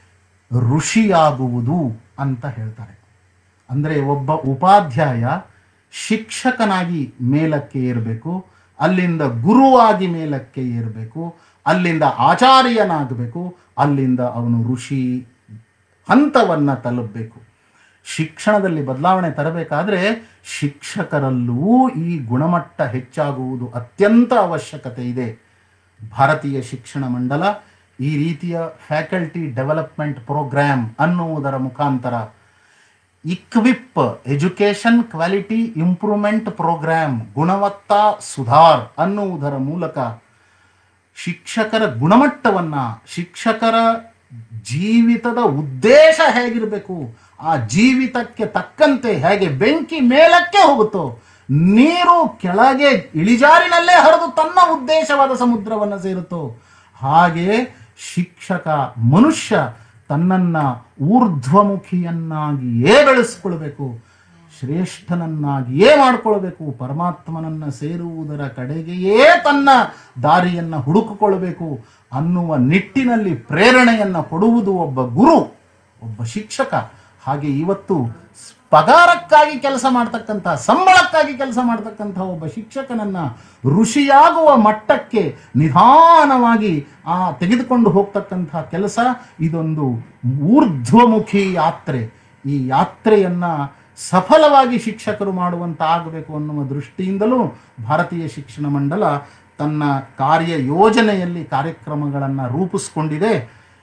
ಋಷಿಯಾಗುವುದು ಅಂತ ಹೇಳ್ತಾರೆ ಅಂದರೆ ಒಬ್ಬ ಉಪಾಧ್ಯಾಯ ಶಿಕ್ಷಕನಾಗಿ ಮೇಲಕ್ಕೆ ಏರಬೇಕು ಅಲ್ಲಿಂದ ಗುರುವಾಗಿ ಮೇಲಕ್ಕೆ ಏರಬೇಕು ಅಲ್ಲಿಂದ ಆಚಾರ್ಯನಾಗಬೇಕು ಅಲ್ಲಿಂದ ಅವನು ಋಷಿ ಹಂತವನ್ನ ತಲುಪಬೇಕು ಶಿಕ್ಷಣದಲ್ಲಿ ಬದಲಾವಣೆ ತರಬೇಕಾದ್ರೆ ಶಿಕ್ಷಕರಲ್ಲೂ ಈ ಗುಣಮಟ್ಟ ಹೆಚ್ಚಾಗುವುದು ಅತ್ಯಂತ ಅವಶ್ಯಕತೆ ಇದೆ ಭಾರತೀಯ ಶಿಕ್ಷಣ ಮಂಡಲ ಈ ರೀತಿಯ ಫ್ಯಾಕಲ್ಟಿ ಡೆವಲಪ್ಮೆಂಟ್ ಪ್ರೋಗ್ರಾಮ್ ಅನ್ನುವುದರ ಮುಖಾಂತರ equip education quality improvement program ಗುಣವತ್ತಾ ಸುಧಾರ್ ಅನ್ನುವುದರ ಮೂಲಕ ಶಿಕ್ಷಕರ ಗುಣಮಟ್ಟವನ್ನ ಶಿಕ್ಷಕರ ಜೀವಿತದ ಉದ್ದೇಶ ಹೇಗಿರಬೇಕು ಆ ಜೀವಿತಕ್ಕೆ ತಕ್ಕಂತೆ ಹೇಗೆ ಬೆಂಕಿ ಮೇಲಕ್ಕೆ ಹೋಗುತ್ತೋ ನೀರು ಕೆಳಗೆ ಇಳಿಜಾರಿನಲ್ಲೇ ಹರಿದು ತನ್ನ ಉದ್ದೇಶವಾದ ಸಮುದ್ರವನ್ನು ಸೇರುತ್ತೋ ಹಾಗೆ ಶಿಕ್ಷಕ ಮನುಷ್ಯ ತನ್ನನ್ನ ಊರ್ಧ್ವಮುಖಿಯನ್ನಾಗಿಯೇ ಬೆಳೆಸ್ಕೊಳ್ಬೇಕು ಶ್ರೇಷ್ಠನನ್ನಾಗಿಯೇ ಮಾಡಿಕೊಳ್ಬೇಕು ಪರಮಾತ್ಮನನ್ನ ಸೇರುವುದರ ಕಡೆಗೆಯೇ ತನ್ನ ದಾರಿಯನ್ನ ಹುಡುಕಿಕೊಳ್ಬೇಕು ಅನ್ನುವ ನಿಟ್ಟಿನಲ್ಲಿ ಪ್ರೇರಣೆಯನ್ನ ಕೊಡುವುದು ಒಬ್ಬ ಗುರು ಒಬ್ಬ ಶಿಕ್ಷಕ ಹಾಗೆ ಇವತ್ತು ಸ್- ಪಗಾರಕ್ಕಾಗಿ ಕೆಲಸ ಮಾಡ್ತಕ್ಕಂಥ ಸಂಬಳಕ್ಕಾಗಿ ಕೆಲಸ ಮಾಡ್ತಕ್ಕಂಥ ಒಬ್ಬ ಶಿಕ್ಷಕನನ್ನ ಋಷಿಯಾಗುವ ಮಟ್ಟಕ್ಕೆ ನಿಧಾನವಾಗಿ ಆ ತೆಗೆದುಕೊಂಡು ಹೋಗ್ತಕ್ಕಂಥ ಕೆಲಸ ಇದೊಂದು ಊರ್ಧ್ವಮುಖಿ ಯಾತ್ರೆ ಈ ಯಾತ್ರೆಯನ್ನ ಸಫಲವಾಗಿ ಶಿಕ್ಷಕರು ಮಾಡುವಂತಾಗಬೇಕು ಅನ್ನುವ ದೃಷ್ಟಿಯಿಂದಲೂ ಭಾರತೀಯ ಶಿಕ್ಷಣ ಮಂಡಲ ತನ್ನ ಕಾರ್ಯ ಯೋಜನೆಯಲ್ಲಿ ಕಾರ್ಯಕ್ರಮಗಳನ್ನು ರೂಪಿಸ್ಕೊಂಡಿದೆ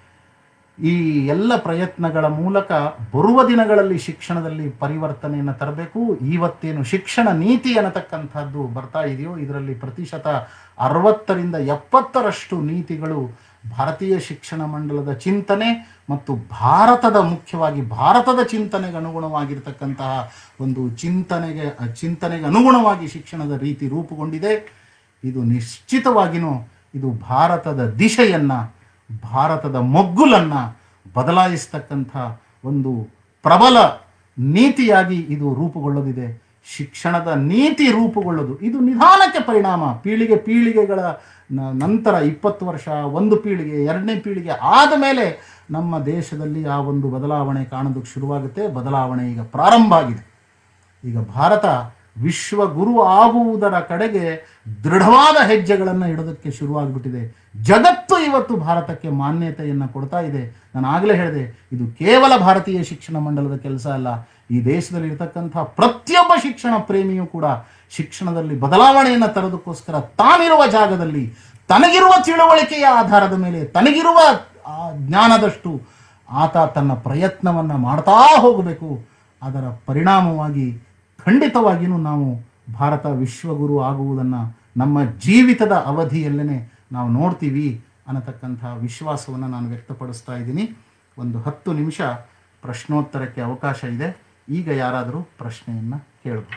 ಈ ಎಲ್ಲ ಪ್ರಯತ್ನಗಳ ಮೂಲಕ ಬರುವ ದಿನಗಳಲ್ಲಿ ಶಿಕ್ಷಣದಲ್ಲಿ ಪರಿವರ್ತನೆಯನ್ನು ತರಬೇಕು ಇವತ್ತೇನು ಶಿಕ್ಷಣ ನೀತಿ ಅನ್ನತಕ್ಕಂಥದ್ದು ಬರ್ತಾ ಇದೆಯೋ ಇದರಲ್ಲಿ ಪ್ರತಿಶತ ಅರವತ್ತರಿಂದ ಎಪ್ಪತ್ತರಷ್ಟು ನೀತಿಗಳು ಭಾರತೀಯ ಶಿಕ್ಷಣ ಮಂಡಲದ ಚಿಂತನೆ ಮತ್ತು ಭಾರತದ ಮುಖ್ಯವಾಗಿ ಭಾರತದ ಚಿಂತನೆಗೆ ಅನುಗುಣವಾಗಿರ್ತಕ್ಕಂತಹ ಒಂದು ಚಿಂತನೆಗೆ ಚಿಂತನೆಗೆ ಅನುಗುಣವಾಗಿ ಶಿಕ್ಷಣದ ರೀತಿ ರೂಪುಗೊಂಡಿದೆ ಇದು ನಿಶ್ಚಿತವಾಗಿಯೂ ಇದು ಭಾರತದ ದಿಶೆಯನ್ನ ಭಾರತದ ಮೊಗ್ಗುಲನ್ನ ಬದಲಾಯಿಸ್ತಕ್ಕಂಥ ಒಂದು ಪ್ರಬಲ ನೀತಿಯಾಗಿ ಇದು ರೂಪುಗೊಳ್ಳೋದಿದೆ ಶಿಕ್ಷಣದ ನೀತಿ ರೂಪುಗೊಳ್ಳೋದು ಇದು ನಿಧಾನಕ್ಕೆ ಪರಿಣಾಮ ಪೀಳಿಗೆ ಪೀಳಿಗೆಗಳ ನ- ನಂತರ ಇಪ್ಪತ್ತು ವರ್ಷ ಒಂದು ಪೀಳಿಗೆ ಎರಡನೇ ಪೀಳಿಗೆ ಆದ ಮೇಲೆ ನಮ್ಮ ದೇಶದಲ್ಲಿ ಆ ಒಂದು ಬದಲಾವಣೆ ಕಾಣೋದಕ್ಕೆ ಶುರುವಾಗುತ್ತೆ ಬದಲಾವಣೆ ಈಗ ಪ್ರಾರಂಭ ಆಗಿದೆ ಈಗ ಭಾರತ ವಿಶ್ವ ಗುರು ಆಗುವುದರ ಕಡೆಗೆ ದೃಢವಾದ ಹೆಜ್ಜೆಗಳನ್ನು ಇಡೋದಕ್ಕೆ ಶುರುವಾಗ್ಬಿಟ್ಟಿದೆ ಜಗತ್ತು ಇವತ್ತು ಭಾರತಕ್ಕೆ ಮಾನ್ಯತೆಯನ್ನು ಕೊಡ್ತಾ ಇದೆ ನಾನು ಆಗಲೇ ಹೇಳಿದೆ ಇದು ಕೇವಲ ಭಾರತೀಯ ಶಿಕ್ಷಣ ಮಂಡಲದ ಕೆಲಸ ಅಲ್ಲ ಈ ದೇಶದಲ್ಲಿ ಇರತಕ್ಕಂಥ ಪ್ರತಿಯೊಬ್ಬ ಶಿಕ್ಷಣ ಪ್ರೇಮಿಯೂ ಕೂಡ ಶಿಕ್ಷಣದಲ್ಲಿ ಬದಲಾವಣೆಯನ್ನು ತರೋದಕ್ಕೋಸ್ಕರ ತಾನಿರುವ ಜಾಗದಲ್ಲಿ ತನಗಿರುವ ತಿಳುವಳಿಕೆಯ ಆಧಾರದ ಮೇಲೆ ತನಗಿರುವ ಆ ಜ್ಞಾನದಷ್ಟು ಆತ ತನ್ನ ಪ್ರಯತ್ನವನ್ನು ಮಾಡ್ತಾ ಹೋಗಬೇಕು ಅದರ ಪರಿಣಾಮವಾಗಿ ಖಂಡಿತವಾಗಿಯೂ ನಾವು ಭಾರತ ವಿಶ್ವಗುರು ಆಗುವುದನ್ನು ನಮ್ಮ ಜೀವಿತದ ಅವಧಿಯಲ್ಲೇ ನಾವು ನೋಡ್ತೀವಿ ಅನ್ನತಕ್ಕಂಥ ವಿಶ್ವಾಸವನ್ನು ನಾನು ವ್ಯಕ್ತಪಡಿಸ್ತಾ ಇದ್ದೀನಿ ಒಂದು ಹತ್ತು ನಿಮಿಷ ಪ್ರಶ್ನೋತ್ತರಕ್ಕೆ ಅವಕಾಶ ಇದೆ ಈಗ ಯಾರಾದರೂ ಪ್ರಶ್ನೆಯನ್ನು ಕೇಳಬಹುದು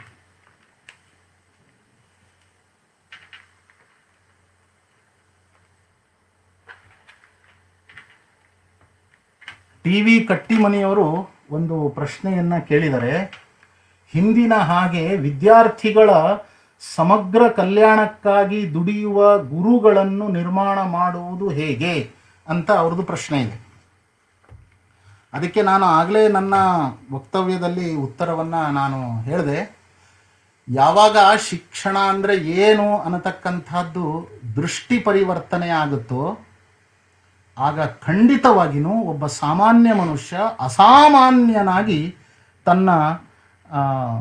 ಟಿ ವಿ ಕಟ್ಟಿಮನಿಯವರು ಒಂದು ಪ್ರಶ್ನೆಯನ್ನ ಕೇಳಿದರೆ ಹಿಂದಿನ ಹಾಗೆ ವಿದ್ಯಾರ್ಥಿಗಳ ಸಮಗ್ರ ಕಲ್ಯಾಣಕ್ಕಾಗಿ ದುಡಿಯುವ ಗುರುಗಳನ್ನು ನಿರ್ಮಾಣ ಮಾಡುವುದು ಹೇಗೆ ಅಂತ ಅವ್ರದ್ದು ಪ್ರಶ್ನೆ ಇದೆ ಅದಕ್ಕೆ ನಾನು ಆಗಲೇ ನನ್ನ ವಕ್ತವ್ಯದಲ್ಲಿ ಉತ್ತರವನ್ನು ನಾನು ಹೇಳಿದೆ ಯಾವಾಗ ಶಿಕ್ಷಣ ಅಂದರೆ ಏನು ಅನ್ನತಕ್ಕಂಥದ್ದು ದೃಷ್ಟಿ ಪರಿವರ್ತನೆ ಆಗುತ್ತೋ ಆಗ ಖಂಡಿತವಾಗಿಯೂ ಒಬ್ಬ ಸಾಮಾನ್ಯ ಮನುಷ್ಯ ಅಸಾಮಾನ್ಯನಾಗಿ ತನ್ನ ಆ,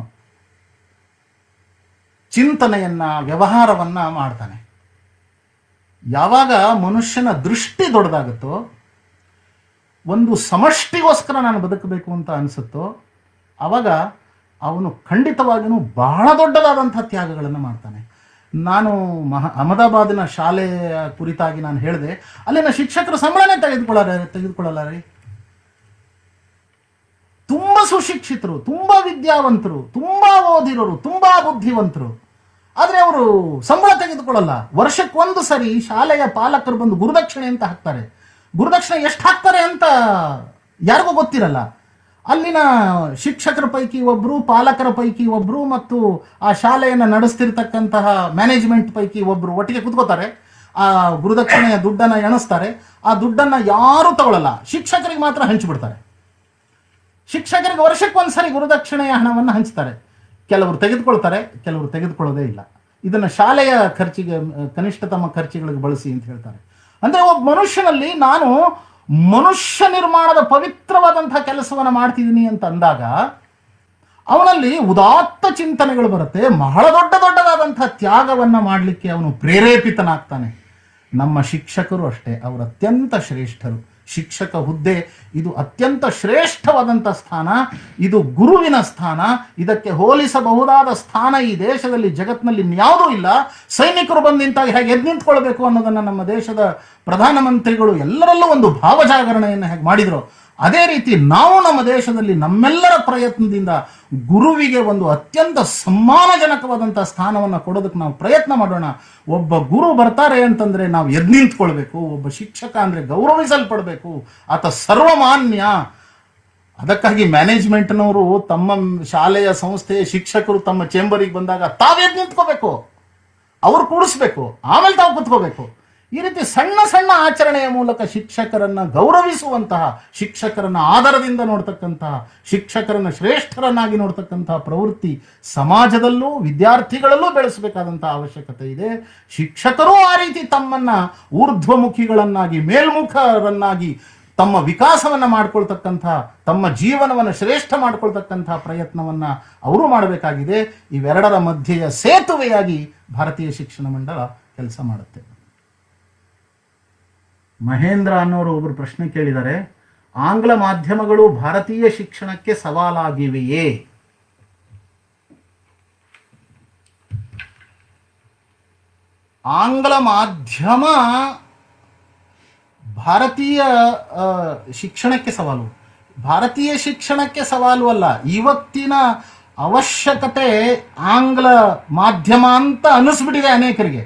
ಚಿಂತನೆಯನ್ನ ವ್ಯವಹಾರವನ್ನ ಮಾಡ್ತಾನೆ ಯಾವಾಗ ಮನುಷ್ಯನ ದೃಷ್ಟಿ ದೊಡ್ಡದಾಗುತ್ತೋ ಒಂದು ಸಮಷ್ಟಿಗೋಸ್ಕರ ನಾನು ಬದುಕಬೇಕು ಅಂತ ಅನಿಸುತ್ತೋ ಆವಾಗ ಅವನು ಖಂಡಿತವಾಗಿಯೂ ಬಹಳ ದೊಡ್ಡದಾದಂಥ ತ್ಯಾಗಗಳನ್ನು ಮಾಡ್ತಾನೆ ನಾನು ಮಹ ಅಹಮದಾಬಾದಿನ ಶಾಲೆಯ ಕುರಿತಾಗಿ ನಾನು ಹೇಳಿದೆ ಅಲ್ಲಿನ ಶಿಕ್ಷಕರು ಸಂಬಳನೇ ತೆಗೆದುಕೊಳ್ಳಾರೆ ತೆಗೆದುಕೊಳ್ಳಲ್ಲ ರೀ ತುಂಬ ಸುಶಿಕ್ಷಿತರು ತುಂಬ ವಿದ್ಯಾವಂತರು ತುಂಬ ಓದಿರೋರು ತುಂಬ ಬುದ್ಧಿವಂತರು ಆದರೆ ಅವರು ಸಂಬಳ ತೆಗೆದುಕೊಳ್ಳಲ್ಲ ವರ್ಷಕ್ಕೊಂದು ಸರಿ ಶಾಲೆಯ ಪಾಲಕರು ಬಂದು ಗುರುದಕ್ಷಿಣೆ ಅಂತ ಹಾಕ್ತಾರೆ ಗುರುದಕ್ಷಿಣೆ ಎಷ್ಟು ಹಾಕ್ತಾರೆ ಅಂತ ಯಾರಿಗೂ ಗೊತ್ತಿರಲ್ಲ ಅಲ್ಲಿನ ಶಿಕ್ಷಕರ ಪೈಕಿ ಒಬ್ರು ಪಾಲಕರ ಪೈಕಿ ಒಬ್ರು ಮತ್ತು ಆ ಶಾಲೆಯನ್ನು ನಡೆಸ್ತಿರ್ತಕ್ಕಂತಹ ಮ್ಯಾನೇಜ್ಮೆಂಟ್ ಪೈಕಿ ಒಬ್ರು ಒಟ್ಟಿಗೆ ಕುತ್ಕೋತಾರೆ ಆ ಗುರುದಕ್ಷಿಣೆಯ ದುಡ್ಡನ್ನ ಎಣಿಸ್ತಾರೆ ಆ ದುಡ್ಡನ್ನ ಯಾರು ತಗೊಳ್ಳಲ್ಲ ಶಿಕ್ಷಕರಿಗೆ ಮಾತ್ರ ಹಂಚಿಬಿಡ್ತಾರೆ ಶಿಕ್ಷಕರಿಗೆ ವರ್ಷಕ್ಕೆ ಒಂದ್ಸರಿ ಗುರುದಕ್ಷಿಣೆಯ ಹಣವನ್ನು ಹಂಚ್ತಾರೆ ಕೆಲವರು ತೆಗೆದುಕೊಳ್ತಾರೆ ಕೆಲವರು ತೆಗೆದುಕೊಳ್ಳೋದೇ ಇಲ್ಲ ಇದನ್ನು ಶಾಲೆಯ ಖರ್ಚಿಗೆ ಅಹ್, ಕನಿಷ್ಠತಮ ಖರ್ಚುಗಳಿಗೆ ಬಳಸಿ ಅಂತ ಹೇಳ್ತಾರೆ ಅಂದ್ರೆ ಒಬ್ಬ ಮನುಷ್ಯನಲ್ಲಿ ನಾನು ಮನುಷ್ಯ ನಿರ್ಮಾಣದ ಪವಿತ್ರವಾದಂತಹ ಕೆಲಸವನ್ನು ಮಾಡ್ತಿದ್ದೀನಿ ಅಂತ ಅಂದಾಗ ಅವನಲ್ಲಿ ಉದಾತ್ತ ಚಿಂತನೆಗಳು ಬರುತ್ತೆ ಬಹಳ ದೊಡ್ಡ ದೊಡ್ಡದಾದಂತಹ ತ್ಯಾಗವನ್ನ ಮಾಡಲಿಕ್ಕೆ ಅವನು ಪ್ರೇರೇಪಿತನಾಗ್ತಾನೆ ನಮ್ಮ ಶಿಕ್ಷಕರು ಅಷ್ಟೇ ಅವರು ಅತ್ಯಂತ ಶ್ರೇಷ್ಠರು ಶಿಕ್ಷಕ ಹುದ್ದೆ ಇದು ಅತ್ಯಂತ ಶ್ರೇಷ್ಠವಾದಂಥ ಸ್ಥಾನ ಇದು ಗುರುವಿನ ಸ್ಥಾನ ಇದಕ್ಕೆ ಹೋಲಿಸಬಹುದಾದ ಸ್ಥಾನ ಈ ದೇಶದಲ್ಲಿ ಜಗತ್ತಿನಲ್ಲಿ ಇನ್ಯಾವುದೂ ಇಲ್ಲ ಸೈನಿಕರು ಬಂದು ನಿಂತಾಗ ಹೇಗೆ ಎದ್ದು ನಿಂತ್ಕೊಳ್ಬೇಕು ಅನ್ನೋದನ್ನು ನಮ್ಮ ದೇಶದ ಪ್ರಧಾನಮಂತ್ರಿಗಳು ಎಲ್ಲರಲ್ಲೂ ಒಂದು ಭಾವಜಾಗರಣೆಯನ್ನು ಹೇಗೆ ಮಾಡಿದ್ರು ಅದೇ ರೀತಿ ನಾವು ನಮ್ಮ ದೇಶದಲ್ಲಿ ನಮ್ಮೆಲ್ಲರ ಪ್ರಯತ್ನದಿಂದ ಗುರುವಿಗೆ ಒಂದು ಅತ್ಯಂತ ಸಮ್ಮಾನಜನಕವಾದಂಥ ಸ್ಥಾನವನ್ನು ಕೊಡೋದಕ್ಕೆ ನಾವು ಪ್ರಯತ್ನ ಮಾಡೋಣ ಒಬ್ಬ ಗುರು ಬರ್ತಾರೆ ಅಂತಂದ್ರೆ ನಾವು ಎದ್ದು ನಿಂತ್ಕೊಳ್ಬೇಕು ಒಬ್ಬ ಶಿಕ್ಷಕ ಅಂದ್ರೆ ಗೌರವಿಸಲ್ಪಡಬೇಕು ಆತ ಸರ್ವಮಾನ್ಯ ಅದಕ್ಕಾಗಿ ಮ್ಯಾನೇಜ್ಮೆಂಟ್ನವರು ತಮ್ಮ ಶಾಲೆಯ ಸಂಸ್ಥೆಯ ಶಿಕ್ಷಕರು ತಮ್ಮ ಚೇಂಬರಿಗೆ ಬಂದಾಗ ತಾವೇ ನಿಂತ್ಕೋಬೇಕು ಅವ್ರು ಕೂಡಿಸ್ಬೇಕು ಆಮೇಲೆ ತಾವು ಕುತ್ಕೋಬೇಕು ಈ ರೀತಿ ಸಣ್ಣ ಸಣ್ಣ ಆಚರಣೆಯ ಮೂಲಕ ಶಿಕ್ಷಕರನ್ನ ಗೌರವಿಸುವಂತಹ ಶಿಕ್ಷಕರನ್ನ ಆದರದಿಂದ ನೋಡ್ತಕ್ಕಂತಹ ಶಿಕ್ಷಕರನ್ನ ಶ್ರೇಷ್ಠರನ್ನಾಗಿ ನೋಡ್ತಕ್ಕಂತಹ ಪ್ರವೃತ್ತಿ ಸಮಾಜದಲ್ಲೂ ವಿದ್ಯಾರ್ಥಿಗಳಲ್ಲೂ ಬೆಳೆಸಬೇಕಾದಂತಹ ಅವಶ್ಯಕತೆ ಇದೆ ಶಿಕ್ಷಕರು ಆ ರೀತಿ ತಮ್ಮನ್ನ ಊರ್ಧ್ವಮುಖಿಗಳನ್ನಾಗಿ ಮೇಲ್ಮುಖರನ್ನಾಗಿ ತಮ್ಮ ವಿಕಾಸವನ್ನ ಮಾಡ್ಕೊಳ್ತಕ್ಕಂತಹ ತಮ್ಮ ಜೀವನವನ್ನು ಶ್ರೇಷ್ಠ ಮಾಡ್ಕೊಳ್ತಕ್ಕಂತಹ ಪ್ರಯತ್ನವನ್ನ ಅವರು ಮಾಡಬೇಕಾಗಿದೆ ಇವೆರಡರ ಮಧ್ಯೆಯ ಸೇತುವೆಯಾಗಿ ಭಾರತೀಯ ಶಿಕ್ಷಣ ಮಂಡಳ ಕೆಲಸ ಮಾಡುತ್ತೆ ಮಹೇಂದ್ರ ಅನ್ನೋರು ಒಬ್ಬರು ಪ್ರಶ್ನೆ ಕೇಳಿದ್ದಾರೆ ಆಂಗ್ಲ ಮಾಧ್ಯಮಗಳು ಭಾರತೀಯ ಶಿಕ್ಷಣಕ್ಕೆ ಸವಾಲಾಗಿವೆಯೇ ಆಂಗ್ಲ ಮಾಧ್ಯಮ ಭಾರತೀಯ ಆ, ಶಿಕ್ಷಣಕ್ಕೆ ಸವಾಲು ಭಾರತೀಯ ಶಿಕ್ಷಣಕ್ಕೆ ಸವಾಲು ಅಲ್ಲ ಇವತ್ತಿನ ಅವಶ್ಯಕತೆ ಆಂಗ್ಲ ಮಾಧ್ಯಮ ಅಂತ ಅನ್ನಿಸ್ಬಿಟ್ಟಿದೆ ಅನೇಕರಿಗೆ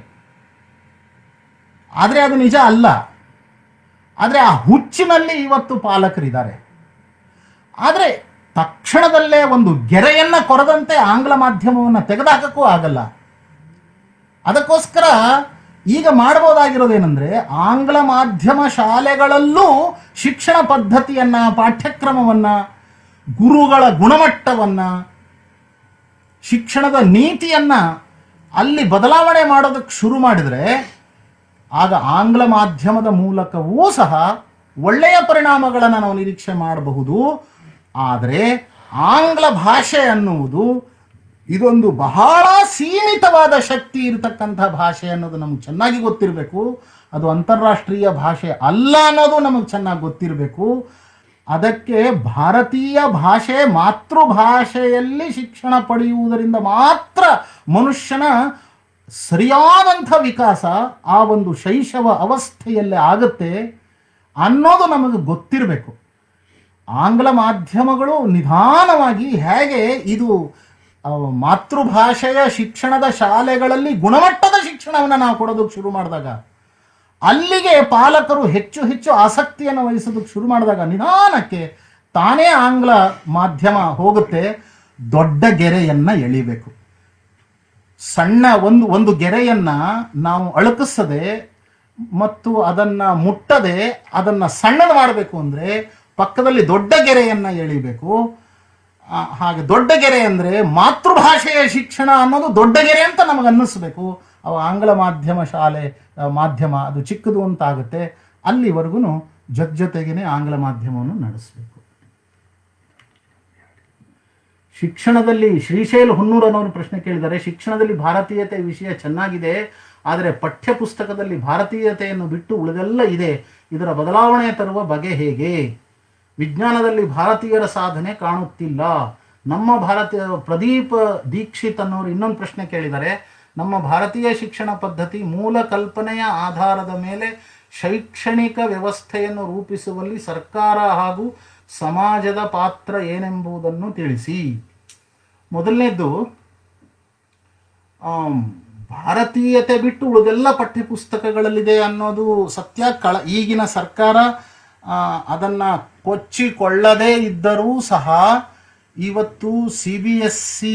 ಆದರೆ ಅದು ನಿಜ ಅಲ್ಲ ಆದರೆ ಆ ಹುಚ್ಚಿನಲ್ಲಿ ಇವತ್ತು ಪಾಲಕರಿದ್ದಾರೆ ಆದರೆ ತಕ್ಷಣದಲ್ಲೇ ಒಂದು ಗೆರೆಯನ್ನ ಕೊರದಂತೆ ಆಂಗ್ಲ ಮಾಧ್ಯಮವನ್ನು ತೆಗೆದುಹಾಕಕ್ಕೂ ಆಗಲ್ಲ ಅದಕ್ಕೋಸ್ಕರ ಈಗ ಮಾಡಬಹುದಾಗಿರೋದೇನೆಂದ್ರೆ ಆಂಗ್ಲ ಮಾಧ್ಯಮ ಶಾಲೆಗಳಲ್ಲೂ ಶಿಕ್ಷಣ ಪದ್ಧತಿಯನ್ನ ಪಾಠ್ಯಕ್ರಮವನ್ನ ಗುರುಗಳ ಗುಣಮಟ್ಟವನ್ನ ಶಿಕ್ಷಣದ ನೀತಿಯನ್ನ ಅಲ್ಲಿ ಬದಲಾವಣೆ ಮಾಡೋದಕ್ಕೆ ಶುರು ಮಾಡಿದ್ರೆ ಆಗ ಆಂಗ್ಲ ಮಾಧ್ಯಮದ ಮೂಲಕವೂ ಸಹ ಒಳ್ಳೆಯ ಪರಿಣಾಮಗಳನ್ನು ನಾವು ನಿರೀಕ್ಷೆ ಮಾಡಬಹುದು ಆದರೆ ಆಂಗ್ಲ ಭಾಷೆ ಅನ್ನುವುದು ಇದೊಂದು ಬಹಳ ಸೀಮಿತವಾದ ಶಕ್ತಿ ಇರತಕ್ಕಂಥ ಭಾಷೆ ಅನ್ನೋದು ನಮ್ಗೆ ಚೆನ್ನಾಗಿ ಗೊತ್ತಿರಬೇಕು ಅದು ಅಂತಾರಾಷ್ಟ್ರೀಯ ಭಾಷೆ ಅಲ್ಲ ಅನ್ನೋದು ನಮಗೆ ಚೆನ್ನಾಗಿ ಗೊತ್ತಿರಬೇಕು ಅದಕ್ಕೆ ಭಾರತೀಯ ಭಾಷೆ ಮಾತೃಭಾಷೆಯಲ್ಲಿ ಶಿಕ್ಷಣ ಪಡೆಯುವುದರಿಂದ ಮಾತ್ರ ಮನುಷ್ಯನ ಸರಿಯಾದಂಥ ವಿಕಾಸ ಆ ಒಂದು ಶೈಶವ ಅವಸ್ಥೆಯಲ್ಲೇ ಆಗುತ್ತೆ ಅನ್ನೋದು ನಮಗೆ ಗೊತ್ತಿರಬೇಕು ಆಂಗ್ಲ ಮಾಧ್ಯಮಗಳು ನಿಧಾನವಾಗಿ ಹೇಗೆ ಇದು ಆ, ಮಾತೃಭಾಷೆಯ ಶಿಕ್ಷಣದ ಶಾಲೆಗಳಲ್ಲಿ ಗುಣಮಟ್ಟದ ಶಿಕ್ಷಣವನ್ನು ನಾವು ಕೊಡೋದಕ್ಕೆ ಶುರು ಮಾಡಿದಾಗ ಅಲ್ಲಿಗೆ ಪಾಲಕರು ಹೆಚ್ಚು ಹೆಚ್ಚು ಆಸಕ್ತಿಯನ್ನು ವಹಿಸೋದಕ್ಕೆ ಶುರು ಮಾಡಿದಾಗ ನಿಧಾನಕ್ಕೆ ತಾನೇ ಆಂಗ್ಲ ಮಾಧ್ಯಮ ಹೋಗುತ್ತೆ ದೊಡ್ಡ ಗೆರೆಯನ್ನ ಎಳಿಬೇಕು ಸಣ್ಣ ಒಂದು ಒಂದು ಗೆರೆಯನ್ನ ನಾವು ಅಳುಕಿಸದೆ ಮತ್ತು ಅದನ್ನ ಮುಟ್ಟದೆ ಅದನ್ನ ಸಣ್ಣದು ಮಾಡಬೇಕು ಅಂದ್ರೆ ಪಕ್ಕದಲ್ಲಿ ದೊಡ್ಡ ಗೆರೆಯನ್ನ ಎಳಿಬೇಕು ಆ, ಹಾಗೆ ದೊಡ್ಡ ಗೆರೆ ಅಂದರೆ ಮಾತೃಭಾಷೆಯ ಶಿಕ್ಷಣ ಅನ್ನೋದು ದೊಡ್ಡ ಗೆರೆ ಅಂತ ನಮಗೆ ಅನ್ನಿಸ್ಬೇಕು ಅವ ಆಂಗ್ಲ ಮಾಧ್ಯಮ ಶಾಲೆ ಆ, ಮಾಧ್ಯಮ ಅದು ಚಿಕ್ಕದು ಅಂತ ಆಗುತ್ತೆ ಅಲ್ಲಿವರೆಗೂ ಜೊತೆ ಜೊತೆಗೇನೆ ಆಂಗ್ಲ ಮಾಧ್ಯಮವನ್ನು ನಡೆಸಬೇಕು ಶಿಕ್ಷಣದಲ್ಲಿ ಶ್ರೀಶೈಲ ಹುನ್ನೂರನವರು ಪ್ರಶ್ನೆ ಕೇಳಿದ್ದಾರೆ ಶಿಕ್ಷಣದಲ್ಲಿ ಭಾರತೀಯತೆ ವಿಷಯ ಚೆನ್ನಾಗಿದೆ ಆದರೆ ಪಠ್ಯ ಪುಸ್ತಕದಲ್ಲಿ ಭಾರತೀಯತೆಯನ್ನು ಬಿಟ್ಟು ಉಳಿದೆಲ್ಲ ಇದೆ ಇದರ ಬದಲಾವಣೆ ತರುವ ಬಗೆ ಹೇಗೆ ವಿಜ್ಞಾನದಲ್ಲಿ ಭಾರತೀಯರ ಸಾಧನೆ ಕಾಣುತ್ತಿಲ್ಲ ನಮ್ಮ ಭಾರತೀಯ ಪ್ರದೀಪ್ ದೀಕ್ಷಿತ್ ಅನ್ನೋರು ಇನ್ನೊಂದು ಪ್ರಶ್ನೆ ಕೇಳಿದ್ದಾರೆ ನಮ್ಮ ಭಾರತೀಯ ಶಿಕ್ಷಣ ಪದ್ಧತಿ ಮೂಲ ಕಲ್ಪನೆಯ ಆಧಾರದ ಮೇಲೆ ಶೈಕ್ಷಣಿಕ ವ್ಯವಸ್ಥೆಯನ್ನು ರೂಪಿಸುವಲ್ಲಿ ಸರ್ಕಾರ ಹಾಗೂ ಸಮಾಜದ ಪಾತ್ರ ಏನೆಂಬುದನ್ನು ತಿಳಿಸಿ ಮೊದಲನೇದ್ದು ಆಮ್, ಭಾರತೀಯತೆ ಬಿಟ್ಟು ಉಳಿದೆಲ್ಲ ಪಠ್ಯಪುಸ್ತಕಗಳಲ್ಲಿದೆ ಅನ್ನೋದು ಸತ್ಯ ಕಳ ಈಗಿನ ಸರ್ಕಾರ ಆ, ಅದನ್ನ ಕೊಚ್ಚಿಕೊಳ್ಳದೇ ಇದ್ದರೂ ಸಹ ಇವತ್ತು ಸಿ ಬಿ ಎಸ್ ಸಿ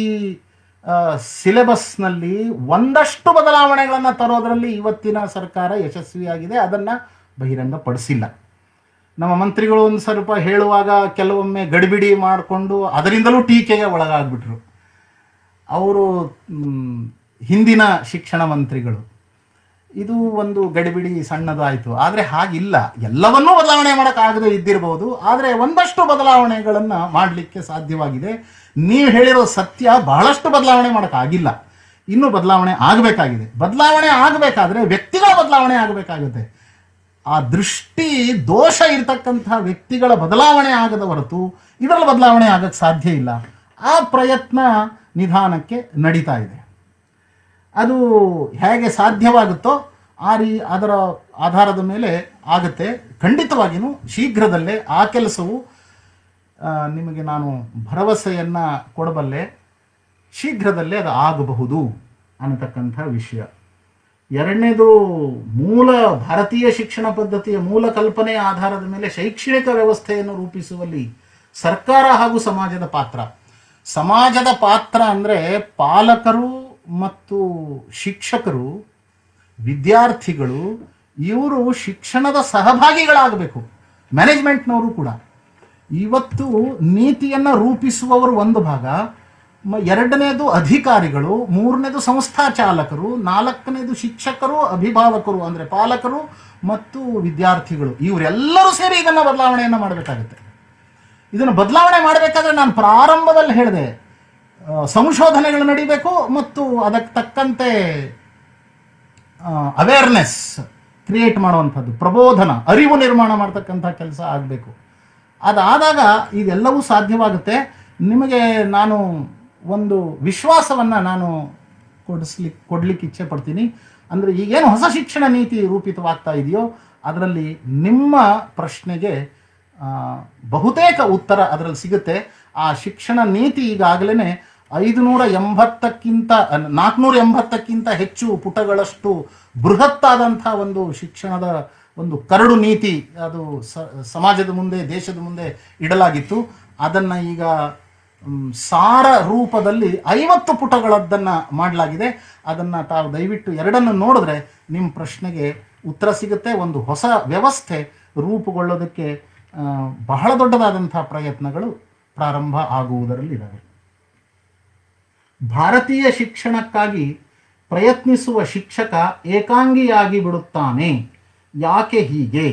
ಸಿಲೆಬಸ್ನಲ್ಲಿ ಒಂದಷ್ಟು ಬದಲಾವಣೆಗಳನ್ನು ತರೋದರಲ್ಲಿ ಇವತ್ತಿನ ಸರ್ಕಾರ ಯಶಸ್ವಿಯಾಗಿದೆ ಅದನ್ನು ಬಹಿರಂಗಪಡಿಸಿಲ್ಲ ನಮ್ಮ ಮಂತ್ರಿಗಳು ಒಂದು ಸ್ವಲ್ಪ ಹೇಳುವಾಗ ಕೆಲವೊಮ್ಮೆ ಗಡಿಬಿಡಿ ಮಾಡಿಕೊಂಡು ಅದರಿಂದಲೂ ಟೀಕೆಗೆ ಒಳಗಾಗ್ಬಿಟ್ರು ಅವರು ಮ್, ಹಿಂದಿನ ಶಿಕ್ಷಣ ಮಂತ್ರಿಗಳು ಇದು ಒಂದು ಗಡಿಬಿಡಿ ಸಣ್ಣದಾಯಿತು ಆದರೆ ಹಾಗಿಲ್ಲ ಎಲ್ಲವನ್ನೂ ಬದಲಾವಣೆ ಮಾಡೋಕ್ಕಾಗದೇ ಇದ್ದಿರಬಹುದು ಆದರೆ ಒಂದಷ್ಟು ಬದಲಾವಣೆಗಳನ್ನು ಮಾಡಲಿಕ್ಕೆ ಸಾಧ್ಯವಾಗಿದೆ ನೀವು ಹೇಳಿರೋ ಸತ್ಯ ಬಹಳಷ್ಟು ಬದಲಾವಣೆ ಮಾಡೋಕ್ಕಾಗಿಲ್ಲ ಇನ್ನೂ ಬದಲಾವಣೆ ಆಗಬೇಕಾಗಿದೆ ಬದಲಾವಣೆ ಆಗಬೇಕಾದ್ರೆ ವ್ಯಕ್ತಿಗಳ ಬದಲಾವಣೆ ಆಗಬೇಕಾಗುತ್ತೆ ಆ ದೃಷ್ಟಿ ದೋಷ ಇರತಕ್ಕಂತಹ ವ್ಯಕ್ತಿಗಳ ಬದಲಾವಣೆ ಆಗದ ಹೊರತು ಇದರಲ್ಲಿ ಬದಲಾವಣೆ ಆಗಕ್ಕೆ ಸಾಧ್ಯ ಇಲ್ಲ ಆ ಪ್ರಯತ್ನ ನಿಧಾನಕ್ಕೆ ನಡೀತಾ ಇದೆ ಅದು ಹೇಗೆ ಸಾಧ್ಯವಾಗುತ್ತೋ ಆ ರೀ ಅದರ ಆಧಾರದ ಮೇಲೆ ಆಗುತ್ತೆ ಖಂಡಿತವಾಗಿಯೂ ಶೀಘ್ರದಲ್ಲೇ ಆ ಕೆಲಸವು ಆ, ನಿಮಗೆ ನಾನು ಭರವಸೆಯನ್ನ ಕೊಡಬಲ್ಲೆ ಶೀಘ್ರದಲ್ಲೇ ಅದು ಆಗಬಹುದು ಅನ್ನತಕ್ಕಂಥ ವಿಷಯ ಎರಡನೇದು ಮೂಲ ಭಾರತೀಯ ಶಿಕ್ಷಣ ಪದ್ಧತಿಯ ಮೂಲ ಕಲ್ಪನೆಯ ಆಧಾರದ ಮೇಲೆ ಶೈಕ್ಷಣಿಕ ವ್ಯವಸ್ಥೆಯನ್ನು ರೂಪಿಸುವಲ್ಲಿ ಸರ್ಕಾರ ಹಾಗೂ ಸಮಾಜದ ಪಾತ್ರ ಸಮಾಜದ ಪಾತ್ರ ಅಂದರೆ ಪಾಲಕರು ಮತ್ತು ಶಿಕ್ಷಕರು ವಿದ್ಯಾರ್ಥಿಗಳು ಇವರು ಶಿಕ್ಷಣದ ಸಹಭಾಗಿಗಳಾಗಬೇಕು ಮ್ಯಾನೇಜ್ಮೆಂಟ್ನವರು ಕೂಡ ಇವತ್ತು ನೀತಿಯನ್ನು ರೂಪಿಸುವವರು ಒಂದು ಭಾಗ ಮ- ಎರಡನೇದು ಅಧಿಕಾರಿಗಳು ಮೂರನೇದು ಸಂಸ್ಥಾ ಚಾಲಕರು ನಾಲ್ಕನೇದು ಶಿಕ್ಷಕರು ಅಭಿಭಾವಕರು ಅಂದರೆ ಪಾಲಕರು ಮತ್ತು ವಿದ್ಯಾರ್ಥಿಗಳು ಇವರೆಲ್ಲರೂ ಸೇರಿ ಇದನ್ನು ಬದಲಾವಣೆಯನ್ನು ಮಾಡಬೇಕಾಗುತ್ತೆ ಇದನ್ನು ಬದಲಾವಣೆ ಮಾಡಬೇಕಾದ್ರೆ ನಾನು ಪ್ರಾರಂಭದಲ್ಲಿ ಹೇಳಿದೆ ಆ, ಸಂಶೋಧನೆಗಳು ನಡೀಬೇಕು ಮತ್ತು ಅದಕ್ಕೆ ತಕ್ಕಂತೆ ಅವೇರ್ನೆಸ್ ಕ್ರಿಯೇಟ್ ಮಾಡುವಂಥದ್ದು ಪ್ರಬೋಧನ ಅರಿವು ನಿರ್ಮಾಣ ಮಾಡ್ತಕ್ಕಂಥ ಕೆಲಸ ಆಗಬೇಕು ಅದಾದಾಗ ಇದೆಲ್ಲವೂ ಸಾಧ್ಯವಾಗುತ್ತೆ ನಿಮಗೆ ನಾನು ಒಂದು ವಿಶ್ವಾಸವನ್ನು ನಾನು ಕೊಡಿಸ್ಲಿಕ್ಕೆ ಕೊಡ್ಲಿಕ್ಕೆ ಇಚ್ಛೆ ಪಡ್ತೀನಿ ಅಂದರೆ ಈಗೇನು ಹೊಸ ಶಿಕ್ಷಣ ನೀತಿ ರೂಪಿತವಾಗ್ತಾ ಇದೆಯೋ ಅದರಲ್ಲಿ ನಿಮ್ಮ ಪ್ರಶ್ನೆಗೆ ಆ, ಬಹುತೇಕ ಉತ್ತರ ಅದರಲ್ಲಿ ಸಿಗುತ್ತೆ ಆ ಶಿಕ್ಷಣ ನೀತಿ ಈಗಾಗಲೇ ಐದುನೂರ ಎಂಬತ್ತಕ್ಕಿಂತ ನಾಲ್ಕುನೂರ ಎಂಬತ್ತಕ್ಕಿಂತ ಹೆಚ್ಚು ಪುಟಗಳಷ್ಟು ಬೃಹತ್ತಾದಂಥ ಒಂದು ಶಿಕ್ಷಣದ ಒಂದು ಕರಡು ನೀತಿ ಅದು ಸ- ಸಮಾಜದ ಮುಂದೆ ದೇಶದ ಮುಂದೆ ಇಡಲಾಗಿತ್ತು ಅದನ್ನು ಈಗ ಮ್, ಸಾರ ರೂಪದಲ್ಲಿ ಐವತ್ತು ಪುಟಗಳದ್ದನ್ನು ಮಾಡಲಾಗಿದೆ ಅದನ್ನು ತಾವು ದಯವಿಟ್ಟು ಎರಡನ್ನು ನೋಡಿದ್ರೆ ನಿಮ್ಮ ಪ್ರಶ್ನೆಗೆ ಉತ್ತರ ಸಿಗುತ್ತೆ ಒಂದು ಹೊಸ ವ್ಯವಸ್ಥೆ ರೂಪುಗೊಳ್ಳೋದಕ್ಕೆ ಆ, ಬಹಳ ದೊಡ್ಡದಾದಂಥ ಪ್ರಯತ್ನಗಳು ಪ್ರಾರಂಭ ಆಗುವುದರಲ್ಲಿದ್ದಾವೆ ಭಾರತೀಯ ಶಿಕ್ಷಣಕ್ಕಾಗಿ ಪ್ರಯತ್ನಿಸುವ ಶಿಕ್ಷಕ ಏಕಾಂಗಿಯಾಗಿ ಬಿಡುತ್ತಾನೆ ಯಾಕೆ ಹೀಗೆ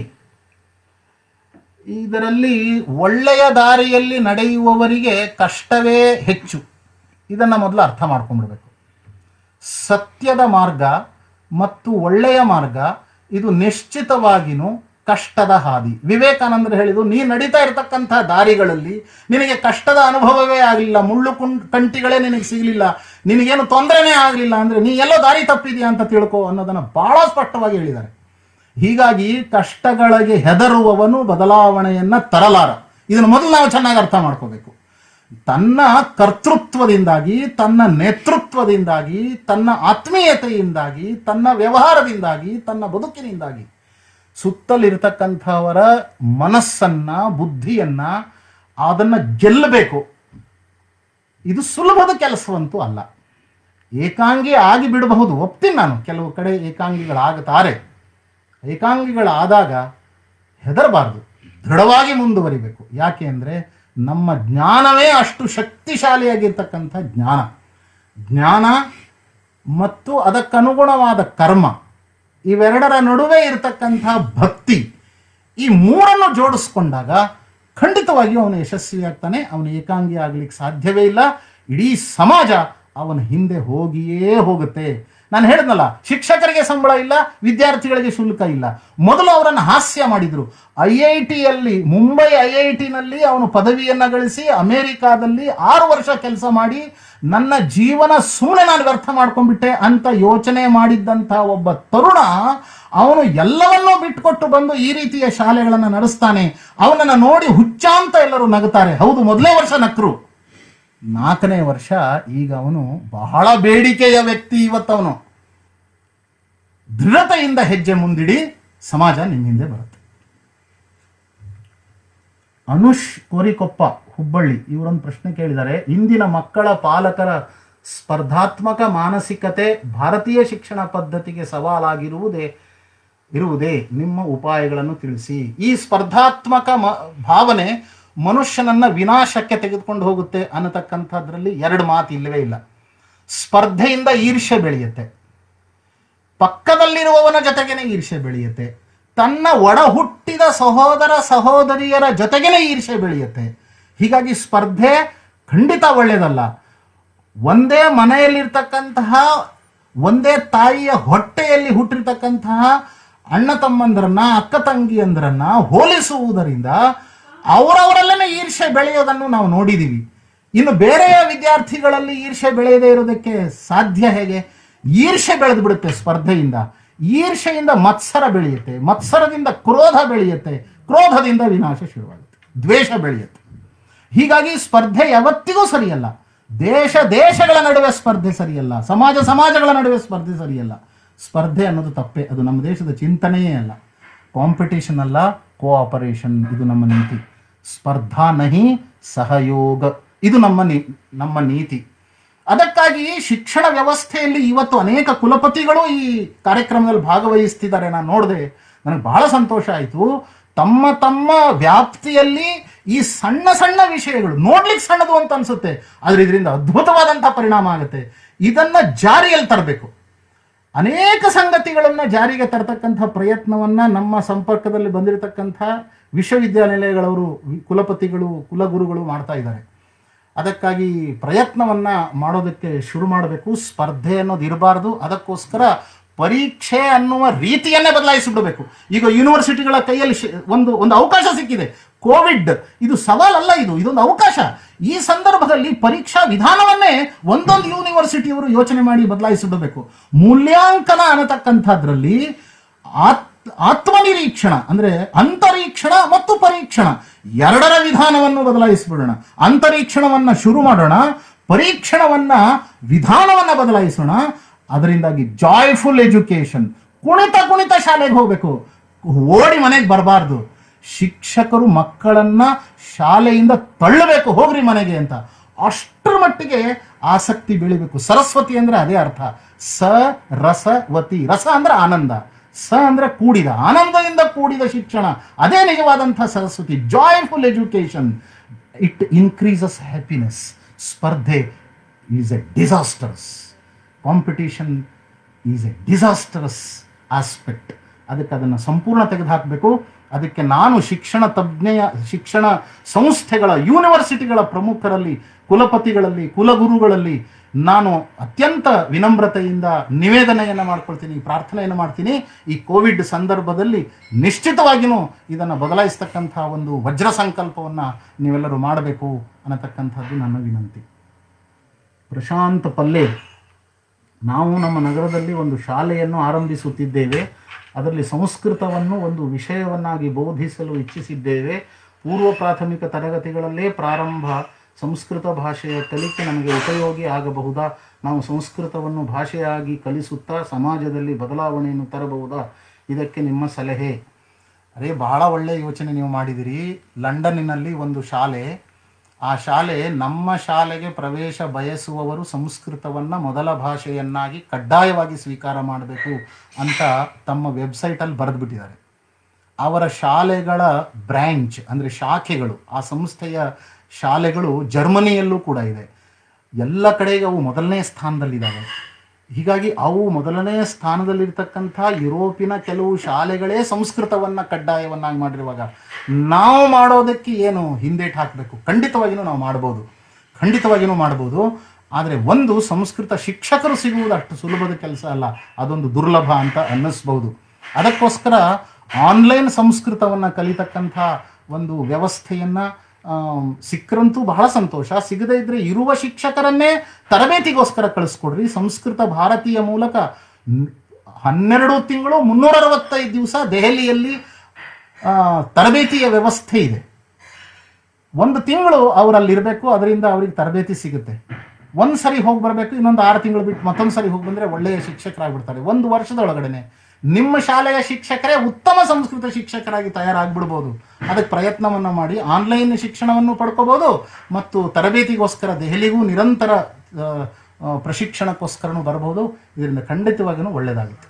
ಇದರಲ್ಲಿ ಒಳ್ಳೆಯ ದಾರಿಯಲ್ಲಿ ನಡೆಯುವವರಿಗೆ ಕಷ್ಟವೇ ಹೆಚ್ಚು ಇದನ್ನು ಮೊದಲು ಅರ್ಥ ಮಾಡ್ಕೊಂಡ್ಬಿಡ್ಬೇಕು ಸತ್ಯದ ಮಾರ್ಗ ಮತ್ತು ಒಳ್ಳೆಯ ಮಾರ್ಗ ಇದು ನಿಶ್ಚಿತವಾಗಿಯೂ ಕಷ್ಟದ ಹಾದಿ ವಿವೇಕಾನಂದರು ಹೇಳಿದ್ರು ನೀ ನಡೀತಾ ಇರತಕ್ಕಂಥ ದಾರಿಗಳಲ್ಲಿ ನಿನಗೆ ಕಷ್ಟದ ಅನುಭವವೇ ಆಗಲಿಲ್ಲ ಮುಳ್ಳು ಕುಂ- ಕಂಟಿಗಳೇ ನಿನಗೆ ಸಿಗಲಿಲ್ಲ ನಿನಗೇನು ತೊಂದರೆನೇ ಆಗಲಿಲ್ಲ ಅಂದರೆ ನೀ ಎಲ್ಲೋ ದಾರಿ ತಪ್ಪಿದೆಯಾ ಅಂತ ತಿಳ್ಕೊ ಅನ್ನೋದನ್ನು ಬಹಳ ಸ್ಪಷ್ಟವಾಗಿ ಹೇಳಿದ್ದಾರೆ ಹೀಗಾಗಿ ಕಷ್ಟಗಳಿಗೆ ಹೆದರುವವನು ಬದಲಾವಣೆಯನ್ನ ತರಲಾರ ಇದನ್ನು ಮೊದಲು ನಾವು ಚೆನ್ನಾಗಿ ಅರ್ಥ ಮಾಡ್ಕೋಬೇಕು ತನ್ನ ಕರ್ತೃತ್ವದಿಂದಾಗಿ ತನ್ನ ನೇತೃತ್ವದಿಂದಾಗಿ ತನ್ನ ಆತ್ಮೀಯತೆಯಿಂದಾಗಿ ತನ್ನ ವ್ಯವಹಾರದಿಂದಾಗಿ ತನ್ನ ಬದುಕಿನಿಂದಾಗಿ ಸುತ್ತಲಿರ್ತಕ್ಕಂಥವರ ಮನಸ್ಸನ್ನ ಬುದ್ಧಿಯನ್ನ ಅದನ್ನ ಗೆಲ್ಲಬೇಕು ಇದು ಸುಲಭದ ಕೆಲಸವಂತೂ ಅಲ್ಲ ಏಕಾಂಗಿ ಆಗಿ ಬಿಡಬಹುದು ಒಪ್ತೀನಿ ನಾನು ಕೆಲವು ಕಡೆ ಏಕಾಂಗಿಗಳಾಗುತ್ತಾರೆ ಏಕಾಂಗಿಗಳಾದಾಗ ಹೆದರಬಾರ್ದು ದೃಢವಾಗಿ ಮುಂದುವರಿಬೇಕು ಯಾಕೆ ಅಂದರೆ ನಮ್ಮ ಜ್ಞಾನವೇ ಅಷ್ಟು ಶಕ್ತಿಶಾಲಿಯಾಗಿರ್ತಕ್ಕಂಥ ಜ್ಞಾನ ಜ್ಞಾನ ಮತ್ತು ಅದಕ್ಕನುಗುಣವಾದ ಕರ್ಮ ಇವೆರಡರ ನಡುವೆ ಇರತಕ್ಕಂಥ ಭಕ್ತಿ ಈ ಮೂರನ್ನು ಜೋಡಿಸ್ಕೊಂಡಾಗ ಖಂಡಿತವಾಗಿಯೂ ಅವನು ಯಶಸ್ವಿಯಾಗ್ತಾನೆ ಅವನು ಏಕಾಂಗಿ ಆಗ್ಲಿಕ್ಕೆ ಸಾಧ್ಯವೇ ಇಲ್ಲ ಇಡೀ ಸಮಾಜ ಅವನ ಹಿಂದೆ ಹೋಗಿಯೇ ಹೋಗುತ್ತೆ ನಾನು ಹೇಳಿದ್ನಲ್ಲ ಶಿಕ್ಷಕರಿಗೆ ಸಂಬಳ ಇಲ್ಲ ವಿದ್ಯಾರ್ಥಿಗಳಿಗೆ ಶುಲ್ಕ ಇಲ್ಲ ಮೊದಲು ಅವರನ್ನು ಹಾಸ್ಯ ಮಾಡಿದ್ರು ಐ ಐ ಟಿಯಲ್ಲಿ ಮುಂಬೈ ಐ ಐ ಟಿನಲ್ಲಿ ಅವನು ಪದವಿಯನ್ನ ಗಳಿಸಿ ಅಮೆರಿಕಾದಲ್ಲಿ ಆರು ವರ್ಷ ಕೆಲಸ ಮಾಡಿ ನನ್ನ ಜೀವನ ಸುಮ್ಮನೆ ನಾನು ವ್ಯರ್ಥ ಮಾಡ್ಕೊಂಡ್ಬಿಟ್ಟೆ ಅಂತ ಯೋಚನೆ ಮಾಡಿದ್ದಂಥ ಒಬ್ಬ ತರುಣ ಅವನು ಎಲ್ಲವನ್ನೂ ಬಿಟ್ಕೊಟ್ಟು ಬಂದು ಈ ರೀತಿಯ ಶಾಲೆಗಳನ್ನು ನಡೆಸ್ತಾನೆ ಅವನನ್ನು ನೋಡಿ ಹುಚ್ಚ ಅಂತ ಎಲ್ಲರೂ ನಗುತ್ತಾರೆ ಹೌದು ಮೊದಲೇ ವರ್ಷ ನಕ್ರು ನಾಲ್ಕನೇ ವರ್ಷ ಈಗ ಅವನು ಬಹಳ ಬೇಡಿಕೆಯ ವ್ಯಕ್ತಿ ಇವತ್ತವನು ದೃಢತೆಯಿಂದ ಹೆಜ್ಜೆ ಮುಂದಿಡಿ ಸಮಾಜ ನಿಮ್ಮ ಹಿಂದೆ ಬರುತ್ತೆ ಅನುಷ್ ಕೋರಿಕೊಪ್ಪ ಹುಬ್ಬಳ್ಳಿ ಇವರೊಂದು ಪ್ರಶ್ನೆ ಕೇಳಿದ್ದಾರೆ ಇಂದಿನ ಮಕ್ಕಳ ಪಾಲಕರ ಸ್ಪರ್ಧಾತ್ಮಕ ಮಾನಸಿಕತೆ ಭಾರತೀಯ ಶಿಕ್ಷಣ ಪದ್ಧತಿಗೆ ಸವಾಲಾಗಿರುವುದೇ ಇರುವುದೇ ನಿಮ್ಮ ಉಪಾಯಗಳನ್ನು ತಿಳಿಸಿ ಈ ಸ್ಪರ್ಧಾತ್ಮಕ ಮ ಭಾವನೆ ಮನುಷ್ಯನನ್ನ ವಿನಾಶಕ್ಕೆ ತೆಗೆದುಕೊಂಡು ಹೋಗುತ್ತೆ ಅನ್ನತಕ್ಕಂಥದ್ರಲ್ಲಿ ಎರಡು ಮಾತು ಇಲ್ಲವೇ ಇಲ್ಲ ಸ್ಪರ್ಧೆಯಿಂದ ಈರ್ಷ್ಯೆ ಬೆಳೆಯುತ್ತೆ ಪಕ್ಕದಲ್ಲಿರುವವನ ಜೊತೆಗೇನೆ ಈರ್ಷ್ಯೆ ಬೆಳೆಯುತ್ತೆ ತನ್ನ ಒಡ ಹುಟ್ಟಿದ ಸಹೋದರ ಸಹೋದರಿಯರ ಜೊತೆಗೇನೆ ಈರ್ಷ್ಯೆ ಬೆಳೆಯುತ್ತೆ ಹೀಗಾಗಿ ಸ್ಪರ್ಧೆ ಖಂಡಿತ ಒಳ್ಳೆಯದಲ್ಲ ಒಂದೇ ಮನೆಯಲ್ಲಿರ್ತಕ್ಕಂತಹ ಒಂದೇ ತಾಯಿಯ ಹೊಟ್ಟೆಯಲ್ಲಿ ಹುಟ್ಟಿರ್ತಕ್ಕಂತಹ ಅಣ್ಣ ತಮ್ಮಂದರನ್ನ ಅಕ್ಕ ತಂಗಿಯಂದರನ್ನ ಹೋಲಿಸುವುದರಿಂದ ಅವರವರಲ್ಲೇ ಈರ್ಷ್ಯೆ ಬೆಳೆಯೋದನ್ನು ನಾವು ನೋಡಿದೀವಿ ಇನ್ನು ಬೇರೆಯ ವಿದ್ಯಾರ್ಥಿಗಳಲ್ಲಿ ಈರ್ಷ್ಯೆ ಬೆಳೆಯದೇ ಇರೋದಕ್ಕೆ ಸಾಧ್ಯ ಹೇಗೆ ಈರ್ಷ್ಯೆ ಬೆಳೆದು ಬಿಡುತ್ತೆ ಸ್ಪರ್ಧೆಯಿಂದ ಈರ್ಷೆಯಿಂದ ಮತ್ಸರ ಬೆಳೆಯುತ್ತೆ ಮತ್ಸರದಿಂದ ಕ್ರೋಧ ಬೆಳೆಯುತ್ತೆ ಕ್ರೋಧದಿಂದ ವಿನಾಶ ಶುರುವಾಗುತ್ತೆ ದ್ವೇಷ ಬೆಳೆಯುತ್ತೆ ಹೀಗಾಗಿ ಸ್ಪರ್ಧೆ ಯಾವತ್ತಿಗೂ ಸರಿಯಲ್ಲ ದೇಶ ದೇಶಗಳ ನಡುವೆ ಸ್ಪರ್ಧೆ ಸರಿಯಲ್ಲ ಸಮಾಜ ಸಮಾಜಗಳ ನಡುವೆ ಸ್ಪರ್ಧೆ ಸರಿಯಲ್ಲ ಸ್ಪರ್ಧೆ ಅನ್ನೋದು ತಪ್ಪೆ ಅದು ನಮ್ಮ ದೇಶದ ಚಿಂತನೆಯೇ ಅಲ್ಲ ಕಾಂಪಿಟೇಷನ್ ಅಲ್ಲ ಕೋಆಪರೇಷನ್ ಇದು ನಮ್ಮ ನೀತಿ ಸ್ಪರ್ಧಾ ನಹಿ ಸಹಯೋಗ ಇದು ನಮ್ಮ ನೀ ನಮ್ಮ ನೀತಿ ಅದಕ್ಕಾಗಿ ಶಿಕ್ಷಣ ವ್ಯವಸ್ಥೆಯಲ್ಲಿ ಇವತ್ತು ಅನೇಕ ಕುಲಪತಿಗಳು ಈ ಕಾರ್ಯಕ್ರಮದಲ್ಲಿ ಭಾಗವಹಿಸ್ತಿದ್ದಾರೆ ನಾನು ನೋಡಿದೆ ನನಗೆ ಬಹಳ ಸಂತೋಷ ಆಯಿತು ತಮ್ಮ ತಮ್ಮ ವ್ಯಾಪ್ತಿಯಲ್ಲಿ ಈ ಸಣ್ಣ ಸಣ್ಣ ವಿಷಯಗಳು ನೋಡ್ಲಿಕ್ಕೆ ಸಣ್ಣದು ಅಂತ ಅನ್ಸುತ್ತೆ ಆದ್ರೆ ಇದರಿಂದ ಅದ್ಭುತವಾದಂತಹ ಪರಿಣಾಮ ಆಗುತ್ತೆ ಇದನ್ನ ಜಾರಿಯಲ್ಲಿ ತರಬೇಕು ಅನೇಕ ಸಂಗತಿಗಳನ್ನ ಜಾರಿಗೆ ತರತಕ್ಕಂಥ ಪ್ರಯತ್ನವನ್ನ ನಮ್ಮ ಸಂಪರ್ಕದಲ್ಲಿ ಬಂದಿರತಕ್ಕಂಥ ವಿಶ್ವವಿದ್ಯಾನಿಲಯಗಳವರು ವಿ- ಕುಲಪತಿಗಳು ಕುಲಗುರುಗಳು ಮಾಡ್ತಾ ಇದ್ದಾರೆ ಅದಕ್ಕಾಗಿ ಪ್ರಯತ್ನವನ್ನ ಮಾಡೋದಕ್ಕೆ ಶುರು ಮಾಡಬೇಕು ಸ್ಪರ್ಧೆ ಅನ್ನೋದು ಇರಬಾರ್ದು ಅದಕ್ಕೋಸ್ಕರ ಪರೀಕ್ಷೆ ಅನ್ನುವ ರೀತಿಯನ್ನೇ ಬದಲಾಯಿಸಿಬಿಡಬೇಕು ಈಗ ಯೂನಿವರ್ಸಿಟಿಗಳ ಕೈಯಲ್ಲಿ ಶಿ- ಒಂದು ಒಂದು ಅವಕಾಶ ಸಿಕ್ಕಿದೆ ಕೋವಿಡ್ ಇದು ಸವಾಲಲ್ಲ ಇದು ಇದೊಂದು ಅವಕಾಶ ಈ ಸಂದರ್ಭದಲ್ಲಿ ಪರೀಕ್ಷಾ ವಿಧಾನವನ್ನೇ ಒಂದೊಂದು ಯೂನಿವರ್ಸಿಟಿಯವರು ಯೋಚನೆ ಮಾಡಿ ಬದಲಾಯಿಸಿಬಿಡಬೇಕು ಮೂಲ್ಯಾಂಕನ ಅನ್ನತಕ್ಕಂಥದ್ರಲ್ಲಿ ಆತ್ ಆತ್ಮನಿರೀಕ್ಷಣ ಅಂದ್ರೆ ಅಂತರೀಕ್ಷಣ ಮತ್ತು ಪರೀಕ್ಷಣ ಎರಡರ ವಿಧಾನವನ್ನು ಬದಲಾಯಿಸಿಬಿಡೋಣ ಅಂತರೀಕ್ಷಣವನ್ನ ಶುರು ಮಾಡೋಣ ಪರೀಕ್ಷಣವನ್ನ ವಿಧಾನವನ್ನ ಬದಲಾಯಿಸೋಣ ಅದರಿಂದಾಗಿ ಜಾಯ್ಫುಲ್ ಎಜುಕೇಶನ್ ಕುಣಿತ ಕುಣಿತ ಶಾಲೆಗೆ ಹೋಗ್ಬೇಕು ಓಡಿ ಮನೆಗೆ ಬರಬಾರ್ದು ಶಿಕ್ಷಕರು ಮಕ್ಕಳನ್ನ ಶಾಲೆಯಿಂದ ತಳ್ಳಬೇಕು ಹೋಗ್ರಿ ಮನೆಗೆ ಅಂತ ಅಷ್ಟರ ಮಟ್ಟಿಗೆ ಆಸಕ್ತಿ ಬೆಳಿಬೇಕು ಸರಸ್ವತಿ ಅಂದ್ರೆ ಅದೇ ಅರ್ಥ ಸ ರಸವತಿ ರಸ ಅಂದ್ರೆ ಆನಂದ ಸ ಅಂದ್ರೆ ಕೂಡಿದ ಆನಂದದಿಂದ ಕೂಡಿದ ಶಿಕ್ಷಣ ಅದೇ ನಿಜವಾದಂತಹ Saraswati joyful education it increases happiness ಸ್ಪರ್ಧೆ is a disasters competition is a disastrous aspect ಅದಕ್ಕೆ ಅದನ್ನು ಸಂಪೂರ್ಣ ತೆಗೆದುಹಾಕಬೇಕು ಅದಕ್ಕೆ ನಾನು ಶಿಕ್ಷಣ ತಜ್ಞೆಯ ಶಿಕ್ಷಣ ಸಂಸ್ಥೆಗಳ ಯೂನಿವರ್ಸಿಟಿಗಳ ಪ್ರಮುಖರಲ್ಲಿ ಕುಲಪತಿಗಳಲ್ಲಿ ಕುಲಗುರುಗಳಲ್ಲಿ ನಾನು ಅತ್ಯಂತ ವಿನಮ್ರತೆಯಿಂದ ನಿವೇದನೆಯನ್ನು ಮಾಡ್ಕೊಳ್ತೀನಿ ಪ್ರಾರ್ಥನೆಯನ್ನು ಮಾಡ್ತೀನಿ ಈ ಕೋವಿಡ್ ಸಂದರ್ಭದಲ್ಲಿ ನಿಶ್ಚಿತವಾಗಿಯೂ ಇದನ್ನು ಬದಲಾಯಿಸ್ತಕ್ಕಂಥ ಒಂದು ವಜ್ರ ಸಂಕಲ್ಪವನ್ನು ನೀವೆಲ್ಲರೂ ಮಾಡಬೇಕು ಅನ್ನತಕ್ಕಂಥದ್ದು ನನ್ನ ವಿನಂತಿ ಪ್ರಶಾಂತ್ ಪಲ್ಲೆ ನಾವು ನಮ್ಮ ನಗರದಲ್ಲಿ ಒಂದು ಶಾಲೆಯನ್ನು ಆರಂಭಿಸುತ್ತಿದ್ದೇವೆ ಅದರಲ್ಲಿ ಸಂಸ್ಕೃತವನ್ನು ಒಂದು ವಿಷಯವನ್ನಾಗಿ ಬೋಧಿಸಲು ಇಚ್ಛಿಸಿದ್ದೇವೆ ಪೂರ್ವ ಪ್ರಾಥಮಿಕ ತರಗತಿಗಳಲ್ಲೇ ಪ್ರಾರಂಭ ಸಂಸ್ಕೃತ ಭಾಷೆಯ ಕಲಿಕೆ ನಮಗೆ ಉಪಯೋಗಿ ಆಗಬಹುದಾ ನಾವು ಸಂಸ್ಕೃತವನ್ನು ಭಾಷೆಯಾಗಿ ಕಲಿಸುತ್ತಾ ಸಮಾಜದಲ್ಲಿ ಬದಲಾವಣೆಯನ್ನು ತರಬಹುದಾ ಇದಕ್ಕೆ ನಿಮ್ಮ ಸಲಹೆ ಅದೇ ಬಹಳ ಒಳ್ಳೆಯ ಯೋಚನೆ ನೀವು ಮಾಡಿದಿರಿ ಲಂಡನ್ನಿನಲ್ಲಿ ಒಂದು ಶಾಲೆ ಆ ಶಾಲೆ ನಮ್ಮ ಶಾಲೆಗೆ ಪ್ರವೇಶ ಬಯಸುವವರು ಸಂಸ್ಕೃತವನ್ನು ಮೊದಲ ಭಾಷೆಯನ್ನಾಗಿ ಕಡ್ಡಾಯವಾಗಿ ಸ್ವೀಕಾರ ಮಾಡಬೇಕು ಅಂತ ತಮ್ಮ ವೆಬ್ಸೈಟಲ್ಲಿ ಬರೆದುಬಿಟ್ಟಿದ್ದಾರೆ ಅವರ ಶಾಲೆಗಳ ಬ್ರ್ಯಾಂಚ್ ಅಂದರೆ ಶಾಖೆಗಳು ಆ ಸಂಸ್ಥೆಯ ಶಾಲೆಗಳು ಜರ್ಮನಿಯಲ್ಲೂ ಕೂಡ ಇದೆ ಎಲ್ಲ ಕಡೆಗೆ ಅವು ಮೊದಲನೇ ಸ್ಥಾನದಲ್ಲಿದ್ದಾವೆ ಹೀಗಾಗಿ ಅವು ಮೊದಲನೇ ಸ್ಥಾನದಲ್ಲಿರ್ತಕ್ಕಂಥ ಯುರೋಪಿನ ಕೆಲವು ಶಾಲೆಗಳೇ ಸಂಸ್ಕೃತವನ್ನು ಕಡ್ಡಾಯವನ್ನಾಗಿ ಮಾಡಿರುವಾಗ ನಾವು ಮಾಡೋದಕ್ಕೆ ಏನು ಹಿಂದೇಟು ಹಾಕಬೇಕು ಖಂಡಿತವಾಗಿಯೂ ನಾವು ಮಾಡ್ಬೋದು ಖಂಡಿತವಾಗಿಯೂ ಮಾಡ್ಬೋದು ಆದರೆ ಒಂದು ಸಂಸ್ಕೃತ ಶಿಕ್ಷಕರು ಸಿಗುವುದು ಅಷ್ಟು ಸುಲಭದ ಕೆಲಸ ಅಲ್ಲ ಅದೊಂದು ದುರ್ಲಭ ಅಂತ ಅನ್ನಿಸ್ಬಹುದು ಅದಕ್ಕೋಸ್ಕರ ಆನ್ಲೈನ್ ಸಂಸ್ಕೃತವನ್ನು ಕಲಿತಕ್ಕಂಥ ಒಂದು ವ್ಯವಸ್ಥೆಯನ್ನು ಸಿಕ್ಕರಂತೂ ಬಹಳ ಸಂತೋಷ ಸಿಗದೇ ಇದ್ರೆ ಇರುವ ಶಿಕ್ಷಕರನ್ನೇ ತರಬೇತಿಗೋಸ್ಕರ ಕಳಿಸ್ಕೊಡ್ರಿ ಸಂಸ್ಕೃತ ಭಾರತೀಯ ಮೂಲಕ ನ್- ಹನ್ನೆರಡು ತಿಂಗಳು ಮುನ್ನೂರ ಅರವತ್ತೈದು ದಿವಸ ದೆಹಲಿಯಲ್ಲಿ ಆ, ತರಬೇತಿಯ ವ್ಯವಸ್ಥೆ ಇದೆ ಒಂದು ತಿಂಗಳು ಅವರಲ್ಲಿ ಇರಬೇಕು ಅದರಿಂದ ಅವ್ರಿಗೆ ತರಬೇತಿ ಸಿಗುತ್ತೆ ಒಂದು ಸರಿ ಹೋಗಿ ಬರಬೇಕು ಇನ್ನೊಂದು ಆರು ತಿಂಗಳು ಬಿಟ್ಟು ಮತ್ತೊಂದು ಸರಿ ಹೋಗಿ ಬಂದರೆ ಒಳ್ಳೆಯ ಶಿಕ್ಷಕರಾಗ್ಬಿಡ್ತಾರೆ ಒಂದು ವರ್ಷದ ಒಳಗಡೆನೆ ನಿಮ್ಮ ಶಾಲೆಯ ಶಿಕ್ಷಕರೇ ಉತ್ತಮ ಸಂಸ್ಕೃತ ಶಿಕ್ಷಕರಾಗಿ ತಯಾರಾಗ್ಬಿಡ್ಬೋದು ಅದಕ್ಕೆ ಪ್ರಯತ್ನವನ್ನು ಮಾಡಿ ಆನ್ಲೈನ್ ಶಿಕ್ಷಣವನ್ನು ಪಡ್ಕೋಬೋದು ಮತ್ತು ತರಬೇತಿಗೋಸ್ಕರ ದೆಹಲಿಗೂ ನಿರಂತರ ಆ, ಆ, ಪ್ರಶಿಕ್ಷಣಕ್ಕೋಸ್ಕರನೂ ಬರಬಹುದು ಇದರಿಂದ ಖಂಡಿತವಾಗಿಯೂ ಒಳ್ಳೆಯದಾಗುತ್ತೆ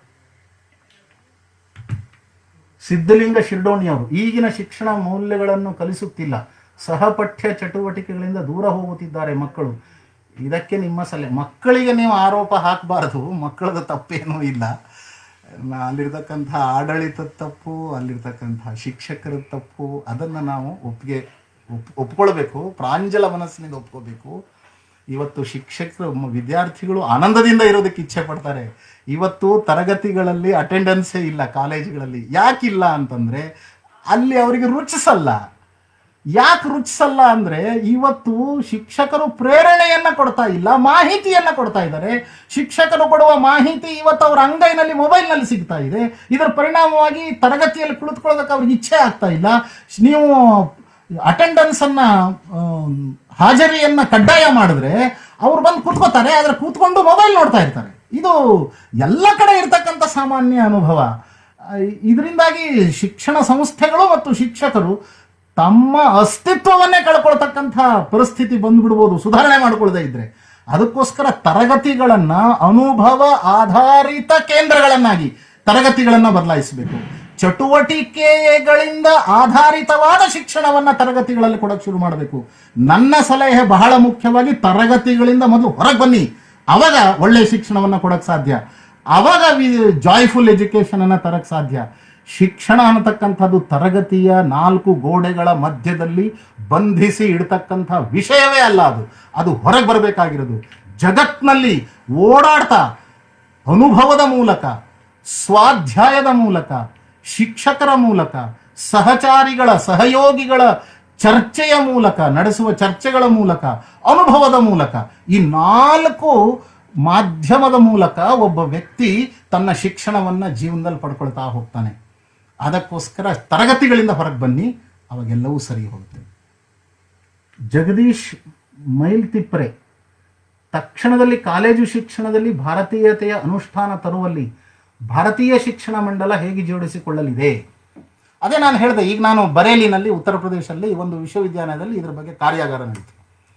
ಸಿದ್ಧಲಿಂಗ ಶಿರ್ಡೋಣಿಯವರು ಈಗಿನ ಶಿಕ್ಷಣ ಮೌಲ್ಯಗಳನ್ನು ಕಲಿಸುತ್ತಿಲ್ಲ ಸಹಪಠ್ಯ ಚಟುವಟಿಕೆಗಳಿಂದ ದೂರ ಹೋಗುತ್ತಿದ್ದಾರೆ ಮಕ್ಕಳು ಇದಕ್ಕೆ ನಿಮ್ಮ ಸಲಹೆ ಮಕ್ಕಳಿಗೆ ನೀವು ಆರೋಪ ಹಾಕಬಾರದು ಮಕ್ಕಳದ ತಪ್ಪೇನೂ ಇಲ್ಲ ನಾ- ಅಲ್ಲಿರ್ತಕ್ಕಂಥ ಆಡಳಿತದ ತಪ್ಪು ಅಲ್ಲಿರ್ತಕ್ಕಂಥ ಶಿಕ್ಷಕರ ತಪ್ಪು ಅದನ್ನು ನಾವು ಒಪ್ಪಿಗೆ ಒಪ್ ಒಪ್ಕೊಳ್ಬೇಕು ಪ್ರಾಂಜಲ ಮನಸ್ಸಿನಿಂದ ಒಪ್ಕೋಬೇಕು ಇವತ್ತು ಶಿಕ್ಷಕರು ಮ- ವಿದ್ಯಾರ್ಥಿಗಳು ಆನಂದದಿಂದ ಇರೋದಕ್ಕೆ ಇಚ್ಛೆ ಪಡ್ತಾರೆ ಇವತ್ತು ತರಗತಿಗಳಲ್ಲಿ ಅಟೆಂಡೆನ್ಸೇ ಇಲ್ಲ ಕಾಲೇಜುಗಳಲ್ಲಿ ಯಾಕಿಲ್ಲ ಅಂತಂದ್ರೆ ಅಲ್ಲಿ ಅವರಿಗೆ ರುಚಿಸಲ್ಲ ಯಾಕೆ ರುಚಿಸಲ್ಲ ಅಂದ್ರೆ ಇವತ್ತು ಶಿಕ್ಷಕರು ಪ್ರೇರಣೆಯನ್ನ ಕೊಡ್ತಾ ಇಲ್ಲ ಮಾಹಿತಿಯನ್ನ ಕೊಡ್ತಾ ಇದ್ದಾರೆ ಶಿಕ್ಷಕರು ಕೊಡುವ ಮಾಹಿತಿ ಇವತ್ತು ಅವರ ಅಂಗೈನಲ್ಲಿ ಮೊಬೈಲ್ನಲ್ಲಿ ಸಿಗ್ತಾ ಇದೆ ಇದರ ಪರಿಣಾಮವಾಗಿ ತರಗತಿಯಲ್ಲಿ ಕುಳಿತುಕೊಳ್ಳೋದಕ್ಕೆ ಅವ್ರಿಗೆ ಇಚ್ಛೆ ಆಗ್ತಾ ಇಲ್ಲ ನೀವು ಅಟೆಂಡೆನ್ಸ್ ಅನ್ನ ಆಮ್, ಹಾಜರಿಯನ್ನ ಕಡ್ಡಾಯ ಮಾಡಿದ್ರೆ ಅವ್ರು ಬಂದು ಕೂತ್ಕೋತಾರೆ ಆದ್ರೆ ಕೂತ್ಕೊಂಡು ಮೊಬೈಲ್ ನೋಡ್ತಾ ಇರ್ತಾರೆ ಇದು ಎಲ್ಲ ಕಡೆ ಇರ್ತಕ್ಕಂಥ ಸಾಮಾನ್ಯ ಅನುಭವ ಆ, ಇದರಿಂದಾಗಿ ಶಿಕ್ಷಣ ಸಂಸ್ಥೆಗಳು ಮತ್ತು ಶಿಕ್ಷಕರು ತಮ್ಮ ಅಸ್ತಿತ್ವವನ್ನೇ ಕಳ್ಕೊಳ್ತಕ್ಕಂಥ ಪರಿಸ್ಥಿತಿ ಬಂದ್ಬಿಡ್ಬೋದು ಸುಧಾರಣೆ ಮಾಡ್ಕೊಳ್ಳದೆ ಇದ್ರೆ ಅದಕ್ಕೋಸ್ಕರ ತರಗತಿಗಳನ್ನ ಅನುಭವ ಆಧಾರಿತ ಕೇಂದ್ರಗಳನ್ನಾಗಿ ತರಗತಿಗಳನ್ನ ಬದಲಾಯಿಸಬೇಕು ಚಟುವಟಿಕೆಗಳಿಂದ ಆಧಾರಿತವಾದ ಶಿಕ್ಷಣವನ್ನ ತರಗತಿಗಳಲ್ಲಿ ಕೊಡಕ್ಕೆ ಶುರು ಮಾಡಬೇಕು ನನ್ನ ಸಲಹೆ ಬಹಳ ಮುಖ್ಯವಾಗಿ ತರಗತಿಗಳಿಂದ ಮೊದಲು ಹೊರಗೆ ಬನ್ನಿ ಅವಾಗ ಒಳ್ಳೆಯ ಶಿಕ್ಷಣವನ್ನ ಕೊಡಕ್ ಸಾಧ್ಯ ಅವಾಗ ಜಾಯ್ಫುಲ್ ಎಜುಕೇಶನ್ ಅನ್ನ ತರಕ್ ಸಾಧ್ಯ ಶಿಕ್ಷಣ ಅನ್ನತಕ್ಕಂಥದ್ದು ತರಗತಿಯ ನಾಲ್ಕು ಗೋಡೆಗಳ ಮಧ್ಯದಲ್ಲಿ ಬಂಧಿಸಿ ಇಡ್ತಕ್ಕಂಥ ವಿಷಯವೇ ಅಲ್ಲ ಅದು ಅದು ಹೊರಗೆ ಬರಬೇಕಾಗಿರೋದು ಜಗತ್ನಲ್ಲಿ ಓಡಾಡ್ತಾ ಅನುಭವದ ಮೂಲಕ ಸ್ವಾಧ್ಯಾಯದ ಮೂಲಕ ಶಿಕ್ಷಕರ ಮೂಲಕ ಸಹಚಾರಿಗಳ ಸಹಯೋಗಿಗಳ ಚರ್ಚೆಯ ಮೂಲಕ ನಡೆಸುವ ಚರ್ಚೆಗಳ ಮೂಲಕ ಅನುಭವದ ಮೂಲಕ ಈ ನಾಲ್ಕು ಮಾಧ್ಯಮದ ಮೂಲಕ ಒಬ್ಬ ವ್ಯಕ್ತಿ ತನ್ನ ಶಿಕ್ಷಣವನ್ನ ಜೀವನದಲ್ಲಿ ಪಡ್ಕೊಳ್ತಾ ಹೋಗ್ತಾನೆ ಅದಕ್ಕೋಸ್ಕರ ತರಗತಿಗಳಿಂದ ಹೊರಗೆ ಬನ್ನಿ ಅವಾಗೆಲ್ಲವೂ ಸರಿ ಹೋಗುತ್ತೆ ಜಗದೀಶ್ ಮೈಲ್ತಿಪ್ರೆ ತಕ್ಷಣದಲ್ಲಿ ಕಾಲೇಜು ಶಿಕ್ಷಣದಲ್ಲಿ ಭಾರತೀಯತೆಯ ಅನುಷ್ಠಾನ ತರುವಲ್ಲಿ ಭಾರತೀಯ ಶಿಕ್ಷಣ ಮಂಡಲ ಹೇಗೆ ಜೋಡಿಸಿಕೊಳ್ಳಲಿದೆ ಅದೇ ನಾನು ಹೇಳಿದೆ ಈಗ ನಾನು ಬರೇಲಿನಲ್ಲಿ ಉತ್ತರ ಪ್ರದೇಶದಲ್ಲಿ ಒಂದು ವಿಶ್ವವಿದ್ಯಾಲಯದಲ್ಲಿ ಇದರ ಬಗ್ಗೆ ಕಾರ್ಯಾಗಾರ ನಡೀತು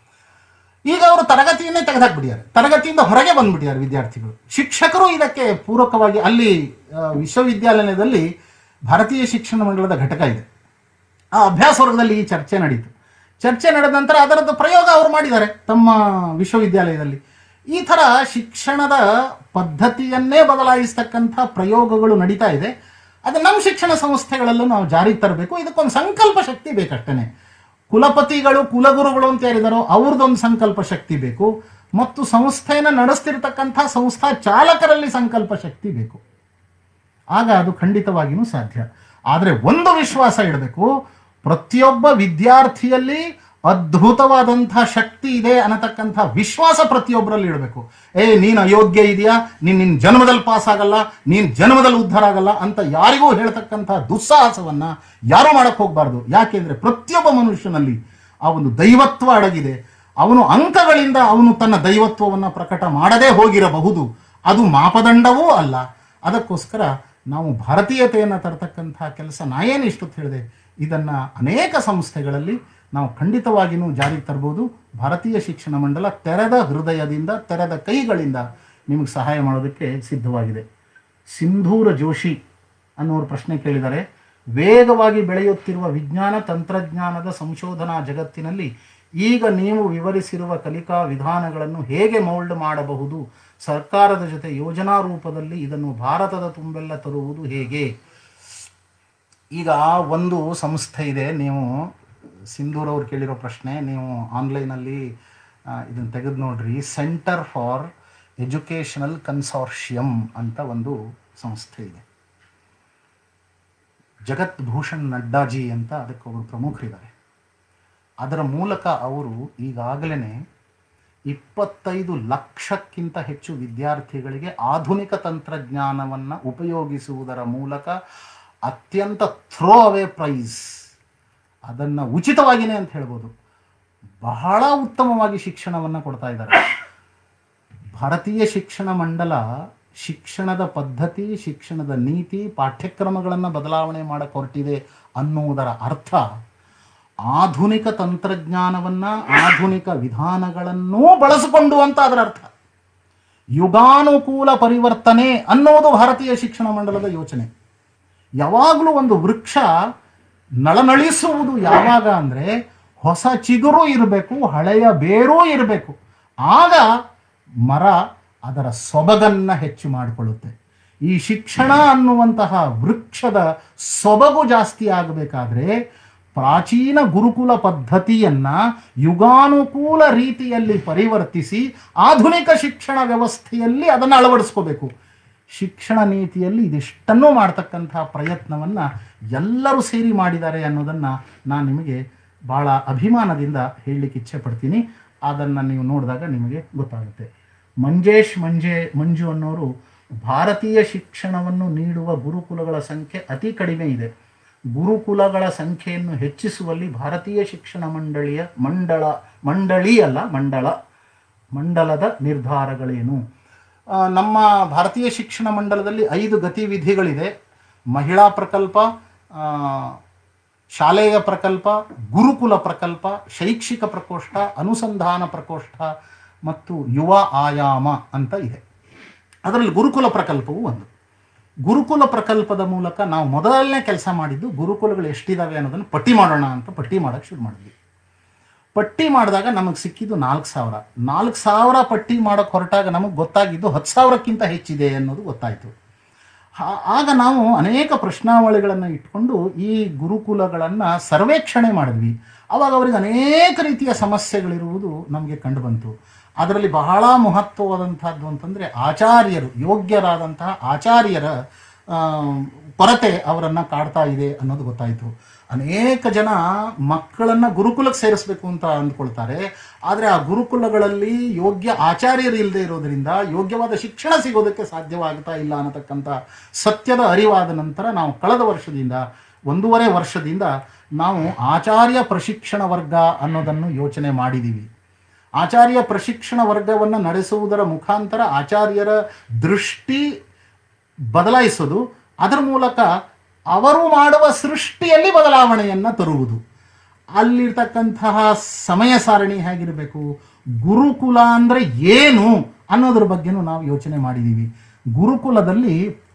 ಈಗ ಅವರು ತರಗತಿಯನ್ನೇ ತೆಗೆದಾಕ್ಬಿಟ್ಟಿದ್ದಾರೆ ತರಗತಿಯಿಂದ ಹೊರಗೆ ಬಂದ್ಬಿಟ್ಟಿದ್ದಾರೆ ವಿದ್ಯಾರ್ಥಿಗಳು ಶಿಕ್ಷಕರು ಇದಕ್ಕೆ ಪೂರಕವಾಗಿ ಅಲ್ಲಿ ಆ, ವಿಶ್ವವಿದ್ಯಾಲಯದಲ್ಲಿ ಭಾರತೀಯ ಶಿಕ್ಷಣ ಮಂಡಳದ ಘಟಕ ಇದೆ ಆ ಅಭ್ಯಾಸ ವರ್ಗದಲ್ಲಿ ಈ ಚರ್ಚೆ ನಡೀತು ಚರ್ಚೆ ನಡೆದ ನಂತರ ಅದರದ್ದು ಪ್ರಯೋಗ ಅವರು ಮಾಡಿದ್ದಾರೆ ತಮ್ಮ ವಿಶ್ವವಿದ್ಯಾಲಯದಲ್ಲಿ ಈ ಥರ ಶಿಕ್ಷಣದ ಪದ್ಧತಿಯನ್ನೇ ಬದಲಾಯಿಸ್ತಕ್ಕಂಥ ಪ್ರಯೋಗಗಳು ನಡೀತಾ ಇದೆ ಅದು ನಮ್ಮ ಶಿಕ್ಷಣ ಸಂಸ್ಥೆಗಳಲ್ಲೂ ನಾವು ಜಾರಿಗೆ ತರಬೇಕು ಇದಕ್ಕೊಂದು ಸಂಕಲ್ಪ ಶಕ್ತಿ ಬೇಕಷ್ಟೇ ಕುಲಪತಿಗಳು ಕುಲಗುರುಗಳು ಅಂತ ಯಾರಿದಾರೋ ಅವ್ರದ್ದೊಂದು ಸಂಕಲ್ಪ ಶಕ್ತಿ ಬೇಕು ಮತ್ತು ಸಂಸ್ಥೆಯನ್ನು ನಡೆಸ್ತಿರ್ತಕ್ಕಂಥ ಸಂಸ್ಥಾ ಚಾಲಕರಲ್ಲಿ ಸಂಕಲ್ಪ ಶಕ್ತಿ ಬೇಕು ಆಗ ಅದು ಖಂಡಿತವಾಗಿಯೂ ಸಾಧ್ಯ ಆದರೆ ಒಂದು ವಿಶ್ವಾಸ ಇಡಬೇಕು ಪ್ರತಿಯೊಬ್ಬ ವಿದ್ಯಾರ್ಥಿಯಲ್ಲಿ ಅದ್ಭುತವಾದಂಥ ಶಕ್ತಿ ಇದೆ ಅನ್ನತಕ್ಕಂಥ ವಿಶ್ವಾಸ ಪ್ರತಿಯೊಬ್ಬರಲ್ಲಿ ಇಡಬೇಕು ಏ ನೀನು ಅಯೋಗ್ಯ ಇದೆಯಾ ನೀನ್ ನಿನ್ ಜನ್ಮದಲ್ಲಿ ಪಾಸ್ ಆಗಲ್ಲ ನೀನ್ ಜನ್ಮದಲ್ಲಿ ಉದ್ಧಾರ ಆಗಲ್ಲ ಅಂತ ಯಾರಿಗೂ ಹೇಳ್ತಕ್ಕಂಥ ದುಸ್ಸಾಹಸವನ್ನ ಯಾರು ಮಾಡಕ್ ಹೋಗ್ಬಾರ್ದು ಯಾಕೆಂದ್ರೆ ಪ್ರತಿಯೊಬ್ಬ ಮನುಷ್ಯನಲ್ಲಿ ಆ ಒಂದು ದೈವತ್ವ ಅಡಗಿದೆ ಅವನು ಅಂಕಗಳಿಂದ ಅವನು ತನ್ನ ದೈವತ್ವವನ್ನ ಪ್ರಕಟ ಮಾಡದೇ ಹೋಗಿರಬಹುದು ಅದು ಮಾಪದಂಡವೂ ಅಲ್ಲ ಅದಕ್ಕೋಸ್ಕರ ನಾವು ಭಾರತೀಯತೆಯನ್ನು ತರತಕ್ಕಂಥ ಕೆಲಸ ನಾ ಏನು ಇಷ್ಟೊತ್ತು ಹೇಳಿದೆ ಇದನ್ನು ಅನೇಕ ಸಂಸ್ಥೆಗಳಲ್ಲಿ ನಾವು ಖಂಡಿತವಾಗಿಯೂ ಜಾರಿಗೆ ತರ್ಬೋದು ಭಾರತೀಯ ಶಿಕ್ಷಣ ಮಂಡಲ ತೆರೆದ ಹೃದಯದಿಂದ ತೆರೆದ ಕೈಗಳಿಂದ ನಿಮಗೆ ಸಹಾಯ ಮಾಡೋದಕ್ಕೆ ಸಿದ್ಧವಾಗಿದೆ ಸಿಂಧೂರ ಜೋಶಿ ಅನ್ನೋರು ಪ್ರಶ್ನೆ ಕೇಳಿದ್ದಾರೆ ವೇಗವಾಗಿ ಬೆಳೆಯುತ್ತಿರುವ ವಿಜ್ಞಾನ ತಂತ್ರಜ್ಞಾನದ ಸಂಶೋಧನಾ ಜಗತ್ತಿನಲ್ಲಿ ಈಗ ನೀವು ವಿವರಿಸಿರುವ ಕಲಿಕಾ ವಿಧಾನಗಳನ್ನು ಹೇಗೆ ಮೌಲ್ಡ್ ಮಾಡಬಹುದು ಸರ್ಕಾರದ ಜೊತೆ ಯೋಜನಾ ರೂಪದಲ್ಲಿ ಇದನ್ನು ಭಾರತದ ತುಂಬೆಲ್ಲ ತರುವುದು ಹೇಗೆ ಈಗ ಒಂದು ಸಂಸ್ಥೆ ಇದೆ ನೀವು ಸಿಂಧೂರ್ ಅವ್ರು ಕೇಳಿರೋ ಪ್ರಶ್ನೆ ನೀವು ಆನ್ಲೈನಲ್ಲಿ ಇದನ್ನು ತೆಗೆದು ನೋಡ್ರಿ ಸೆಂಟರ್ ಫಾರ್ ಎಜುಕೇಷನಲ್ ಕನ್ಸಾರ್ಷಿಯಂ ಅಂತ ಒಂದು ಸಂಸ್ಥೆ ಇದೆ ಜಗತ್ ಭೂಷಣ್ ನಡ್ಡಾಜಿ ಅಂತ ಅದಕ್ಕೆ ಒಬ್ಬರು ಪ್ರಮುಖರಿದ್ದಾರೆ ಅದರ ಮೂಲಕ ಅವರು ಈಗಾಗಲೇ ಇಪ್ಪತ್ತೈದು ಲಕ್ಷಕ್ಕಿಂತ ಹೆಚ್ಚು ವಿದ್ಯಾರ್ಥಿಗಳಿಗೆ ಆಧುನಿಕ ತಂತ್ರಜ್ಞಾನವನ್ನು ಉಪಯೋಗಿಸುವುದರ ಮೂಲಕ ಅತ್ಯಂತ ಥ್ರೋ ಅವೇ ಪ್ರೈಸ್ ಅದನ್ನು ಉಚಿತವಾಗಿಯೇ ಅಂತ ಹೇಳ್ಬೋದು ಬಹಳ ಉತ್ತಮವಾಗಿ ಶಿಕ್ಷಣವನ್ನು ಕೊಡ್ತಾ ಇದ್ದಾರೆ ಭಾರತೀಯ ಶಿಕ್ಷಣ ಮಂಡಲ ಶಿಕ್ಷಣದ ಪದ್ಧತಿ ಶಿಕ್ಷಣದ ನೀತಿ ಪಾಠ್ಯಕ್ರಮಗಳನ್ನು ಬದಲಾವಣೆ ಮಾಡಕ್ಕೆ ಹೊರಟಿದೆ ಅನ್ನುವುದರ ಅರ್ಥ ಆಧುನಿಕ ತಂತ್ರಜ್ಞಾನವನ್ನು ಆಧುನಿಕ ವಿಧಾನಗಳನ್ನೂ ಬಳಸಿಕೊಂಡು ಅಂತ ಅದರ ಅರ್ಥ ಯುಗಾನುಕೂಲ ಪರಿವರ್ತನೆ ಅನ್ನೋದು ಭಾರತೀಯ ಶಿಕ್ಷಣ ಮಂಡಲದ ಯೋಚನೆ ಯಾವಾಗಲೂ ಒಂದು ವೃಕ್ಷ ನಳನಳಿಸುವುದು ಯಾವಾಗ ಅಂದರೆ ಹೊಸ ಚಿಗುರು ಇರಬೇಕು ಹಳೆಯ ಬೇರೂ ಇರಬೇಕು ಆಗ ಮರ ಅದರ ಸೊಬಗನ್ನು ಹೆಚ್ಚು ಮಾಡಿಕೊಳ್ಳುತ್ತೆ ಈ ಶಿಕ್ಷಣ ಅನ್ನುವಂತಹ ವೃಕ್ಷದ ಸೊಬಗು ಜಾಸ್ತಿ ಆಗಬೇಕಾದ್ರೆ ಪ್ರಾಚೀನ ಗುರುಕುಲ ಪದ್ಧತಿಯನ್ನ ಯುಗಾನುಕೂಲ ರೀತಿಯಲ್ಲಿ ಪರಿವರ್ತಿಸಿ ಆಧುನಿಕ ಶಿಕ್ಷಣ ವ್ಯವಸ್ಥೆಯಲ್ಲಿ ಅದನ್ನು ಅಳವಡಿಸ್ಕೋಬೇಕು ಶಿಕ್ಷಣ ನೀತಿಯಲ್ಲಿ ಇದಿಷ್ಟನ್ನೂ ಮಾಡ್ತಕ್ಕಂತಹ ಪ್ರಯತ್ನವನ್ನು ಎಲ್ಲರೂ ಸೇರಿ ಮಾಡಿದ್ದಾರೆ ಅನ್ನೋದನ್ನು ನಾನು ನಿಮಗೆ ಭಾಳ ಅಭಿಮಾನದಿಂದ ಹೇಳಲಿಕ್ಕೆ ಇಚ್ಛೆ ಪಡ್ತೀನಿ ಅದನ್ನು ನೀವು ನೋಡಿದಾಗ ನಿಮಗೆ ಗೊತ್ತಾಗುತ್ತೆ ಮಂಜೇಶ್ ಮಂಜೆ ಮಂಜು ಅನ್ನೋರು ಭಾರತೀಯ ಶಿಕ್ಷಣವನ್ನು ನೀಡುವ ಗುರುಕುಲಗಳ ಸಂಖ್ಯೆ ಅತಿ ಕಡಿಮೆ ಇದೆ ಗುರುಕುಲಗಳ ಸಂಖ್ಯೆಯನ್ನು ಹೆಚ್ಚಿಸುವಲ್ಲಿ ಭಾರತೀಯ ಶಿಕ್ಷಣ ಮಂಡಳಿಯ ಮಂಡಳ ಮಂಡಳಿ ಅಲ್ಲ ಮಂಡಳ ಮಂಡಲದ ನಿರ್ಧಾರಗಳೇನು ಆ, ನಮ್ಮ ಭಾರತೀಯ ಶಿಕ್ಷಣ ಮಂಡಲದಲ್ಲಿ ಐದು ಗತಿವಿಧಿಗಳಿದೆ ಮಹಿಳಾ ಪ್ರಕಲ್ಪ ಆ, ಶಾಲೆಯ ಪ್ರಕಲ್ಪ ಗುರುಕುಲ ಪ್ರಕಲ್ಪ ಶೈಕ್ಷಿಕ ಪ್ರಕೋಷ್ಠ ಅನುಸಂಧಾನ ಪ್ರಕೋಷ್ಠ ಮತ್ತು ಯುವ ಆಯಾಮ ಅಂತ ಇದೆ ಅದರಲ್ಲಿ ಗುರುಕುಲ ಪ್ರಕಲ್ಪವು ಒಂದು ಗುರುಕುಲ ಪ್ರಕಲ್ಪದ ಮೂಲಕ ನಾವು ಮೊದಲನೇ ಕೆಲಸ ಮಾಡಿದ್ದು ಗುರುಕುಲಗಳು ಎಷ್ಟಿದಾವೆ ಅನ್ನೋದನ್ನು ಪಟ್ಟಿ ಮಾಡೋಣ ಅಂತ ಪಟ್ಟಿ ಮಾಡೋಕ್ಕೆ ಶುರು ಮಾಡಿದ್ವಿ ಪಟ್ಟಿ ಮಾಡಿದಾಗ ನಮಗೆ ಸಿಕ್ಕಿದ್ದು ನಾಲ್ಕು ಸಾವಿರ ನಾಲ್ಕು ಸಾವಿರ ಪಟ್ಟಿ ಮಾಡೋಕ್ಕೆ ಹೊರಟಾಗ ನಮಗೆ ಗೊತ್ತಾಗಿದ್ದು ಹತ್ತು ಸಾವಿರಕ್ಕಿಂತ ಹೆಚ್ಚಿದೆ ಅನ್ನೋದು ಗೊತ್ತಾಯಿತು ಆ- ಆಗ ನಾವು ಅನೇಕ ಪ್ರಶ್ನಾವಳಿಗಳನ್ನು ಇಟ್ಕೊಂಡು ಈ ಗುರುಕುಲಗಳನ್ನು ಸರ್ವೇಕ್ಷಣೆ ಮಾಡಿದ್ವಿ ಅವಾಗ ಅವರಿಗೆ ಅನೇಕ ರೀತಿಯ ಸಮಸ್ಯೆಗಳಿರುವುದು ನಮಗೆ ಕಂಡು ಬಂತು ಅದರಲ್ಲಿ ಬಹಳ ಮಹತ್ವವಾದಂಥದ್ದು ಅಂತಂದರೆ ಆಚಾರ್ಯರು ಯೋಗ್ಯರಾದಂತಹ ಆಚಾರ್ಯರ ಆ, ಕೊರತೆ ಅವರನ್ನು ಕಾಡ್ತಾ ಇದೆ ಅನ್ನೋದು ಗೊತ್ತಾಯಿತು ಅನೇಕ ಜನ ಮಕ್ಕಳನ್ನು ಗುರುಕುಲಕ್ಕೆ ಸೇರಿಸಬೇಕು ಅಂತ ಅಂದ್ಕೊಳ್ತಾರೆ ಆದರೆ ಆ ಗುರುಕುಲಗಳಲ್ಲಿ ಯೋಗ್ಯ ಆಚಾರ್ಯರು ಇಲ್ಲದೆ ಇರೋದ್ರಿಂದ ಯೋಗ್ಯವಾದ ಶಿಕ್ಷಣ ಸಿಗೋದಕ್ಕೆ ಸಾಧ್ಯವಾಗ್ತಾ ಇಲ್ಲ ಅನ್ನತಕ್ಕಂಥ ಸತ್ಯದ ಅರಿವಾದ ನಂತರ ನಾವು ಕಳೆದ ವರ್ಷದಿಂದ ಒಂದೂವರೆ ವರ್ಷದಿಂದ ನಾವು ಆಚಾರ್ಯ ಪ್ರಶಿಕ್ಷಣ ವರ್ಗ ಅನ್ನೋದನ್ನು ಯೋಚನೆ ಮಾಡಿದ್ದೀವಿ ಆಚಾರ್ಯ ಪ್ರಶಿಕ್ಷಣ ವರ್ಗವನ್ನು ನಡೆಸುವುದರ ಮುಖಾಂತರ ಆಚಾರ್ಯರ ದೃಷ್ಟಿ ಬದಲಾಯಿಸೋದು ಅದರ ಮೂಲಕ ಅವರು ಮಾಡುವ ಸೃಷ್ಟಿಯಲ್ಲಿ ಬದಲಾವಣೆಯನ್ನು ತರುವುದು ಅಲ್ಲಿರ್ತಕ್ಕಂತಹ ಸಮಯ ಸಾರಣಿ ಹೇಗಿರಬೇಕು ಗುರುಕುಲ ಅಂದರೆ ಏನು ಅನ್ನೋದ್ರ ಬಗ್ಗೆನೂ ನಾವು ಯೋಚನೆ ಮಾಡಿದ್ದೀವಿ ಗುರುಕುಲದಲ್ಲಿ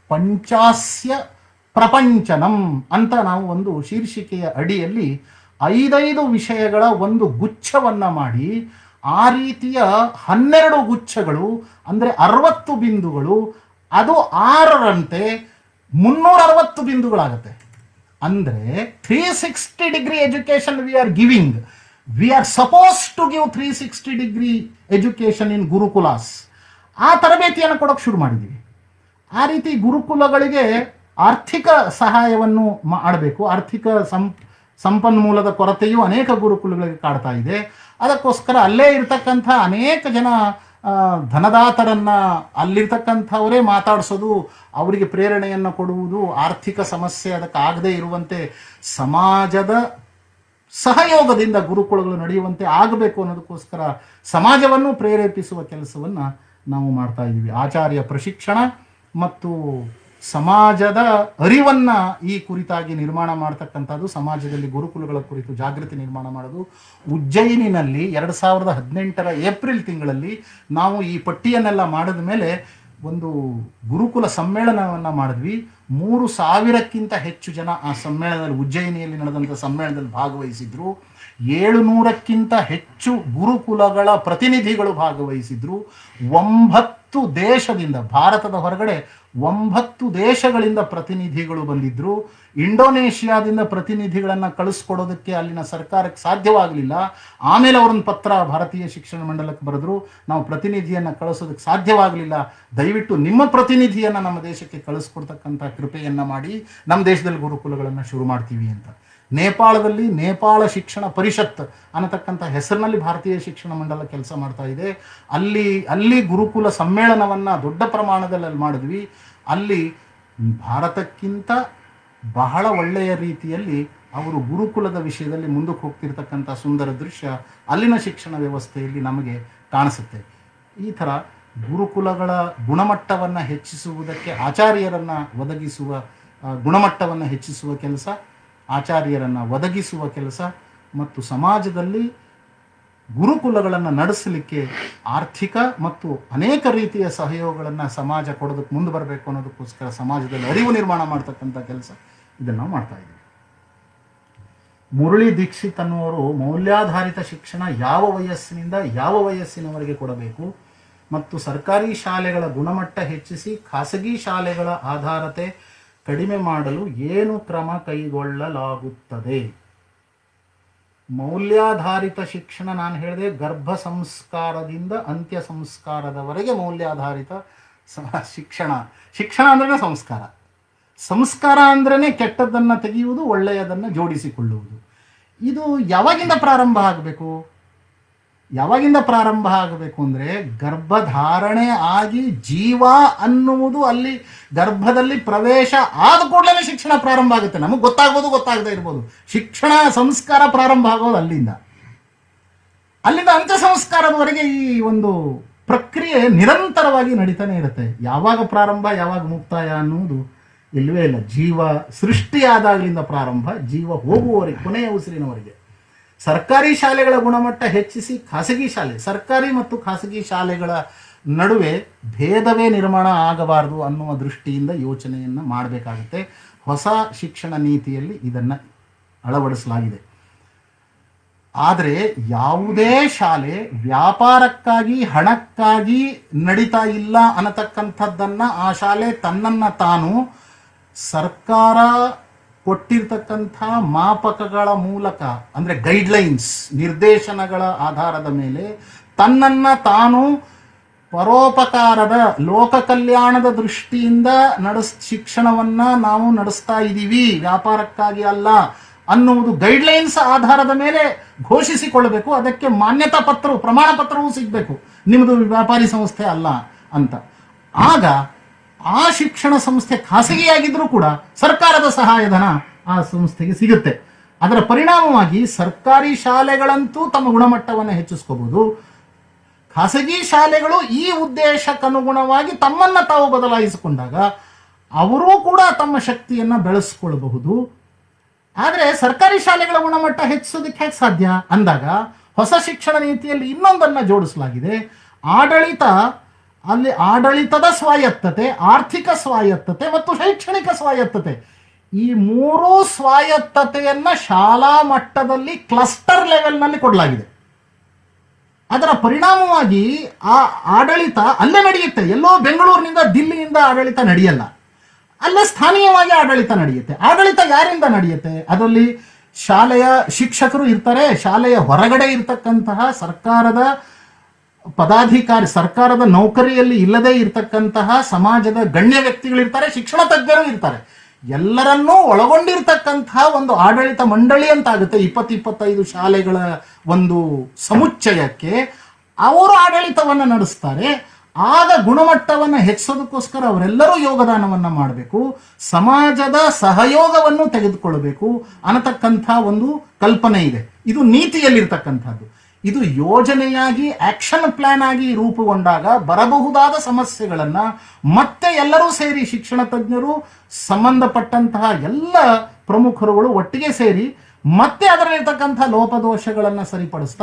ಪಂಚಾಸ್ಯ ಪ್ರಪಂಚನಂ ಅಂತ ನಾವು ಒಂದು ಶೀರ್ಷಿಕೆಯ ಅಡಿಯಲ್ಲಿ ಐದೈದು ವಿಷಯಗಳ ಒಂದು ಗುಚ್ಛವನ್ನು ಮಾಡಿ ಆ ರೀತಿಯ ಹನ್ನೆರಡು ಗುಚ್ಛಗಳು ಅಂದರೆ ಅರವತ್ತು ಬಿಂದುಗಳು ಅದು ಆರರಂತೆ ಮುನ್ನೂರ ಅರವತ್ತು ಬಿಂದುಗಳಾಗುತ್ತೆ ಅಂದರೆ three sixty degree education we are giving we are suppose to give three sixty degree education in gurukulas ಆ ತರಬೇತಿಯನ್ನು ಕೊಡೋಕೆ ಶುರು ಮಾಡಿದ್ದೀವಿ ಆ ರೀತಿ ಗುರುಕುಲಗಳಿಗೆ ಆರ್ಥಿಕ ಸಹಾಯವನ್ನು ಮಾಡಬೇಕು ಆರ್ಥಿಕ ಸಂ ಸಂಪನ್ಮೂಲದ ಕೊರತೆಯು ಅನೇಕ ಗುರುಕುಲಗಳಿಗೆ ಕಾಡ್ತಾ ಇದೆ ಅದಕ್ಕೋಸ್ಕರ ಅಲ್ಲೇ ಇರ್ತಕ್ಕಂಥ ಅನೇಕ ಜನ ಆ, ಧನದಾತರನ್ನ ಅಲ್ಲಿರ್ತಕ್ಕಂಥವರೇ ಮಾತಾಡಿಸೋದು ಅವರಿಗೆ ಪ್ರೇರಣೆಯನ್ನು ಕೊಡುವುದು ಆರ್ಥಿಕ ಸಮಸ್ಯೆ ಅದಕ್ಕಾಗದೇ ಇರುವಂತೆ ಸಮಾಜದ ಸಹಯೋಗದಿಂದ ಗುರುಕುಲಗಳು ನಡೆಯುವಂತೆ ಆಗಬೇಕು ಅನ್ನೋದಕ್ಕೋಸ್ಕರ ಸಮಾಜವನ್ನು ಪ್ರೇರೇಪಿಸುವ ಕೆಲಸವನ್ನು ನಾವು ಮಾಡ್ತಾ ಇದ್ದೀವಿ ಆಚಾರ್ಯ ಪ್ರಶಿಕ್ಷಣ ಮತ್ತು ಸಮಾಜದ ಅರಿವನ್ನು ಈ ಕುರಿತಾಗಿ ನಿರ್ಮಾಣ ಮಾಡ್ತಕ್ಕಂಥದ್ದು ಸಮಾಜದಲ್ಲಿ ಗುರುಕುಲಗಳ ಕುರಿತು ಜಾಗೃತಿ ನಿರ್ಮಾಣ ಮಾಡೋದು ಉಜ್ಜಯಿನಿನಲ್ಲಿ ಎರಡು ಸಾವಿರದ ಹದಿನೆಂಟರ ಏಪ್ರಿಲ್ ತಿಂಗಳಲ್ಲಿ ನಾವು ಈ ಪಟ್ಟಿಯನ್ನೆಲ್ಲ ಮಾಡಿದ ಮೇಲೆ ಒಂದು ಗುರುಕುಲ ಸಮ್ಮೇಳನವನ್ನು ಮಾಡಿದ್ವಿ ಮೂರು ಸಾವಿರಕ್ಕಿಂತ ಹೆಚ್ಚು ಜನ ಆ ಸಮ್ಮೇಳನದಲ್ಲಿ ಉಜ್ಜಯಿನಿಯಲ್ಲಿ ನಡೆದಂಥ ಸಮ್ಮೇಳನದಲ್ಲಿ ಭಾಗವಹಿಸಿದ್ರು ಏಳು ನೂರಕ್ಕಿಂತ ಹೆಚ್ಚು ಗುರುಕುಲಗಳ ಪ್ರತಿನಿಧಿಗಳು ಭಾಗವಹಿಸಿದ್ರು ಒಂಬತ್ತು ದೇಶದಿಂದ ಭಾರತದ ಹೊರಗಡೆ ಒಂಬತ್ತು ದೇಶಗಳಿಂದ ಪ್ರತಿನಿಧಿಗಳು ಬಂದಿದ್ರು ಇಂಡೋನೇಷ್ಯಾದಿಂದ ಪ್ರತಿನಿಧಿಗಳನ್ನು ಕಳಿಸ್ಕೊಡೋದಕ್ಕೆ ಅಲ್ಲಿನ ಸರ್ಕಾರಕ್ಕೆ ಸಾಧ್ಯವಾಗಲಿಲ್ಲ ಆಮೇಲೆ ಅವ್ರನ್ನ ಪತ್ರ ಭಾರತೀಯ ಶಿಕ್ಷಣ ಮಂಡಲಕ್ಕೆ ಬರೆದ್ರು ನಾವು ಪ್ರತಿನಿಧಿಯನ್ನು ಕಳಿಸೋದಕ್ಕೆ ಸಾಧ್ಯವಾಗಲಿಲ್ಲ ದಯವಿಟ್ಟು ನಿಮ್ಮ ಪ್ರತಿನಿಧಿಯನ್ನು ನಮ್ಮ ದೇಶಕ್ಕೆ ಕಳಿಸ್ಕೊಡ್ತಕ್ಕಂಥ ಕೃಪೆಯನ್ನು ಮಾಡಿ ನಮ್ಮ ದೇಶದಲ್ಲಿ ಗುರುಕುಲಗಳನ್ನು ಶುರು ಮಾಡ್ತೀವಿ ಅಂತ ನೇಪಾಳದಲ್ಲಿ ನೇಪಾಳ ಶಿಕ್ಷಣ ಪರಿಷತ್ ಅನ್ನತಕ್ಕಂಥ ಹೆಸರಿನಲ್ಲಿ ಭಾರತೀಯ ಶಿಕ್ಷಣ ಮಂಡಲ ಕೆಲಸ ಮಾಡ್ತಾ ಇದೆ ಅಲ್ಲಿ ಅಲ್ಲಿ ಗುರುಕುಲ ಸಮ್ಮೇಳನವನ್ನು ದೊಡ್ಡ ಪ್ರಮಾಣದಲ್ಲಿ ಅಲ್ಲಿ ಮಾಡಿದ್ವಿ ಅಲ್ಲಿ ಭಾರತಕ್ಕಿಂತ ಬಹಳ ಒಳ್ಳೆಯ ರೀತಿಯಲ್ಲಿ ಅವರು ಗುರುಕುಲದ ವಿಷಯದಲ್ಲಿ ಮುಂದಕ್ಕೆ ಹೋಗ್ತಿರ್ತಕ್ಕಂಥ ಸುಂದರ ದೃಶ್ಯ ಅಲ್ಲಿನ ಶಿಕ್ಷಣ ವ್ಯವಸ್ಥೆಯಲ್ಲಿ ನಮಗೆ ಕಾಣಿಸುತ್ತೆ ಈ ಥರ ಗುರುಕುಲಗಳ ಗುಣಮಟ್ಟವನ್ನು ಹೆಚ್ಚಿಸುವುದಕ್ಕೆ ಆಚಾರ್ಯರನ್ನು ಒದಗಿಸುವ ಆ, ಗುಣಮಟ್ಟವನ್ನು ಹೆಚ್ಚಿಸುವ ಕೆಲಸ ಆಚಾರ್ಯರನ್ನು ಒದಗಿಸುವ ಕೆಲಸ ಮತ್ತು ಸಮಾಜದಲ್ಲಿ ಗುರುಕುಲಗಳನ್ನು ನಡೆಸಲಿಕ್ಕೆ ಆರ್ಥಿಕ ಮತ್ತು ಅನೇಕ ರೀತಿಯ ಸಹಯೋಗಗಳನ್ನು ಸಮಾಜ ಕೊಡೋದಕ್ಕೆ ಮುಂದೆ ಬರಬೇಕು ಅನ್ನೋದಕ್ಕೋಸ್ಕರ ಸಮಾಜದಲ್ಲಿ ಅರಿವು ನಿರ್ಮಾಣ ಮಾಡ್ತಕ್ಕಂಥ ಕೆಲಸ ಇದನ್ನು ನಾವು ಮಾಡ್ತಾ ಇದ್ದೀವಿ ಮುರಳಿ ದೀಕ್ಷಿತ್ ಅನ್ನುವರು ಮೌಲ್ಯಾಧಾರಿತ ಶಿಕ್ಷಣ ಯಾವ ವಯಸ್ಸಿನಿಂದ ಯಾವ ವಯಸ್ಸಿನವರೆಗೆ ಕೊಡಬೇಕು ಮತ್ತು ಸರ್ಕಾರಿ ಶಾಲೆಗಳ ಗುಣಮಟ್ಟ ಹೆಚ್ಚಿಸಿ ಖಾಸಗಿ ಶಾಲೆಗಳ ಆಧಾರತೆ ಕಡಿಮೆ ಮಾಡಲು ಏನು ಕ್ರಮ ಕೈಗೊಳ್ಳಲಾಗುತ್ತದೆ ಮೌಲ್ಯಾಧಾರಿತ ಶಿಕ್ಷಣ ನಾನು ಹೇಳಿದೆ ಗರ್ಭ ಸಂಸ್ಕಾರದಿಂದ ಅಂತ್ಯ ಸಂಸ್ಕಾರದವರೆಗೆ ಮೌಲ್ಯಾಧಾರಿತ ಸ- ಶಿಕ್ಷಣ ಶಿಕ್ಷಣ ಅಂದ್ರೆ ಸಂಸ್ಕಾರ ಸಂಸ್ಕಾರ ಅಂದ್ರೇ ಕೆಟ್ಟದ್ದನ್ನು ತೆಗೆಯುವುದು ಒಳ್ಳೆಯದನ್ನು ಜೋಡಿಸಿಕೊಳ್ಳುವುದು ಇದು ಯಾವಾಗಿಂದ ಪ್ರಾರಂಭ ಆಗಬೇಕು ಯಾವಾಗಿಂದ ಪ್ರಾರಂಭ ಆಗಬೇಕು ಅಂದರೆ ಗರ್ಭಧಾರಣೆ ಆಗಿ ಜೀವ ಅನ್ನುವುದು ಅಲ್ಲಿ ಗರ್ಭದಲ್ಲಿ ಪ್ರವೇಶ ಆದ ಕೂಡಲೇ ಶಿಕ್ಷಣ ಪ್ರಾರಂಭ ಆಗುತ್ತೆ ನಮಗೆ ಗೊತ್ತಾಗ್ಬೋದು ಗೊತ್ತಾಗದೇ ಇರ್ಬೋದು ಶಿಕ್ಷಣ ಸಂಸ್ಕಾರ ಪ್ರಾರಂಭ ಆಗೋದು ಅಲ್ಲಿಂದ ಅಲ್ಲಿಂದ ಅಂತ್ಯ ಸಂಸ್ಕಾರದವರೆಗೆ ಈ ಒಂದು ಪ್ರಕ್ರಿಯೆ ನಿರಂತರವಾಗಿ ನಡೀತಾನೆ ಇರುತ್ತೆ ಯಾವಾಗ ಪ್ರಾರಂಭ ಯಾವಾಗ ಮುಕ್ತಾಯ ಅನ್ನುವುದು ಇಲ್ಲವೇ ಇಲ್ಲ ಜೀವ ಸೃಷ್ಟಿಯಾದಾಗಲಿಂದ ಪ್ರಾರಂಭ ಜೀವ ಹೋಗುವವರೆಗೆ ಕೊನೆಯ ಉಸಿರಿನವರೆಗೆ ಸರ್ಕಾರಿ ಶಾಲೆಗಳ ಗುಣಮಟ್ಟ ಹೆಚ್ಚಿಸಿ ಖಾಸಗಿ ಶಾಲೆ ಸರ್ಕಾರಿ ಮತ್ತು ಖಾಸಗಿ ಶಾಲೆಗಳ ನಡುವೆ ಭೇದವೇ ನಿರ್ಮಾಣ ಆಗಬಾರದು ಅನ್ನುವ ದೃಷ್ಟಿಯಿಂದ ಯೋಚನೆಯನ್ನು ಮಾಡಬೇಕಾಗುತ್ತೆ ಹೊಸ ಶಿಕ್ಷಣ ನೀತಿಯಲ್ಲಿ ಇದನ್ನು ಅಳವಡಿಸಲಾಗಿದೆ ಆದರೆ ಯಾವುದೇ ಶಾಲೆ ವ್ಯಾಪಾರಕ್ಕಾಗಿ ಹಣಕ್ಕಾಗಿ ನಡೀತಾ ಇಲ್ಲ ಅನ್ನತಕ್ಕಂಥದ್ದನ್ನು ಆ ಶಾಲೆ ತನ್ನನ್ನು ತಾನು ಸರ್ಕಾರ ಕೊಟ್ಟಿರ್ತಕ್ಕಂಥ ಮಾಪಕಗಳ ಮೂಲಕ ಅಂದರೆ ಗೈಡ್ಲೈನ್ಸ್ ನಿರ್ದೇಶನಗಳ ಆಧಾರದ ಮೇಲೆ ತನ್ನನ್ನು ತಾನು ಪರೋಪಕಾರದ ಲೋಕ ಕಲ್ಯಾಣದ ದೃಷ್ಟಿಯಿಂದ ನಡೆಸ್ ಶಿಕ್ಷಣವನ್ನ ನಾವು ನಡೆಸ್ತಾ ಇದ್ದೀವಿ ವ್ಯಾಪಾರಕ್ಕಾಗಿ ಅಲ್ಲ ಅನ್ನುವುದು ಗೈಡ್ಲೈನ್ಸ್ ಆಧಾರದ ಮೇಲೆ ಘೋಷಿಸಿಕೊಳ್ಳಬೇಕು ಅದಕ್ಕೆ ಮಾನ್ಯತಾ ಪತ್ರವು ಪ್ರಮಾಣ ಪತ್ರವೂ ಸಿಗಬೇಕು ನಿಮ್ಮದು ವ್ಯಾಪಾರಿ ಸಂಸ್ಥೆ ಅಲ್ಲ ಅಂತ ಆಗ ಆ ಶಿಕ್ಷಣ ಸಂಸ್ಥೆ ಖಾಸಗಿಯಾಗಿದ್ರೂ ಕೂಡ ಸರ್ಕಾರದ ಸಹಾಯಧನ ಆ ಸಂಸ್ಥೆಗೆ ಸಿಗುತ್ತೆ ಅದರ ಪರಿಣಾಮವಾಗಿ ಸರ್ಕಾರಿ ಶಾಲೆಗಳಂತೂ ತಮ್ಮ ಗುಣಮಟ್ಟವನ್ನು ಹೆಚ್ಚಿಸ್ಕೋಬಹುದು ಖಾಸಗಿ ಶಾಲೆಗಳು ಈ ಉದ್ದೇಶಕ್ಕನುಗುಣವಾಗಿ ತಮ್ಮನ್ನ ತಾವು ಬದಲಾಯಿಸಿಕೊಂಡಾಗ ಅವರೂ ಕೂಡ ತಮ್ಮ ಶಕ್ತಿಯನ್ನ ಬೆಳೆಸ್ಕೊಳ್ಬಹುದು ಆದರೆ ಸರ್ಕಾರಿ ಶಾಲೆಗಳ ಗುಣಮಟ್ಟ ಹೆಚ್ಚಿಸೋದಕ್ಕೆ ಹೇಗೆ ಸಾಧ್ಯ ಅಂದಾಗ ಹೊಸ ಶಿಕ್ಷಣ ನೀತಿಯಲ್ಲಿ ಇನ್ನೊಂದನ್ನ ಜೋಡಿಸಲಾಗಿದೆ ಆಡಳಿತ ಅಲ್ಲಿ ಆಡಳಿತದ ಸ್ವಾಯತ್ತತೆ ಆರ್ಥಿಕ ಸ್ವಾಯತ್ತತೆ ಮತ್ತು ಶೈಕ್ಷಣಿಕ ಸ್ವಾಯತ್ತತೆ ಈ ಮೂರೂ ಸ್ವಾಯತ್ತತೆಯನ್ನ ಶಾಲಾ ಮಟ್ಟದಲ್ಲಿ ಕ್ಲಸ್ಟರ್ ಲೆವೆಲ್ನಲ್ಲಿ ಕೊಡಲಾಗಿದೆ ಅದರ ಪರಿಣಾಮವಾಗಿ ಆ ಆಡಳಿತ ಅಲ್ಲೇ ನಡೆಯುತ್ತೆ ಎಲ್ಲೋ ಬೆಂಗಳೂರಿನಿಂದ ದಿಲ್ಲಿಯಿಂದ ಆಡಳಿತ ನಡೆಯಲ್ಲ ಅಲ್ಲೇ ಸ್ಥಾನೀಯವಾಗಿ ಆಡಳಿತ ನಡೆಯುತ್ತೆ ಆಡಳಿತ ಯಾರಿಂದ ನಡೆಯುತ್ತೆ ಅದರಲ್ಲಿ ಶಾಲೆಯ ಶಿಕ್ಷಕರು ಇರ್ತಾರೆ ಶಾಲೆಯ ಹೊರಗಡೆ ಇರ್ತಕ್ಕಂತಹ ಸರ್ಕಾರದ ಪದಾಧಿಕಾರಿ ಸರ್ಕಾರದ ನೌಕರಿಯಲ್ಲಿ ಇಲ್ಲದೆ ಇರತಕ್ಕಂತಹ ಸಮಾಜದ ಗಣ್ಯ ವ್ಯಕ್ತಿಗಳಿರ್ತಾರೆ ಶಿಕ್ಷಣ ತಜ್ಞರು ಇರ್ತಾರೆ ಎಲ್ಲರನ್ನೂ ಒಳಗೊಂಡಿರ್ತಕ್ಕಂತಹ ಒಂದು ಆಡಳಿತ ಮಂಡಳಿ ಅಂತ ಆಗುತ್ತೆ ಇಪ್ಪತ್ತು ಇಪ್ಪತ್ತೈದು ಶಾಲೆಗಳ ಒಂದು ಸಮುಚ್ಚಯಕ್ಕೆ ಅವರು ಆಡಳಿತವನ್ನು ನಡೆಸ್ತಾರೆ ಆಗ ಗುಣಮಟ್ಟವನ್ನು ಹೆಚ್ಚಿಸೋದಕ್ಕೋಸ್ಕರ ಅವರೆಲ್ಲರೂ ಯೋಗದಾನವನ್ನು ಮಾಡಬೇಕು ಸಮಾಜದ ಸಹಯೋಗವನ್ನು ತೆಗೆದುಕೊಳ್ಳಬೇಕು ಅನ್ನತಕ್ಕಂಥ ಒಂದು ಕಲ್ಪನೆ ಇದೆ ಇದು ನೀತಿಯಲ್ಲಿರ್ತಕ್ಕಂಥದ್ದು ಇದು ಯೋಜನೆಯಾಗಿ ಆಕ್ಷನ್ ಪ್ಲಾನ್ ಆಗಿ ರೂಪುಗೊಂಡಾಗ ಬರಬಹುದಾದ ಸಮಸ್ಯೆಗಳನ್ನ ಮತ್ತೆ ಎಲ್ಲರೂ ಸೇರಿ ಶಿಕ್ಷಣ ತಜ್ಞರು ಸಂಬಂಧಪಟ್ಟಂತಹ ಎಲ್ಲ ಪ್ರಮುಖರುಗಳು ಒಟ್ಟಿಗೆ ಸೇರಿ ಮತ್ತೆ ಅದರಲ್ಲಿರ್ತಕ್ಕಂಥ ಲೋಪದೋಷಗಳನ್ನು ಸರಿಪಡಿಸ್ತಾ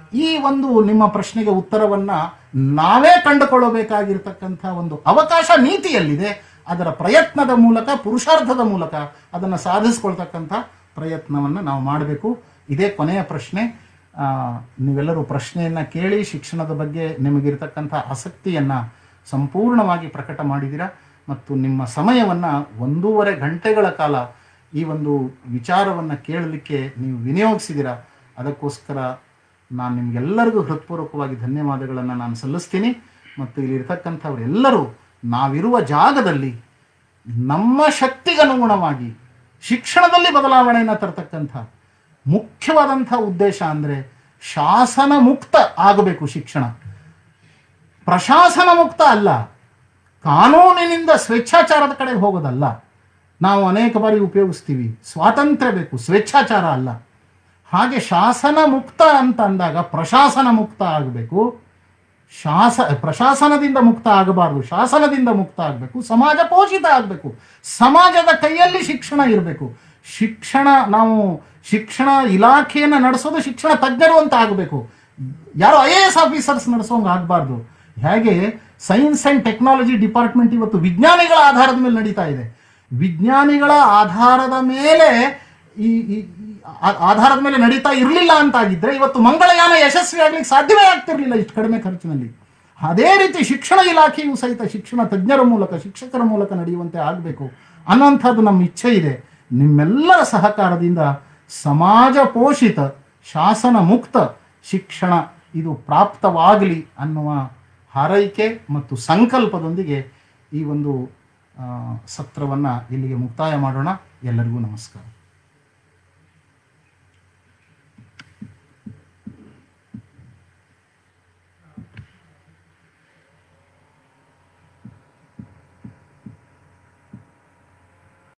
ಈ ಒಂದು ನಿಮ್ಮ ಪ್ರಶ್ನೆಗೆ ಉತ್ತರವನ್ನ ನಾವೇ ಕಂಡುಕೊಳ್ಳಬೇಕಾಗಿರ್ತಕ್ಕಂಥ ಒಂದು ಅವಕಾಶ ನೀತಿಯಲ್ಲಿದೆ ಅದರ ಪ್ರಯತ್ನದ ಮೂಲಕ ಪುರುಷಾರ್ಥದ ಮೂಲಕ ಅದನ್ನು ಸಾಧಿಸ್ಕೊಳ್ತಕ್ಕಂಥ ಪ್ರಯತ್ನವನ್ನು ನಾವು ಮಾಡಬೇಕು ಇದೇ ಕೊನೆಯ ಪ್ರಶ್ನೆ ಆ, ನೀವೆಲ್ಲರೂ ಪ್ರಶ್ನೆಯನ್ನ ಕೇಳಿ ಶಿಕ್ಷಣದ ಬಗ್ಗೆ ನಿಮಗಿರ್ತಕ್ಕಂಥ ಆಸಕ್ತಿಯನ್ನ ಸಂಪೂರ್ಣವಾಗಿ ಪ್ರಕಟ ಮಾಡಿದ್ದೀರಾ ಮತ್ತು ನಿಮ್ಮ ಸಮಯವನ್ನ ಒಂದೂವರೆ ಗಂಟೆಗಳ ಕಾಲ ಈ ಒಂದು ವಿಚಾರವನ್ನು ಕೇಳಲಿಕ್ಕೆ ನೀವು ವಿನಿಯೋಗಿಸಿದ್ದೀರಾ ಅದಕ್ಕೋಸ್ಕರ ನಾನು ನಿಮಗೆಲ್ಲರಿಗೂ ಹೃತ್ಪೂರ್ವಕವಾಗಿ ಧನ್ಯವಾದಗಳನ್ನು ನಾನು ಸಲ್ಲಿಸ್ತೀನಿ ಮತ್ತು ಇಲ್ಲಿರ್ತಕ್ಕಂಥವರೆಲ್ಲರೂ ನಾವಿರುವ ಜಾಗದಲ್ಲಿ ನಮ್ಮ ಶಕ್ತಿಗನುಗುಣವಾಗಿ ಶಿಕ್ಷಣದಲ್ಲಿ ಬದಲಾವಣೆಯನ್ನು ತರ್ತಕ್ಕಂಥ ಮುಖ್ಯವಾದಂಥ ಉದ್ದೇಶ ಅಂದರೆ ಶಾಸನ ಮುಕ್ತ ಆಗಬೇಕು ಶಿಕ್ಷಣ ಪ್ರಶಾಸನ ಮುಕ್ತ ಅಲ್ಲ ಕಾನೂನಿನಿಂದ ಸ್ವೇಚ್ಛಾಚಾರದ ಕಡೆ ಹೋಗೋದಲ್ಲ ನಾವು ಅನೇಕ ಬಾರಿ ಉಪಯೋಗಿಸ್ತೀವಿ ಸ್ವಾತಂತ್ರ್ಯ ಬೇಕು ಸ್ವೇಚ್ಛಾಚಾರ ಅಲ್ಲ ಹಾಗೆ ಶಾಸನ ಮುಕ್ತ ಅಂತ ಅಂದಾಗ ಪ್ರಶಾಸನ ಮುಕ್ತ ಆಗಬೇಕು ಶಾಸ ಪ್ರಶಾಸನದಿಂದ ಮುಕ್ತ ಆಗಬಾರ್ದು ಶಾಸನದಿಂದ ಮುಕ್ತ ಆಗಬೇಕು ಸಮಾಜ ಪೋಷಿತ ಆಗಬೇಕು ಸಮಾಜದ ಕೈಯಲ್ಲಿ ಶಿಕ್ಷಣ ಇರಬೇಕು ಶಿಕ್ಷಣ ನಾವು ಶಿಕ್ಷಣ ಇಲಾಖೆಯನ್ನು ನಡೆಸೋದು ಶಿಕ್ಷಣ ತಜ್ಞರು ಅಂತ ಆಗಬೇಕು ಯಾರೋ ಐ ಎ ಎಸ್ ಆಫೀಸರ್ಸ್ ನಡೆಸೋಂಗೆ ಆಗಬಾರ್ದು ಹೇಗೆ ಸೈನ್ಸ್ ಅಂಡ್ ಟೆಕ್ನಾಲಜಿ ಡಿಪಾರ್ಟ್ಮೆಂಟ್ ಇವತ್ತು ವಿಜ್ಞಾನಿಗಳ ಆಧಾರದ ಮೇಲೆ ನಡೀತಾ ಇದೆ ವಿಜ್ಞಾನಿಗಳ ಆಧಾರದ ಮೇಲೆ ಈ ಈ- ಈ ಆ- ಆಧಾರದ ಮೇಲೆ ನಡೀತಾ ಇರಲಿಲ್ಲ ಅಂತಾಗಿದ್ರೆ ಇವತ್ತು ಮಂಗಳಯಾನ ಯಶಸ್ವಿ ಆಗ್ಲಿಕ್ಕೆ ಸಾಧ್ಯವೇ ಆಗ್ತಿರ್ಲಿಲ್ಲ ಇಷ್ಟು ಕಡಿಮೆ ಖರ್ಚಿನಲ್ಲಿ ಅದೇ ರೀತಿ ಶಿಕ್ಷಣ ಇಲಾಖೆಯು ಸಹಿತ ಶಿಕ್ಷಣ ತಜ್ಞರ ಮೂಲಕ ಶಿಕ್ಷಕರ ಮೂಲಕ ನಡೆಯುವಂತೆ ಆಗಬೇಕು ಅನ್ನೋಂಥದ್ದು ನಮ್ಮ ಇಚ್ಛೆ ಇದೆ ನಿಮ್ಮೆಲ್ಲರ ಸಹಕಾರದಿಂದ ಸಮಾಜ ಪೋಷಿತ ಶಾಸನ ಮುಕ್ತ ಶಿಕ್ಷಣ ಇದು ಪ್ರಾಪ್ತವಾಗಲಿ ಅನ್ನುವ ಹಾರೈಕೆ ಮತ್ತು ಸಂಕಲ್ಪದೊಂದಿಗೆ ಈ ಒಂದು ಸತ್ರವನ್ನು ಇಲ್ಲಿಗೆ ಮುಕ್ತಾಯ ಮಾಡೋಣ ಎಲ್ಲರಿಗೂ ನಮಸ್ಕಾರ